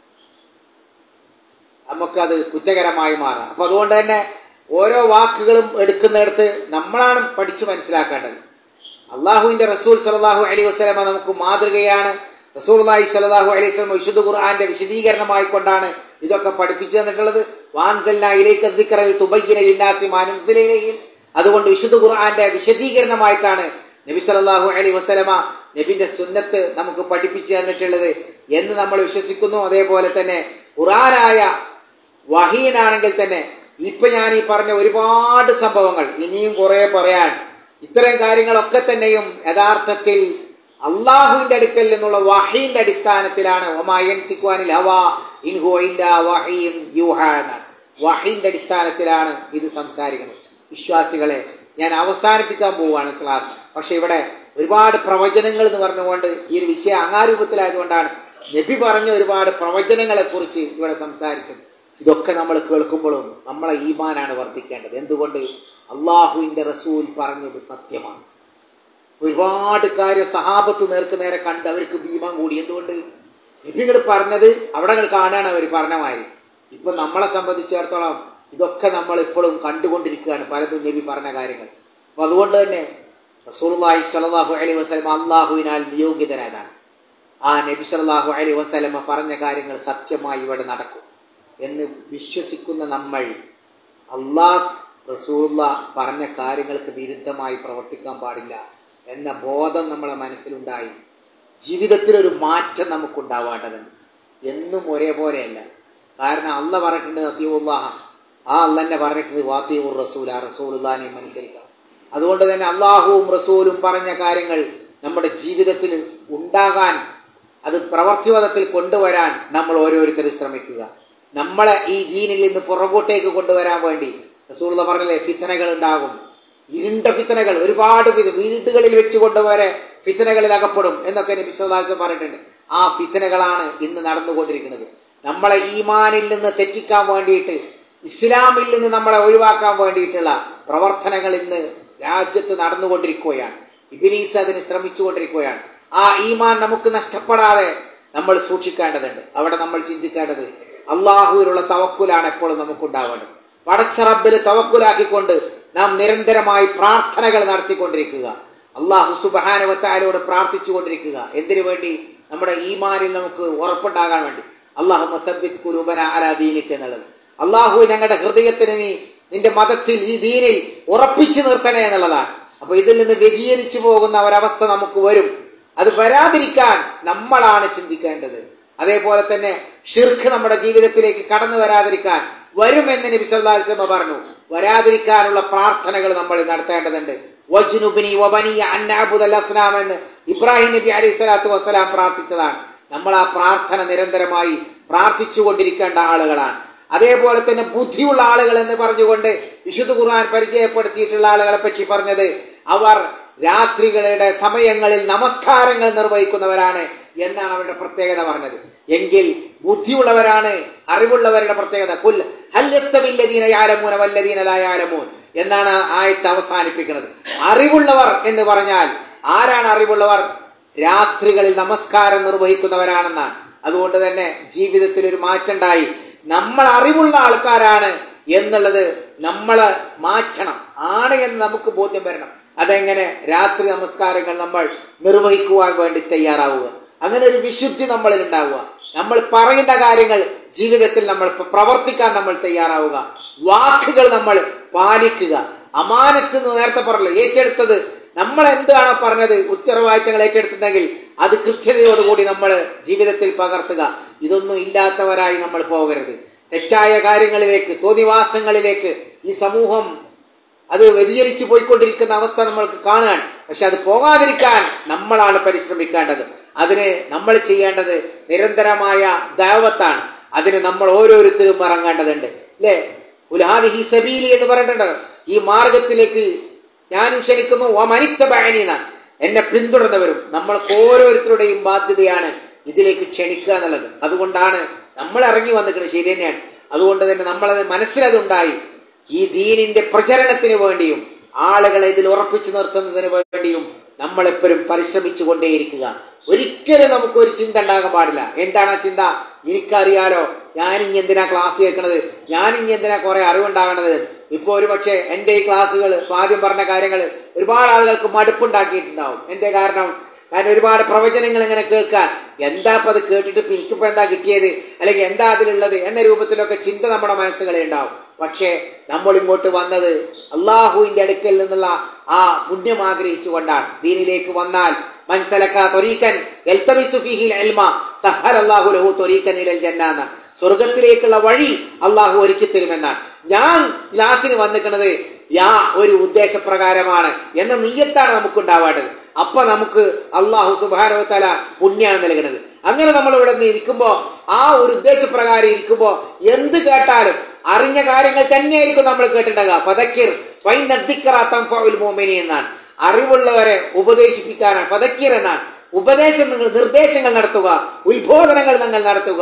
നമുക്കത് കുറ്റകരമായി മാറാം അപ്പൊ അതുകൊണ്ട് തന്നെ ഓരോ വാക്കുകളും എടുക്കുന്നിടത്ത് നമ്മളാണ് പഠിച്ചു മനസ്സിലാക്കേണ്ടത് അള്ളാഹുവിന്റെ റസൂൽ സലാഹു അലൈഹി വസ്ലമ നമുക്ക് മാതൃകയാണ് റസൂൽ അള്ളാഹി സലാഹു അലൈഹി സ്വലമ വിശുദ്ധ ഖുർആന്റെ വിശദീകരണമായി കൊണ്ടാണ് ഇതൊക്കെ പഠിപ്പിച്ചു തന്നിട്ടുള്ളത് അതുകൊണ്ട് വിശുദ്ധ ഖുർആന്റെ വിശദീകരണമായിട്ടാണ് നബി സലാഹു അലൈഹി വസ്ലമ നബിന്റെ സുന്നത്ത് നമുക്ക് പഠിപ്പിച്ചു തന്നിട്ടുള്ളത് എന്ന് നമ്മൾ വിശ്വസിക്കുന്നു അതേപോലെ തന്നെ ഖുറാനായ വഹീനാണെങ്കിൽ തന്നെ ഇപ്പൊ ഞാൻ ഈ പറഞ്ഞ ഒരുപാട് സംഭവങ്ങൾ ഇനിയും കുറെ പറയാൻ ഇത്തരം കാര്യങ്ങളൊക്കെ തന്നെയും യഥാർത്ഥത്തിൽ അള്ളാഹുവിന്റെ അടുക്കൽ നിന്നുള്ള വഹീന്റെ അടിസ്ഥാനത്തിലാണ് ഒമായൻതിക്കുവാനിൽ ഹവാ ഇൻഹു ഇല്ല വഹീം യൂഹ എന്നാണ് വഹീന്റെ അടിസ്ഥാനത്തിലാണ് ഇത് സംസാരിക്കുന്നത് വിശ്വാസികളെ ഞാൻ അവസാനിപ്പിക്കാൻ പോവുകയാണ് ക്ലാസ് പക്ഷെ ഇവിടെ ഒരുപാട് പ്രവചനങ്ങൾ എന്ന് പറഞ്ഞുകൊണ്ട് ഈ ഒരു വിഷയം അങ്ങാരൂപത്തിലായതുകൊണ്ടാണ് നബി പറഞ്ഞ ഒരുപാട് പ്രവചനങ്ങളെ കുറിച്ച് ഇവിടെ സംസാരിച്ചത് ഇതൊക്കെ നമ്മൾ കേൾക്കുമ്പോഴും നമ്മളെ ഈമാനാണ് വർദ്ധിക്കേണ്ടത് എന്തുകൊണ്ട് അള്ളാഹുവിന്റെ റസൂൽ പറഞ്ഞത് സത്യമാണ് ഒരുപാട് കാര്യം സഹാബത്ത് നേർക്ക് നേരെ കണ്ട് അവർക്ക് ഭീമം കൂടി എന്തുകൊണ്ട് നബികൾ പറഞ്ഞത് അവിടെ കാണാണ് അവർ പറഞ്ഞ മാതിരി ഇപ്പൊ നമ്മളെ സംബന്ധിച്ചിടത്തോളം ഇതൊക്കെ നമ്മൾ ഇപ്പോഴും കണ്ടുകൊണ്ടിരിക്കുകയാണ് പലതും നബി പറഞ്ഞ കാര്യങ്ങൾ അപ്പൊ അതുകൊണ്ട് തന്നെ റസൂർലാഹി സ്വലാഹു അലൈ വസ്ലം അള്ളാഹുവിനാൽ നിയോഗിതനായതാണ് ആ നബി സല്ലാഹു അലൈ വസ്ലമ പറഞ്ഞ കാര്യങ്ങൾ സത്യമായി ഇവിടെ നടക്കും എന്ന് വിശ്വസിക്കുന്ന നമ്മൾ അള്ളാഹ് റസൂള്ള പറഞ്ഞ കാര്യങ്ങൾക്ക് വിരുദ്ധമായി പ്രവർത്തിക്കാൻ പാടില്ല എന്ന ബോധം നമ്മളെ മനസ്സിലുണ്ടായി ജീവിതത്തിൽ ഒരു മാറ്റം നമുക്കുണ്ടാവേണ്ടതുണ്ട് എന്നും ഒരേപോലെയല്ല കാരണം അല്ല പറഞ്ഞിട്ടുണ്ട് അത്തിയുള്ളാഹ ആ അള്ളന്നെ പറഞ്ഞിട്ടുണ്ട് വാത്തിയൂർ റസൂൽ ആ റസൂലുല്ലാനെ അനുസരിക്കണം അതുകൊണ്ട് തന്നെ അള്ളാഹുവും റസൂലും പറഞ്ഞ കാര്യങ്ങൾ നമ്മുടെ ജീവിതത്തിൽ ഉണ്ടാകാൻ അത് പ്രവർത്തിപഥത്തിൽ കൊണ്ടുവരാൻ നമ്മൾ ഓരോരുത്തരും ശ്രമിക്കുക നമ്മളെ ഈ ദീനിൽ നിന്ന് പുറകോട്ടേക്ക് കൊണ്ടുവരാൻ വേണ്ടി റസൂള്ള പറഞ്ഞില്ലേ ഫിത്തനകൾ ഉണ്ടാകും ഇരുണ്ട ഫിത്തനകൾ ഒരുപാട് വീടുകളിൽ വെച്ച് കൊണ്ടുവരെ ഫിത്തനകളിൽ അകപ്പെടും എന്നൊക്കെ നബിസ്വലാഴ്ച പറഞ്ഞിട്ടുണ്ട് ആ ഫിത്തനകളാണ് ഇന്ന് നടന്നുകൊണ്ടിരിക്കുന്നത് നമ്മളെ ഈമാനിൽ നിന്ന് തെറ്റിക്കാൻ വേണ്ടിയിട്ട് ഇസ്ലാമിൽ നിന്ന് നമ്മളെ ഒഴിവാക്കാൻ വേണ്ടിയിട്ടുള്ള പ്രവർത്തനങ്ങൾ ഇന്ന് രാജ്യത്ത് നടന്നുകൊണ്ടിരിക്കുകയാണ് ഇബിലീസ് അതിന് ശ്രമിച്ചുകൊണ്ടിരിക്കുകയാണ് ആ ഈമാൻ നമുക്ക് നഷ്ടപ്പെടാതെ നമ്മൾ സൂക്ഷിക്കേണ്ടതുണ്ട് അവിടെ നമ്മൾ ചിന്തിക്കേണ്ടത് അള്ളാഹുവിലുള്ള തവക്കുലാണ് എപ്പോഴും നമുക്കുണ്ടാവേണ്ടത് പടച്ച റബ്ബിൽ തവക്കുലാക്കിക്കൊണ്ട് നാം നിരന്തരമായി പ്രാർത്ഥനകൾ നടത്തിക്കൊണ്ടിരിക്കുക അള്ളാഹു സുബാനുവത്താലോട് പ്രാർത്ഥിച്ചു കൊണ്ടിരിക്കുക എന്തിനു വേണ്ടി നമ്മുടെ ഈമാനിൽ നമുക്ക് ഉറപ്പുണ്ടാകാൻ വേണ്ടി അള്ളാഹു കുരൂബന അലാദീനിക്ക് എന്നുള്ളത് അള്ളാഹു ഞങ്ങളുടെ ഹൃദയത്തിന് നീ നിന്റെ മതത്തിൽ ഈ ദീനിൽ ഉറപ്പിച്ചു നിർത്തണേ എന്നുള്ളതാണ് അപ്പൊ ഇതിൽ നിന്ന് വ്യതിചലിച്ചു പോകുന്ന ഒരവസ്ഥ നമുക്ക് വരും അത് വരാതിരിക്കാൻ നമ്മളാണ് ചിന്തിക്കേണ്ടത് അതേപോലെ തന്നെ ഷിർക്ക് നമ്മുടെ ജീവിതത്തിലേക്ക് കടന്നു വരാതിരിക്കാൻ വരുമെന്ന് നബി സല്ലല്ലാഹു അലൈഹി വസല്ലം പറഞ്ഞു വരാതിരിക്കാനുള്ള പ്രാർത്ഥനകൾ നമ്മൾ നടത്തേണ്ടതുണ്ട് വജ്നുബിനി വബനിയ അന്നാബുദൽ അസ്നാം എന്ന് ഇബ്രാഹിം നബി അലൈഹി സ്വലാത്തു വസ്സലാം പ്രാർത്ഥിച്ചതാണ് നമ്മൾ ആ പ്രാർത്ഥന നിരന്തരമായി പ്രാർത്ഥിച്ചു കൊണ്ടിരിക്കേണ്ട ആളുകളാണ് അതേപോലെ തന്നെ ബുദ്ധിയുള്ള ആളുകൾ എന്ന് പറഞ്ഞുകൊണ്ട് വിശുദ്ധ ഖുർആൻ പരിചയപ്പെടുത്തിയിട്ടുള്ള ആളുകളെ പറ്റി പറഞ്ഞത് അവർ രാത്രികളുടെ സമയങ്ങളിൽ നമസ്കാരങ്ങൾ നിർവഹിക്കുന്നവരാണ് എന്നാണ് അവരുടെ പ്രത്യേകത പറഞ്ഞത് എങ്കിൽ ബുദ്ധിയുള്ളവരാണ് അറിവുള്ളവരുടെ പ്രത്യേകത കുൽ ഹല്യസ്തവില്ലദീന യാലമൂന വല്ലദീന ലാ യാലമൂൻ എന്നാണ് ആയത്ത് അവസാനിപ്പിക്കുന്നത് അറിവുള്ളവർ എന്ന് പറഞ്ഞാൽ ആരാണ് അറിവുള്ളവർ രാത്രികളിൽ നമസ്കാരം നിർവഹിക്കുന്നവരാണെന്നാണ് അതുകൊണ്ട് തന്നെ ജീവിതത്തിൽ ഒരു മാറ്റമുണ്ടായി നമ്മൾ അറിവുള്ള ആൾക്കാരാണ് എന്നുള്ളത് നമ്മൾ മാറ്റണം ആണ് എന്ന് നമുക്ക് ബോധ്യം വരണം അതെങ്ങനെ രാത്രി നമസ്കാരങ്ങൾ നമ്മൾ നിർവഹിക്കുവാൻ വേണ്ടി തയ്യാറാവുക അങ്ങനെ ഒരു വിശുദ്ധി നമ്മളിൽ ഉണ്ടാവുക നമ്മൾ പറയുന്ന കാര്യങ്ങൾ ജീവിതത്തിൽ നമ്മൾ പ്രവർത്തിക്കാൻ നമ്മൾ തയ്യാറാവുക വാക്കുകൾ നമ്മൾ പാലിക്കുക അമാനത്ത് എന്ന് നേരത്തെ പറഞ്ഞല്ലോ ഏറ്റെടുത്തത് നമ്മൾ എന്താണോ പറഞ്ഞത് ഉത്തരവാദിത്തങ്ങൾ ഏറ്റെടുത്തിട്ടുണ്ടെങ്കിൽ അത് കൃത്യതയോടുകൂടി നമ്മൾ ജീവിതത്തിൽ പകർത്തുക ഇതൊന്നും ഇല്ലാത്തവരായി നമ്മൾ പോകരുത് തെറ്റായ കാര്യങ്ങളിലേക്ക് തോന്നിവാസങ്ങളിലേക്ക് ഈ സമൂഹം അത് വ്യതിചലിച്ചു പോയിക്കൊണ്ടിരിക്കുന്ന അവസ്ഥ നമ്മൾക്ക് കാണുകയാണ് പക്ഷെ അത് പോകാതിരിക്കാൻ നമ്മളാണ് പരിശ്രമിക്കേണ്ടത് അതിന് നമ്മൾ ചെയ്യേണ്ടത് നിരന്തരമായ ദൈവത്താണ് അതിന് നമ്മൾ ഓരോരുത്തരും ഇറങ്ങേണ്ടതുണ്ട് അല്ലേ ഉലാദിഹി സബീലി എന്ന് പറഞ്ഞിട്ടുണ്ട് ഈ മാർഗത്തിലേക്ക് ഞാനും ക്ഷണിക്കുന്നു ഓ മനിച്ച ബാനി എന്നാണ് എന്നെ പിന്തുടർന്നവരും നമ്മൾക്ക് ഓരോരുത്തരുടെയും ബാധ്യതയാണ് ഇതിലേക്ക് ക്ഷണിക്കുക എന്നുള്ളത് അതുകൊണ്ടാണ് നമ്മൾ ഇറങ്ങി വന്നിരിക്കുന്നത് ശരി തന്നെയാണ് അതുകൊണ്ട് തന്നെ നമ്മളത് മനസ്സിലതുണ്ടായി ഈ ദീനിന്റെ പ്രചരണത്തിന് വേണ്ടിയും ആളുകളെ ഇതിൽ ഉറപ്പിച്ചു നിർത്തുന്നതിന് വേണ്ടിയും നമ്മളെപ്പോഴും പരിശ്രമിച്ചു കൊണ്ടേയിരിക്കുക ഒരിക്കലും നമുക്ക് ഒരു ചിന്ത ഉണ്ടാകാൻ പാടില്ല എന്താണ് ആ ചിന്ത എനിക്കറിയാലോ ഞാനിനി എന്തിനാ ക്ലാസ് കേൾക്കണത് ഞാനിനി എന്തിനാ കുറെ അറിവുണ്ടാകണത് ഇപ്പൊ ഒരു പക്ഷേ എന്റെ ഈ ക്ലാസ്സുകൾ ആദ്യം പറഞ്ഞ കാര്യങ്ങൾ ഒരുപാട് ആളുകൾക്ക് മടുപ്പുണ്ടാക്കിയിട്ടുണ്ടാവും എന്റെ കാരണം കാരണം ഒരുപാട് പ്രവചനങ്ങൾ ഇങ്ങനെ കേൾക്കാൻ എന്താ ഇപ്പൊ അത് കേട്ടിട്ട് ഇപ്പൊ എനിക്കിപ്പോ എന്താ കിട്ടിയത് അല്ലെങ്കിൽ എന്താ അതിലുള്ളത് എന്ന രൂപത്തിലൊക്കെ ചിന്ത നമ്മുടെ മനസ്സുകളിൽ ഉണ്ടാവും പക്ഷേ നമ്മൾ ഇങ്ങോട്ട് വന്നത് അള്ളാഹുവിന്റെ അടുക്കൽ നിന്നുള്ള ആ പുണ്യം ആഗ്രഹിച്ചുകൊണ്ടാണ് ദീനിലേക്ക് വന്നാൽ മനസ്സിലക്ക തൊരീക്കൻ ലഹു തൊരീക്കൻ ഇലൽ ജന്നാന്ന സ്വർഗത്തിലേക്കുള്ള വഴി അള്ളാഹു ഒരുക്കി തരുമെന്നാണ് ഞാൻ ക്ലാസ്സിന് വന്നിക്കുന്നത് യാ ഒരു ഉദ്ദേശപ്രകാരമാണ് എന്ന നീയത്താണ് നമുക്ക് ഉണ്ടാവേണ്ടത് അപ്പൊ നമുക്ക് അള്ളാഹു സുബാനോ തല പുണ്യാണ് നൽകുന്നത് അങ്ങനെ നമ്മൾ ഇവിടെ നിന്ന് ഇരിക്കുമ്പോ ആ ഒരു ഉദ്ദേശപ്രകാരം ഇരിക്കുമ്പോ എന്ത് കേട്ടാലും അറിഞ്ഞ കാര്യങ്ങൾ തന്നെയായിരിക്കും നമ്മൾ കേട്ടിട്ടുണ്ടാകുക പതക്കിർ മോമിനി എന്നാണ് അറിവുള്ളവരെ ഉപദേശിപ്പിക്കാനാണ് പതക്കിർ എന്നാണ് ഉപദേശം നിങ്ങൾ നിർദ്ദേശങ്ങൾ നടത്തുക ഉത്ബോധനങ്ങൾ നിങ്ങൾ നടത്തുക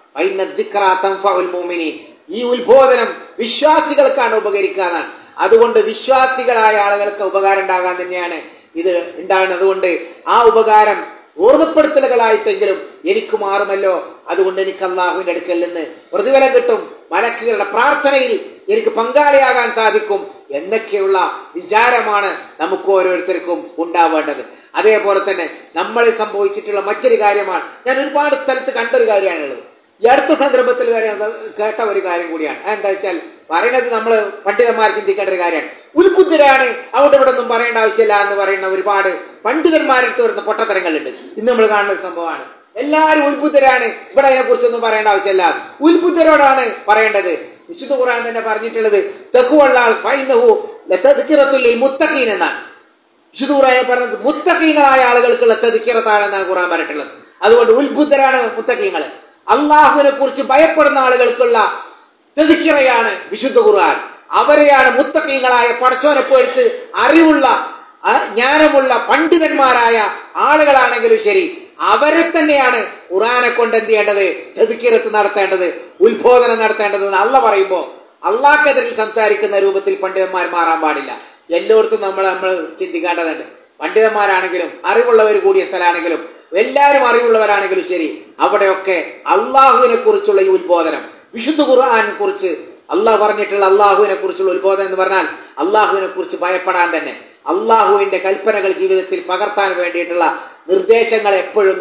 മോമിനി ഈ ഉത്ബോധനം വിശ്വാസികൾക്കാണ് ഉപകരിക്കുക എന്നാണ് അതുകൊണ്ട് വിശ്വാസികളായ ആളുകൾക്ക് ഉപകാരം ഉണ്ടാകാൻ തന്നെയാണ് ഇത് ഉണ്ടാകുന്നത് അതുകൊണ്ട് ആ ഉപകാരം ഓർമ്മപ്പെടുത്തലുകളായിട്ടെങ്കിലും എനിക്ക് മാറുമല്ലോ അതുകൊണ്ട് എനിക്ക് അള്ളാഹുവിന്റെ അടുക്കൽ നിന്ന് പ്രതിഫലം കിട്ടും മലക്കുകളുടെ പ്രാർത്ഥനയിൽ എനിക്ക് പങ്കാളിയാകാൻ സാധിക്കും എന്നൊക്കെയുള്ള വിചാരമാണ് നമുക്ക് ഓരോരുത്തർക്കും ഉണ്ടാവേണ്ടത് അതേപോലെ തന്നെ നമ്മളിൽ സംഭവിച്ചിട്ടുള്ള മറ്റൊരു കാര്യമാണ് ഞാൻ ഒരുപാട് സ്ഥലത്ത് കണ്ടൊരു കാര്യമാണുള്ളത് ഈ അടുത്ത സന്ദർഭത്തിൽ വരെ കേട്ട ഒരു കാര്യം കൂടിയാണ് എന്താ വെച്ചാൽ പറയുന്നത് നമ്മൾ പണ്ഡിതന്മാർ ചിന്തിക്കേണ്ട ഒരു കാര്യമാണ് ഉത്ബുദ്ധരാണ് അവിടെ ഇവിടെ ഒന്നും പറയേണ്ട ആവശ്യമില്ല എന്ന് പറയുന്ന ഒരുപാട് പണ്ഡിതന്മാരെടുത്ത് വരുന്ന പൊട്ടത്തരങ്ങളുണ്ട് ഇന്ന് നമ്മൾ കാണുന്ന ഒരു സംഭവമാണ് എല്ലാവരും ഉത്ബുദ്ധരാണ് ഇവിടെ അതിനെ കുറിച്ചൊന്നും പറയേണ്ട ആവശ്യമില്ല ഉത്ബുദ്ധരോടാണ് പറയേണ്ടത് വിശുദ്ധ ഖുർആൻ തന്നെ പറഞ്ഞിട്ടുള്ളത് തെക്കുവള്ളാൾ മുത്തഖീൻ എന്നാണ് വിശുദ്ധ ഖുർആൻ പറഞ്ഞത് മുത്തഖീങ്ങളായ ആളുകൾക്കുള്ള തെതിക്കിറത്താണെന്നാണ് ഖുർആൻ പറഞ്ഞിട്ടുള്ളത് അതുകൊണ്ട് ഉത്ബുദ്ധരാണ് മുത്തഖീങ്ങൾ അള്ളാഹുവിനെ കുറിച്ച് ഭയപ്പെടുന്ന ആളുകൾക്കുള്ള തെതിക്കിറയാണ് വിശുദ്ധ ഖുർആൻ അവരെയാണ് മുത്തഖീങ്ങളായ പടച്ചോനെ പേടിച്ച് അറിവുള്ള ജ്ഞാനമുള്ള പണ്ഡിതന്മാരായ ആളുകളാണെങ്കിലും ശരി അവരെ തന്നെയാണ് ഖുറാനെ കൊണ്ട് എന്ത് ചെയ്യേണ്ടത് തെതുക്കിരത്ത് നടത്തേണ്ടത് ഉത്ബോധനം നടത്തേണ്ടത് എന്ന് അള്ള പറയുമ്പോൾ അള്ളാഹ്ക്കെതിരിൽ സംസാരിക്കുന്ന രൂപത്തിൽ പണ്ഡിതന്മാർ മാറാൻ പാടില്ല എല്ലായിടത്തും നമ്മൾ നമ്മൾ ചിന്തിക്കേണ്ടതുണ്ട് പണ്ഡിതന്മാരാണെങ്കിലും അറിവുള്ളവർ കൂടിയ സ്ഥലമാണെങ്കിലും എല്ലാവരും അറിവുള്ളവരാണെങ്കിലും ശരി അവിടെയൊക്കെ അള്ളാഹുവിനെ കുറിച്ചുള്ള ഈ ഉത്ബോധനം വിശുദ്ധ ഖുർആാനെ കുറിച്ച് അള്ളാഹ് പറഞ്ഞിട്ടുള്ള അള്ളാഹുവിനെ കുറിച്ചുള്ള ഉത്ബോധനം എന്ന് പറഞ്ഞാൽ അള്ളാഹുവിനെ കുറിച്ച് ഭയപ്പെടാൻ തന്നെ അള്ളാഹുവിന്റെ കൽപ്പനകൾ ജീവിതത്തിൽ പകർത്താൻ വേണ്ടിയിട്ടുള്ള നിർദ്ദേശങ്ങൾ എപ്പോഴും നമ്മൾ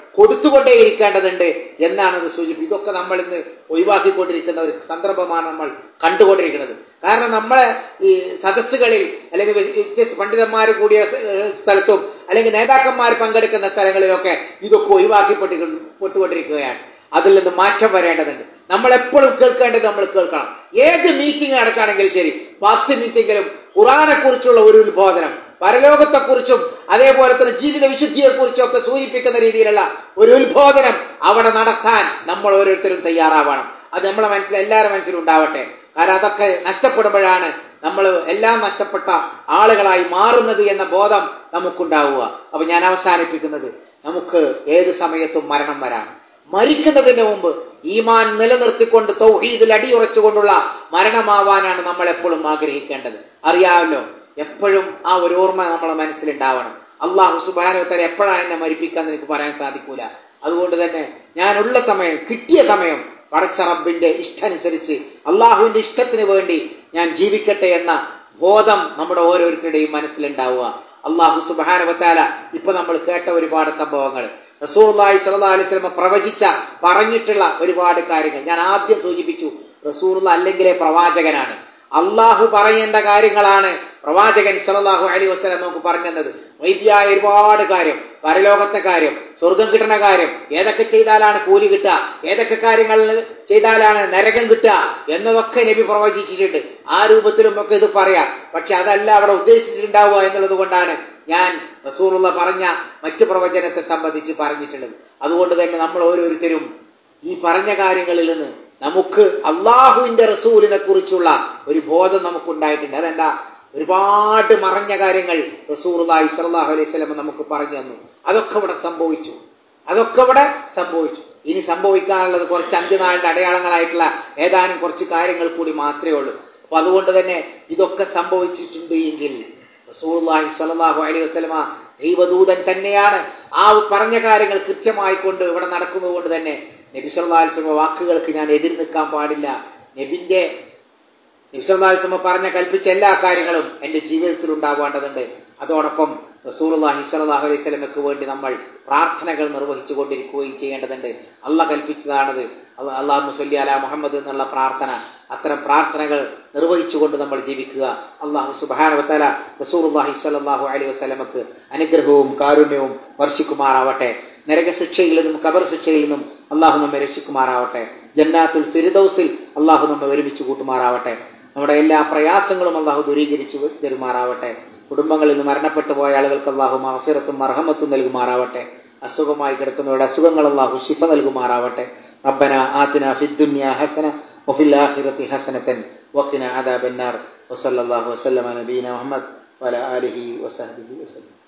കൊടുത്തുകൊണ്ടേയിരിക്കേണ്ടതുണ്ട് എന്നാണ് അത് സൂചിപ്പിക്കുന്നത് ഇതൊക്കെ നമ്മൾ ഇന്ന് ഒഴിവാക്കിക്കൊണ്ടിരിക്കുന്ന ഒരു സന്ദർഭമാണ് നമ്മൾ കണ്ടുകൊണ്ടിരിക്കുന്നത് കാരണം നമ്മളെ ഈ സദസ്സുകളിൽ അല്ലെങ്കിൽ വ്യത്യസ്ത പണ്ഡിതന്മാർ കൂടിയ സ്ഥലത്തും അല്ലെങ്കിൽ നേതാക്കന്മാർ പങ്കെടുക്കുന്ന സ്ഥലങ്ങളിലൊക്കെ ഇതൊക്കെ ഒഴിവാക്കിപ്പെട്ടി പെട്ടുകൊണ്ടിരിക്കുകയാണ് അതിൽ നിന്ന് മാറ്റം വരേണ്ടതുണ്ട് നമ്മൾ എപ്പോഴും കേൾക്കേണ്ടത് നമ്മൾ കേൾക്കണം ഏത് മീറ്റിംഗ് നടക്കുകയാണെങ്കിലും ശരി പത്ത് മീറ്റിംഗിലും ഖുറാനെ കുറിച്ചുള്ള ഒരു ഉത്ബോധനം പരലോകത്തെക്കുറിച്ചും അതേപോലെ തന്നെ ജീവിത വിശുദ്ധിയെക്കുറിച്ചും ഒക്കെ സൂചിപ്പിക്കുന്ന രീതിയിലുള്ള ഒരു ഉത്ബോധനം അവിടെ നടത്താൻ നമ്മൾ ഓരോരുത്തരും തയ്യാറാവണം അത് നമ്മളെ മനസ്സിൽ എല്ലാവരുടെ മനസ്സിലും ഉണ്ടാവട്ടെ കാരണം അതൊക്കെ നഷ്ടപ്പെടുമ്പോഴാണ് നമ്മൾ എല്ലാം നഷ്ടപ്പെട്ട ആളുകളായി മാറുന്നത് എന്ന ബോധം നമുക്കുണ്ടാവുക അപ്പൊ ഞാൻ അവസാനിപ്പിക്കുന്നത് നമുക്ക് ഏത് സമയത്തും മരണം വരാം മരിക്കുന്നതിന് മുമ്പ് ഈമാൻ നിലനിർത്തിക്കൊണ്ട് തൗഹീദിൽ അടിയുറച്ചുകൊണ്ടുള്ള മരണമാവാനാണ് നമ്മൾ എപ്പോഴും ആഗ്രഹിക്കേണ്ടത് അറിയാമല്ലോ എപ്പോഴും ആ ഒരു ഓർമ്മ നമ്മളെ മനസ്സിലുണ്ടാവണം അള്ളാഹു സുബാനോത്തര എപ്പോഴാണ് എന്നെ മരിപ്പിക്കാന്ന് എനിക്ക് പറയാൻ സാധിക്കൂല അതുകൊണ്ട് തന്നെ ഞാനുള്ള സമയം കിട്ടിയ സമയം പടച്ച റബ്ബിന്റെ ഇഷ്ടമനുസരിച്ച് അള്ളാഹുവിന്റെ ഇഷ്ടത്തിന് വേണ്ടി ഞാൻ ജീവിക്കട്ടെ എന്ന ബോധം നമ്മുടെ ഓരോരുത്തരുടെയും മനസ്സിലുണ്ടാവുക അള്ളാഹു സുബാനവത്താല ഇപ്പൊ നമ്മൾ കേട്ട ഒരുപാട് സംഭവങ്ങൾ റസൂർലായി സല്ലാ അലൈഹി സ്വലമ പ്രവചിച്ച പറഞ്ഞിട്ടുള്ള ഒരുപാട് കാര്യങ്ങൾ ഞാൻ ആദ്യം സൂചിപ്പിച്ചു റസൂർല അല്ലെങ്കിലേ പ്രവാചകനാണ് അള്ളാഹു പറയേണ്ട കാര്യങ്ങളാണ് പ്രവാചകൻ സലാഹു അലി വസ്ലം നമുക്ക് പറഞ്ഞത് വൈദ്യായ ഒരുപാട് കാര്യം പരലോകത്തെ കാര്യം സ്വർഗം കിട്ടുന്ന കാര്യം ഏതൊക്കെ ചെയ്താലാണ് കൂലി കിട്ടുക ഏതൊക്കെ കാര്യങ്ങൾ ചെയ്താലാണ് നരകം കിട്ടുക എന്നതൊക്കെ നബി പ്രവചിച്ചിട്ടുണ്ട് ആ രൂപത്തിലും ഒക്കെ ഇത് പറയാം പക്ഷെ അതല്ല അവിടെ ഉദ്ദേശിച്ചിട്ടുണ്ടാവുക എന്നുള്ളത് കൊണ്ടാണ് ഞാൻ റസൂറുള്ള പറഞ്ഞ മറ്റു പ്രവചനത്തെ സംബന്ധിച്ച് പറഞ്ഞിട്ടുള്ളത് അതുകൊണ്ട് തന്നെ നമ്മൾ ഓരോരുത്തരും ഈ പറഞ്ഞ കാര്യങ്ങളിൽ നിന്ന് നമുക്ക് അള്ളാഹുവിന്റെ റസൂലിനെ കുറിച്ചുള്ള ഒരു ബോധം നമുക്കുണ്ടായിട്ടുണ്ട് അതെന്താ ഒരുപാട് മറഞ്ഞ കാര്യങ്ങൾ റസൂർലായി സലാഹു അലൈഹി സ്വലം നമുക്ക് പറഞ്ഞു തന്നു അതൊക്കെ ഇവിടെ സംഭവിച്ചു അതൊക്കെ ഇവിടെ സംഭവിച്ചു ഇനി സംഭവിക്കാനുള്ളത് കുറച്ച് അന്ത്യനാളിന്റെ അടയാളങ്ങളായിട്ടുള്ള ഏതാനും കുറച്ച് കാര്യങ്ങൾ കൂടി മാത്രമേ ഉള്ളൂ അപ്പൊ അതുകൊണ്ട് തന്നെ ഇതൊക്കെ സംഭവിച്ചിട്ടുണ്ട് എങ്കിൽ റസൂർലാഹി സലാഹു അലൈഹി വസ്ലമ ദൈവദൂതൻ തന്നെയാണ് ആ പറഞ്ഞ കാര്യങ്ങൾ കൃത്യമായി കൊണ്ട് ഇവിടെ നടക്കുന്നത് കൊണ്ട് തന്നെ നബി സല്ലാസ്ലമ വാക്കുകൾക്ക് ഞാൻ എതിർ നിൽക്കാൻ പാടില്ല നബിന്റെ നബിസ്വല്ലാസ്ലമ പറഞ്ഞ കൽപ്പിച്ച എല്ലാ കാര്യങ്ങളും എൻ്റെ ജീവിതത്തിൽ ഉണ്ടാവേണ്ടതുണ്ട് അതോടൊപ്പം റസൂർല്ലാഹി സലാഹു അലൈഹി സ്വലമയ്ക്ക് വേണ്ടി നമ്മൾ പ്രാർത്ഥനകൾ നിർവഹിച്ചു കൊണ്ടിരിക്കുകയും ചെയ്യേണ്ടതുണ്ട് അള്ള കൽപ്പിച്ചതാണത് അള്ളാഹു മുസല്ലി അല മുഹമ്മദ് എന്നുള്ള പ്രാർത്ഥന അത്തരം പ്രാർത്ഥനകൾ നിർവഹിച്ചുകൊണ്ട് നമ്മൾ ജീവിക്കുക അള്ളാഹു സുബാനവത്തല റസൂർല്ലാഹി സ്വല്ലാഹു അലൈഹി വസ്ലമക്ക് അനുഗ്രഹവും കാരുണ്യവും വർഷിക്കുമാറാവട്ടെ നരകശിക്ഷയിൽ നിന്നും കബർ ശിക്ഷയിൽ നിന്നും അള്ളാഹു നമ്മെ രക്ഷിക്കുമാറാവട്ടെ ജന്നാത്തുൽ ഫിരിദൌസിൽ അള്ളാഹു നമ്മെ ഒരുമിച്ച് കൂട്ടുമാറാവട്ടെ നമ്മുടെ എല്ലാ പ്രയാസങ്ങളും അള്ളാഹു ദൂരീകരിച്ചു തരുമാറാവട്ടെ കുടുംബങ്ങളിൽ നിന്ന് മരണപ്പെട്ടു പോയ ആളുകൾക്ക് അള്ളാഹു മഹഫിറത്തും മർഹമത്തും നൽകുമാറാവട്ടെ അസുഖമായി കിടക്കുന്നവരുടെ അസുഖങ്ങൾ അള്ളാഹു ഷിഫ നൽകുമാറാവട്ടെ റബ്ബന ആത്തിന ഫിദ്ദുന്യ ഹസന وفي الآخرة حسنة وقنا عذاب النار وصلى الله وسلم على نبينا محمد وعلى آله وصحبه وسلم